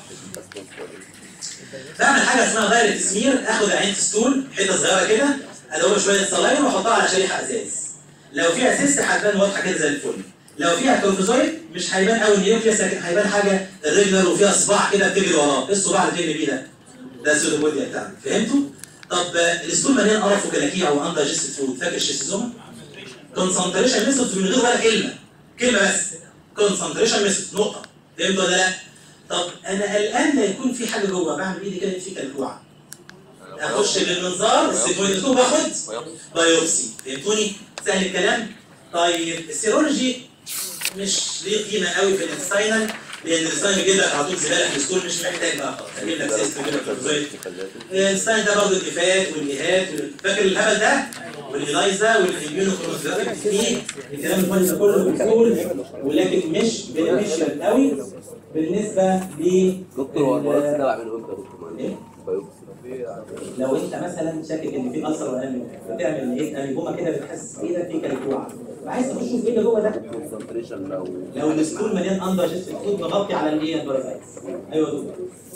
بعمل حاجه اسمها دايركت سمير اخد عين ستول حته صغيره كده ادور شويه صلاين واحطها على شريحه ازاز لو فيها سيست هتبان واضحه كده زي الفل لو فيها كورتيزويد مش هيبان قوي نيوكليس لكن هيبان حاجه الريجولار وفيها صباع كده بتجري وراه ايه الصباع اللي بتجري بيه ده؟ ده السودوبوديا بتاعنا فهمتوا؟ طب آه، الستول مليان قرف وكلاكيع واندايجستد فود فاكر الشيستوزوما؟ كونسنتريشن ميثود من غير ولا كلمه كلمه بس كونسنتريشن ميثود نقطه فهمت ولا لا؟ طب انا قلقان لا يكون في حاجه جوه بعمل ايدي كده في كلكوعه اخش بالمنظار السيكوينتو باخد بايوبسي فهمتوني؟ سهل الكلام؟ طيب السيرولوجي مش ليه قيمه قوي في الانستاينال لان الانستاينال بيجيب لك على طول زباله في السكول مش محتاج بقى خالص هجيب لك سيستم يجيب لك كورتيزويد الانستاين ده برضه الجفات والايهات وال- فاكر الهبل ده والايلايزا والاميونوكروماتيك دي الكلام الفاضي ده كله في السكول ولكن مش بنفيشال قوي بالنسبه ل دكتور هو البايوبسي ده بعمله امتى يا دكتور؟ إيه؟ البايوبسي لو انت مثلا شاكك ان في اثر وانمي بتعمل ايه انيبوما كده بتحس ايدك في كلكوعه وعايز تخش تشوف ايه اللي جوه ده لو السكول مليان اندر جست فود مغطي على الايه البارازايتس ايوه دكتور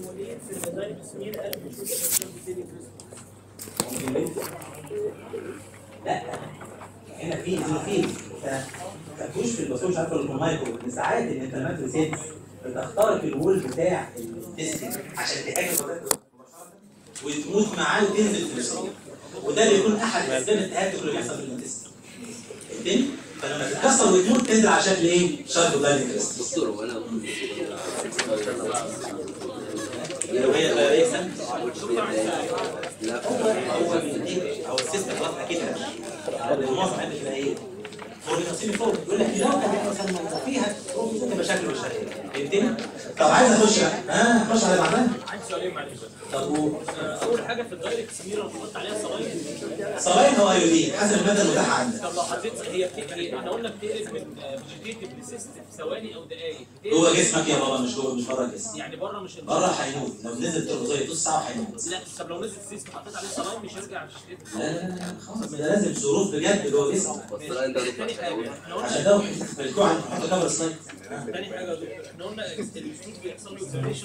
ممكن ليه؟ لا هنا في زينوفيل فتوش في الباسوج مش عارف المايكرو ان ساعات الانفلاماتوري سيلز بتخترق الوول بتاع التستين عشان تهاجم الباسوج وتموت معاه وتنزل في الرسالة وده بيكون احد اسباب التهدد اللي بيحصل في الانتستين فهمتني؟ فلما تتكسر وتموت تنزل على شكل ايه؟ شارب داينج كريست دكتور وانا لو هي غير سنة لا هو الإيه؟ او السيستم خلاص اكيد المعظم عندك تبقى ايه؟ هو بيقسم فوق يقول لك لو كانت مثلا فيها تبقى شكل مش شكل فهمتني؟ طب عايز اخش بقى. ها اخش على اللي بعدها عندي سؤالين معلش طب قول. آه، اول حاجه في الدايركت سميره بنحط عليها صلاين صلاين هو ايودين حسب الماده المتاحه عندك طب لو حطيت هي بت- هي احنا قلنا بتقلب من فيجيتيف لسيست في ثواني او دقائق بتقلب- جوه جسمك يا بابا مش جوه مش بره الجسم يعني بره مش بره هيموت لو نزل تربوزيه نص ساعه هيموت لا طب لو نزل سيست وحطيت عليه صلاين مش هيرجع فيجيتيف لا لا لا لا، خلاص ده لازم ظروف بجد جوه جسمك بس لا انت دكتور تاني حاجه احنا قلنا عشان ده الكوع نحط كاميرا سلايد تاني حاجه يا دكتور احنا قلنا الستيج بيحصل له اكسلريشن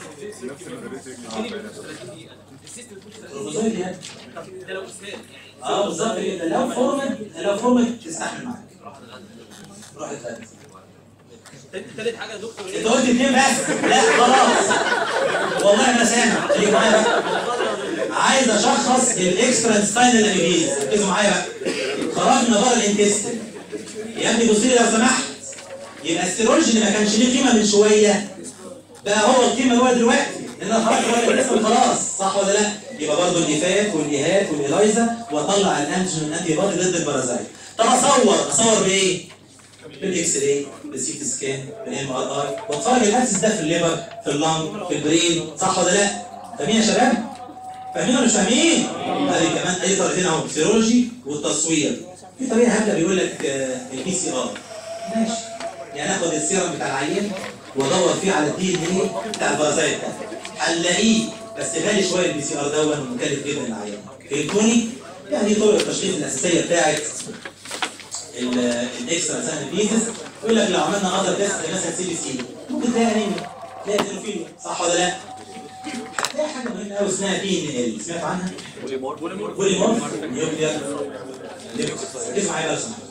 السيست بتكون 30 تربوزيه دي يعني. طب ده لو اسهال يعني اه بالظبط كده لو فورمت لو فورمت تستحمل معاك روح اتغدى تالت تالت حاجه يا دكتور انت قلت اتنين بس لا خلاص والله انا سامع خليك معايا بقى عايز اشخص الاكسترا ستاينال انيميز ركزوا معايا بقى خرجنا بره الانتستين يا ابني بص لي لو سمحت يبقى السيرولوجي اللي ما كانش ليه قيمه من شويه بقى هو القيمه اللي هو دلوقتي لان انا خرجت بره الانتستين خلاص صح ولا لا؟ يبقى برضه الايفات والايهات والالايزا واطلع الانتيجين والانتي بادي ضد البارازايت طب اصور اصور بايه؟ بالاكس راي بالسي تي سكان بالام ار اي واتفرج الاسس ده في الليفر في اللنج في البرين صح ولا لا؟ فاهمين يا شباب؟ فاهمين ولا مش فاهمين؟ ادي كمان اي طريقتين اهو سيرولوجي والتصوير في طريقه هبله بيقول لك البي سي ار ماشي يعني اخد السيرم بتاع العيان وادور فيه على الدي ان ايه بتاع البارازايت ده هنلاقيه بس غالي شويه البي سي ار ده ومكلف جدا للعيان فهمتوني؟ يعني دي طرق التشخيص الاساسيه بتاعت الاكسترا سان بيزس يقول لك لو عملنا اذر تيست مثلا سي بي سي ممكن تلاقي انيميا تلاقي زينوفيليا صح ولا لا؟ هتلاقي حاجه مهمه قوي اسمها بي ان ال سمعت عنها؟ بوليمورف نيوكلير ركزوا معايا بقى لو سمحتوا.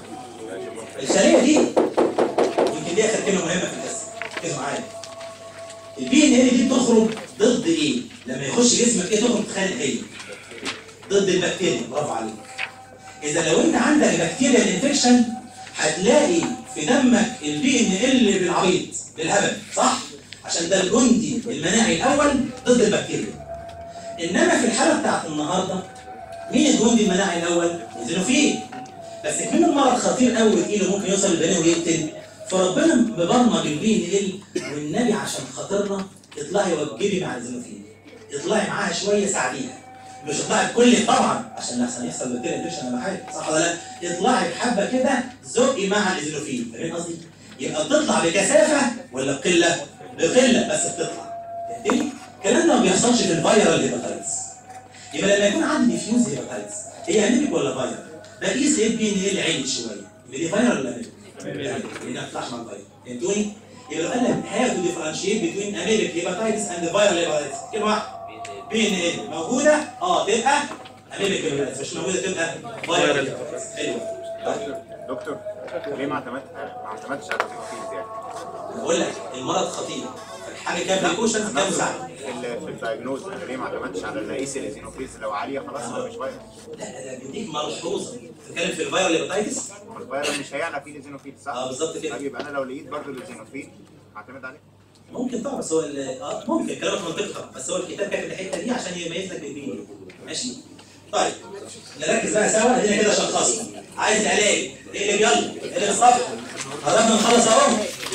الخليه دي يمكن دي اخر كلمه مهمه في القصه ركزوا معايا البي ان ال دي بتخرج ضد ايه؟ لما يخش جسمك ايه تخرج تخانق ايه؟ ضد البكتيريا برافو عليك اذا لو انت عندك بكتيريا الانفكشن هتلاقي في دمك البي ان ال بالعبيط بالهبل صح عشان ده الجندي المناعي الاول ضد البكتيريا انما في الحاله بتاعت النهارده مين الجندي المناعي الاول الزينوفيل بس كمان المرض خطير قوي وتقيل وممكن يوصل للبني ويقتل فربنا مبرمج البي ان ال والنبي عشان خاطرنا اطلعي وجبي مع الزينوفيل اطلعي معاها شويه ساعديها مش اطلعي بكل طبعا عشان احسن يحصل بكتيريا انفكشن ولا حاجه صح ولا لا؟ اطلعي بحبه كده زقي مع الايزينوفيل فاهمين قصدي؟ يبقى بتطلع بكثافه ولا بقله؟ بقله بس بتطلع فهمتني؟ الكلام ده ما بيحصلش في الفيرال هيباتايتس يبقى لما يكون عندي ديفيوز هيباتايتس هي انيميك ولا فيرال؟ بقيس ايه بي ان ال عالي شويه يبقى دي فيرال ولا انيميك؟ لان ما بتطلعش مع الفيرال فهمتوني؟ يبقى لو قال لك هاو تو ديفرنشيت بين انيميك هيباتايتس اند فيرال هيباتايتس كلمه واحده بي ان ال موجوده اه تبقى انيميك هيباتايتس مش موجوده تبقى فيرال هيباتايتس حلوه دكتور ليه ما اعتمدت ما اعتمدتش على التنفيذ يعني بقول لك المرض خطير حاجه كام بريكوشنز كام ساعه في ال- في الدايجنوز انا ليه ما اعتمدتش على النقيس الايزينوفيلز لو عاليه خلاص يبقى مش فايروس لا ده بيديك ملحوظه تتكلم في الفيرال هيباتايتس ما الفيروس مش هيعلى فيه الايزينوفيل صح؟ اه بالظبط كده طيب يبقى انا لو لقيت برضه الايزينوفيل هعتمد عليه ممكن طبعا بس هو ال- اه ممكن كلامك منطقي طبعا بس هو الكتاب كاتب الحته دي عشان يميز لك البين ماشي طيب نركز بقى سوا ادينا كده شخصنا عايز علاج اقلب يلا اقلب الصفحه قربنا نخلص اهو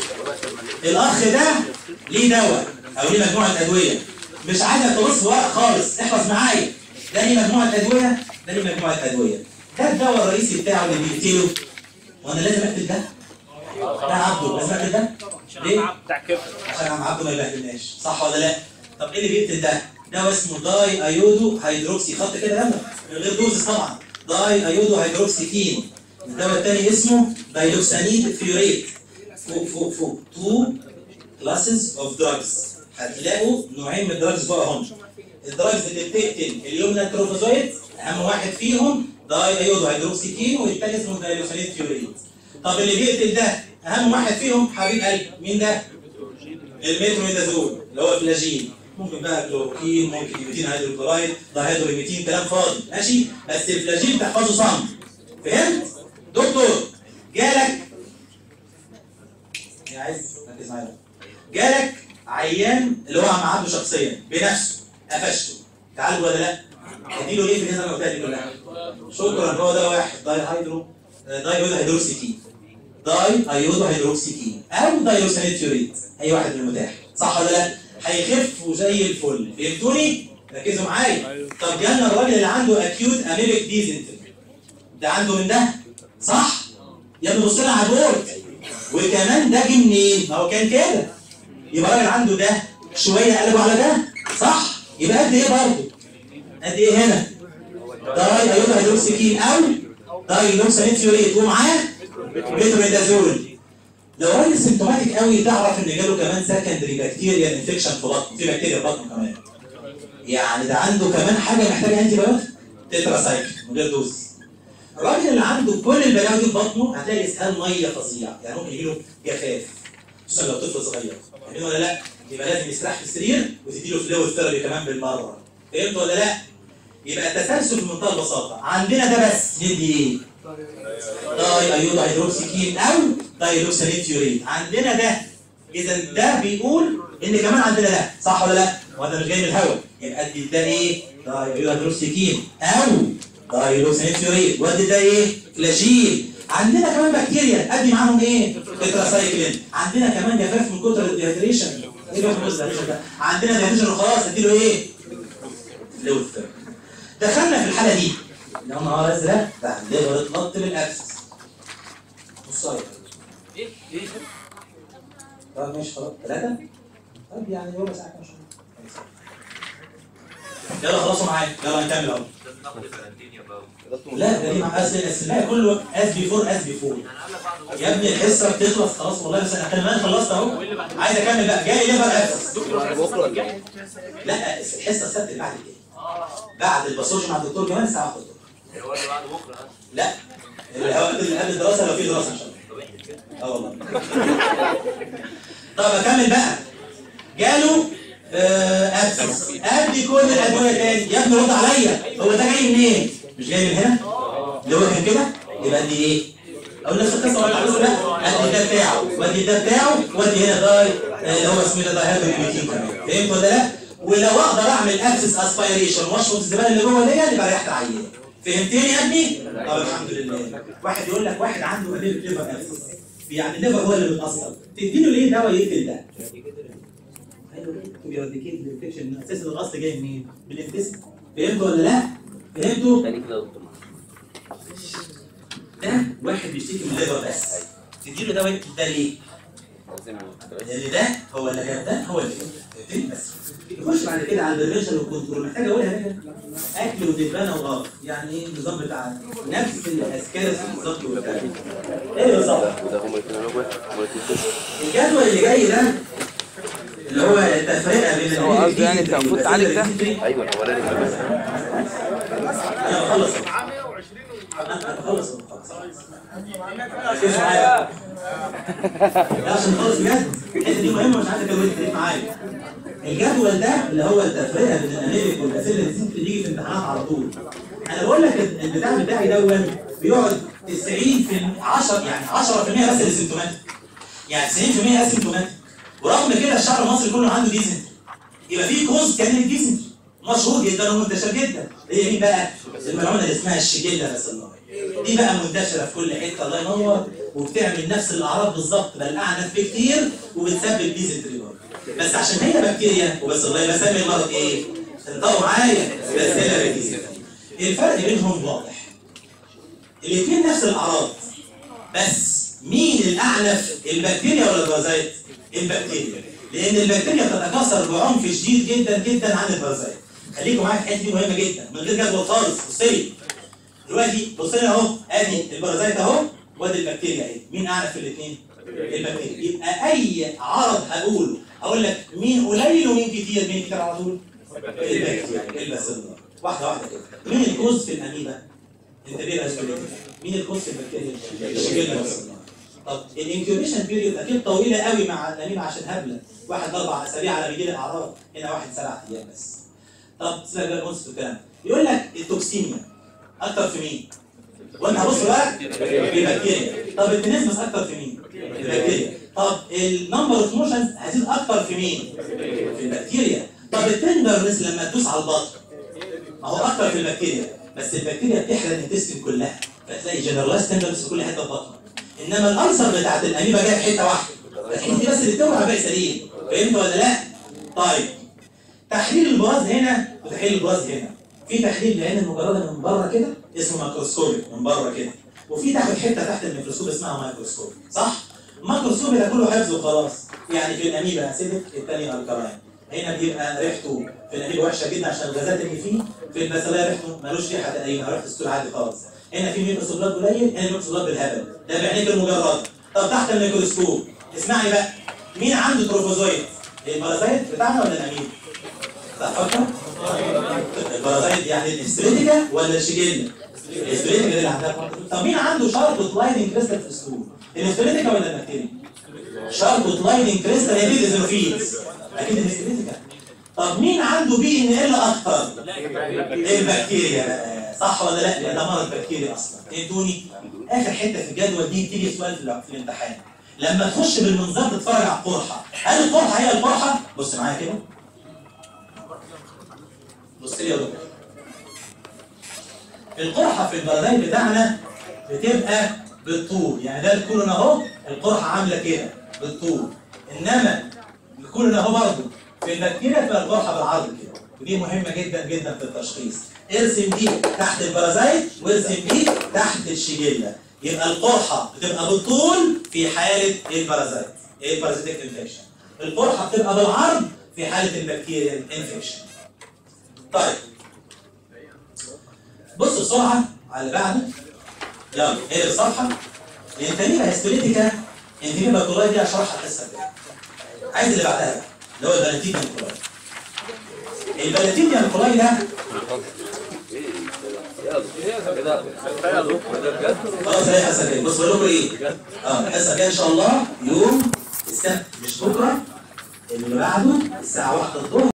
الاخ ده ليه دواء او ليه مجموعه ادويه مش عايزك تبص ورق خالص احفظ معايا ده ليه مجموعه ادويه ده ليه مجموعه ادويه ده الدواء الرئيسي بتاعه اللي بيقتله وانا لازم اكتب ده ده عبده لازم اكتب ده ليه؟ بتاع كده عشان عم عبده ما يبهدلناش صح ولا لا؟ طب ايه اللي بيقتل ده؟ دواء اسمه داي ايودو هيدروكسي خط كده يلا من غير دوز طبعا داي ايودو هيدروكسي كين الدواء الثاني اسمه دايلوكسانيد فيوريت فوق فوق فوق تو كلاسز اوف دراجز هتلاقوا نوعين من الدراجز فوق اهم الدراجز اللي بتقتل اليومنا تروفوزويد اهم واحد فيهم داي ايودو هيدروكسيكين والثاني اسمه دايلوكسانيد فيوريت طب اللي بيقتل ده اهم واحد فيهم حبيب قلبي مين ده؟ الميتروميدازول اللي هو فلاجين ممكن بقى كلوروكين ممكن يميتين هيدروكلورايد دايهيدروميتين كلام فاضي ماشي بس الفلاجين تحفظه صم فهمت؟ دكتور جالك يا عز ركز معايا بقى. جالك عيان اللي هو عم عنده شخصيا بنفسه قفشته تعالوا ولا لا؟ اديله ايه في الناس انا قلتها دي كلها؟ شكرا هو ده واحد داي هيدرو داي ايودو هيدروكسيكين داي ايودو هيدروكسيكين او دايلوسانيد فيوريت اي واحد من المتاح صح ولا لا؟ هيخفوا زي الفل فهمتوني؟ ركزوا معايا طب جالنا الراجل اللي عنده اكيوت اميبك ديزنتري ده عنده من ده صح؟ يا ابني بص لنا على البورد وكمان ده جه منين؟ ما هو كان كده يبقى الراجل عنده ده شويه قلبوا على ده صح؟ يبقى قد ايه برضه؟ قد ايه هنا؟ داي ايودو هيدروكسيكين او داي لوكسانيت فيوريت ومعاه ميتريدازول لو راجل سيمتوماتيك قوي تعرف ان جاله كمان سكندري بكتيريا انفكشن في بطنه في بكتيريا في بطنه كمان يعني ده عنده كمان حاجه محتاجه انتي بايوتيك تترا سايكل من غير دوز الراجل اللي عنده كل البلاوي دي في بطنه هتلاقي اسهال ميه فظيع يعني ممكن يجيله جفاف خصوصا لو طفل صغير فاهمين ولا لا؟ يبقى لازم يستريح في السرير وتديله فلويد ثيرابي كمان بالمره فهمت ولا لا؟ يبقى التسلسل بمنتهى البساطه عندنا ده بس ندي ايه؟ داي ايودو هيدروكسيكين او دايلوكسانيت فيوريت عندنا ده اذا ده بيقول ان كمان عندنا ده صح ولا لا؟ وده مش جاي من الهواء يبقى ادي ده ايه؟ داي ايودو هيدروكسيكين او دايلوكسانيت فيوريت وادي ده ايه؟ فلاجيل عندنا كمان بكتيريا ادي معاهم ايه؟ تتراسايكلين عندنا كمان جفاف من كتر الديهيدريشن ايه جفاف من كتر الديهيدريشن ده؟ عندنا ديهيدريشن خلاص اديله ايه؟ فلويد ثيرابي دخلنا في الحاله دي اللي هو نهار ازرق ده الليفر اتنط بالابسس نصايه ايه ايه طب ماشي خلاص ثلاثة؟ طب يعني ربع ساعة كمان يلا خلصوا معايا يلا نكمل اهو لا ده دي مع اصل الاسماء كله از بيفور از بيفور يا ابني الحصه بتخلص خلاص والله بس انا كمان خلصت اهو عايز اكمل بقى جاي ليفر ابسس لا الحصه السبت اللي بعد كده بعد الباثولوجي مع الدكتور كمان ساعه واحده هو اللي بعد بكره لا اللي هو اللي قبل الدراسه لو في دراسه ان شاء الله اه والله طب اكمل بقى جاله آه، ابسس ادي كل الادويه تاني يا ابني رد عليا هو ده جاي منين؟ مش جاي من هنا؟ اللي هو كان كده يبقى ادي ايه؟ او نفس القصه ولا على لا ادي ده بتاعه وادي ده بتاعه وادي هنا داي آه، اللي هو اسمه ده داي هيدروكليتين كمان فهمت ولا لا؟ ولو اقدر اعمل ابسس اسبيريشن واشفط الزباله اللي جوه دي يبقى ريحت عيان فهمتني يا ابني؟ طب الحمد لله واحد يقول لك واحد عنده ليفر ابسس يعني الليفر هو اللي متاثر تديله ليه دواء يقتل ده؟ بيراديكيت الانفكشن اساس الاصل جاي منين؟ من الانتست فهمتوا ولا لا؟ فهمتوا؟ تاني كده يا دكتور ده واحد بيشتكي من الليفر بس تديله دواء يقتل ده ليه؟ لان ده هو اللي جاب ده هو اللي جاب ده فهمتني بس نخش بعد كده على البريفنشن والكنترول محتاج اقولها هنا اكل ودبانه وغلط يعني ايه النظام بتاع نفس الاسكارس بالظبط والكلام ايه بالظبط وده هم الاثنين هم الاثنين الجدول اللي جاي ده اللي هو التفرقه بين هو قصده يعني انت المفروض تعالج ده؟ ايوه الاولاني كان بس انا بخلص انا بخلص ركزوا معايا لا عشان خالص بجد الحته دي مهمه مش عايز اكمل الكلام معايا الجدول ده اللي هو التفرقه بين الانيميك والاسيل اللي بيجي في امتحانات على طول انا بقول لك البتاع بتاعي دون بيقعد 90 في 10 يعني 10% بس اللي سيمتوماتيك يعني 90% اسيمتوماتيك ورغم كده الشعب المصري كله عنده ديزنتري يبقى في كوز كان الديزنتري مشهور جدا ومنتشر جدا هي مين بقى؟ الملعونه اللي اسمها الشجله بس الله دي بقى منتشره في كل حته الله ينور وبتعمل نفس الاعراض بالظبط بل اعنف بكتير وبتسبب ديزنتري برضه بس عشان هي بكتيريا وبس الله بسمي المرض ايه؟ انطقوا معايا بس ديزنتري الفرق بينهم واضح الاثنين نفس الاعراض بس مين الاعنف البكتيريا ولا الفازايت؟ البكتيريا لان البكتيريا بتتكاثر بعنف شديد جدا جدا عن البرازيت خليكم معايا الحته دي مهمه جدا من غير جدول خالص بص لي دلوقتي بص لي اهو ادي البرازيت اهو وادي البكتيريا اهي مين اعنف في الاثنين؟ البكتيريا يبقى اي عرض هقوله هقول لك مين قليل ومين كتير مين كتير على طول؟ البكتيريا الباسيلر واحده واحده كده مين الكوز في الاميبا؟ انت ليه بس مين الكوز في البكتيريا؟ الشجره باسيلر طب الانكيوبيشن بيريود اكيد طويله قوي مع الاميبا عشان هبله واحد اربع اسابيع على بيجي لك اعراض هنا واحد سبع ايام بس طب سيبك بقى بص في الكلام يقول لك التوكسيميا اكتر في مين؟ وانت هبص بقى البكتيريا طب التنسمس اكتر في مين؟ البكتيريا طب النمبر اوف موشنز هيزيد اكتر في مين؟ في البكتيريا طب التندرنس لما تدوس على البطن ما هو اكتر في البكتيريا بس البكتيريا بتحرق الانتستين كلها فتلاقي جنرالايز تندرنس في كل حته في بطنك انما الالسر بتاعت الاميبا جايه في حته واحده الحته دي بس اللي بتوجع باقي سليم فهمت ولا لا؟ طيب تحليل البراز هنا وتحليل البراز هنا في تحليل للعين المجرده من بره كده اسمه ماكروسكوبي من بره كده وفي تاخد حته تحت الميكروسكوب اسمها مايكروسكوب صح؟ الميكروسكوب ده كله حفظ وخلاص يعني في الاميبا اسيدك الثاني الكلاين هنا بيبقى ريحته في الاميبا وحشه جدا عشان الغازات اللي فيه في البسلايه ريحته ملوش ريحه تقريبا ريحه السول عادي خالص هنا في ميكروسكوبات قليل هنا ميكروسكوبات بالهبل ده بعينيك المجرده طب تحت الميكروسكوب اسمعني بقى مين عنده تروفوزويد؟ البارازايت بتاعنا ولا الاميبا؟ فكر البارازايت يعني الاستريتيكا ولا الشجله؟ الاستريتيكا دي اللي عندها طب مين عنده شارب لايننج كريستال في السلول؟ الاستريتيكا ولا البكتيريا؟ شارب لايننج كريستال هي دي الازيروفيلز اكيد الاستريتيكا طب مين عنده بي ان ال اكتر؟ البكتيريا بقى صح ولا لا؟ لان ده مرض بكتيري اصلا فهمتوني؟ اخر حته في الجدول دي بتيجي سؤال في في الامتحان لما تخش بالمنظار تتفرج على القرحه هل القرحه هي القرحه؟ بص معايا كده بص لي يا دكتور القرحه في البرازيل بتاعنا بتبقى بالطول يعني ده الكولون اهو القرحه عامله كده بالطول انما الكولون اهو برضه في البكتيريا تبقى القرحه بالعرض كده ودي مهمه جدا جدا في التشخيص ارسم دي تحت البرازيل وارسم دي تحت الشجله يبقى القرحه بتبقى بالطول في حاله البرازيت البارازيتيك انفكشن القرحه بتبقى بالعرض في حاله البكتيريا انفكشن طيب بص بسرعه على اللي بعده يلا اقلب الصفحه الانتاميبا هيستوليتيكا انتاميبا كولاي دي هشرحها الحصه الجايه عايز اللي بعدها بقى اللي هو البلاتينيوم كولاي البلاتينيوم كولاي ده كده خلاص هي الحصه الجايه بص بقول لكم ايه اه الحصه الجايه ان شاء الله يوم السبت مش بكره اللي بعده الساعه 1 الظهر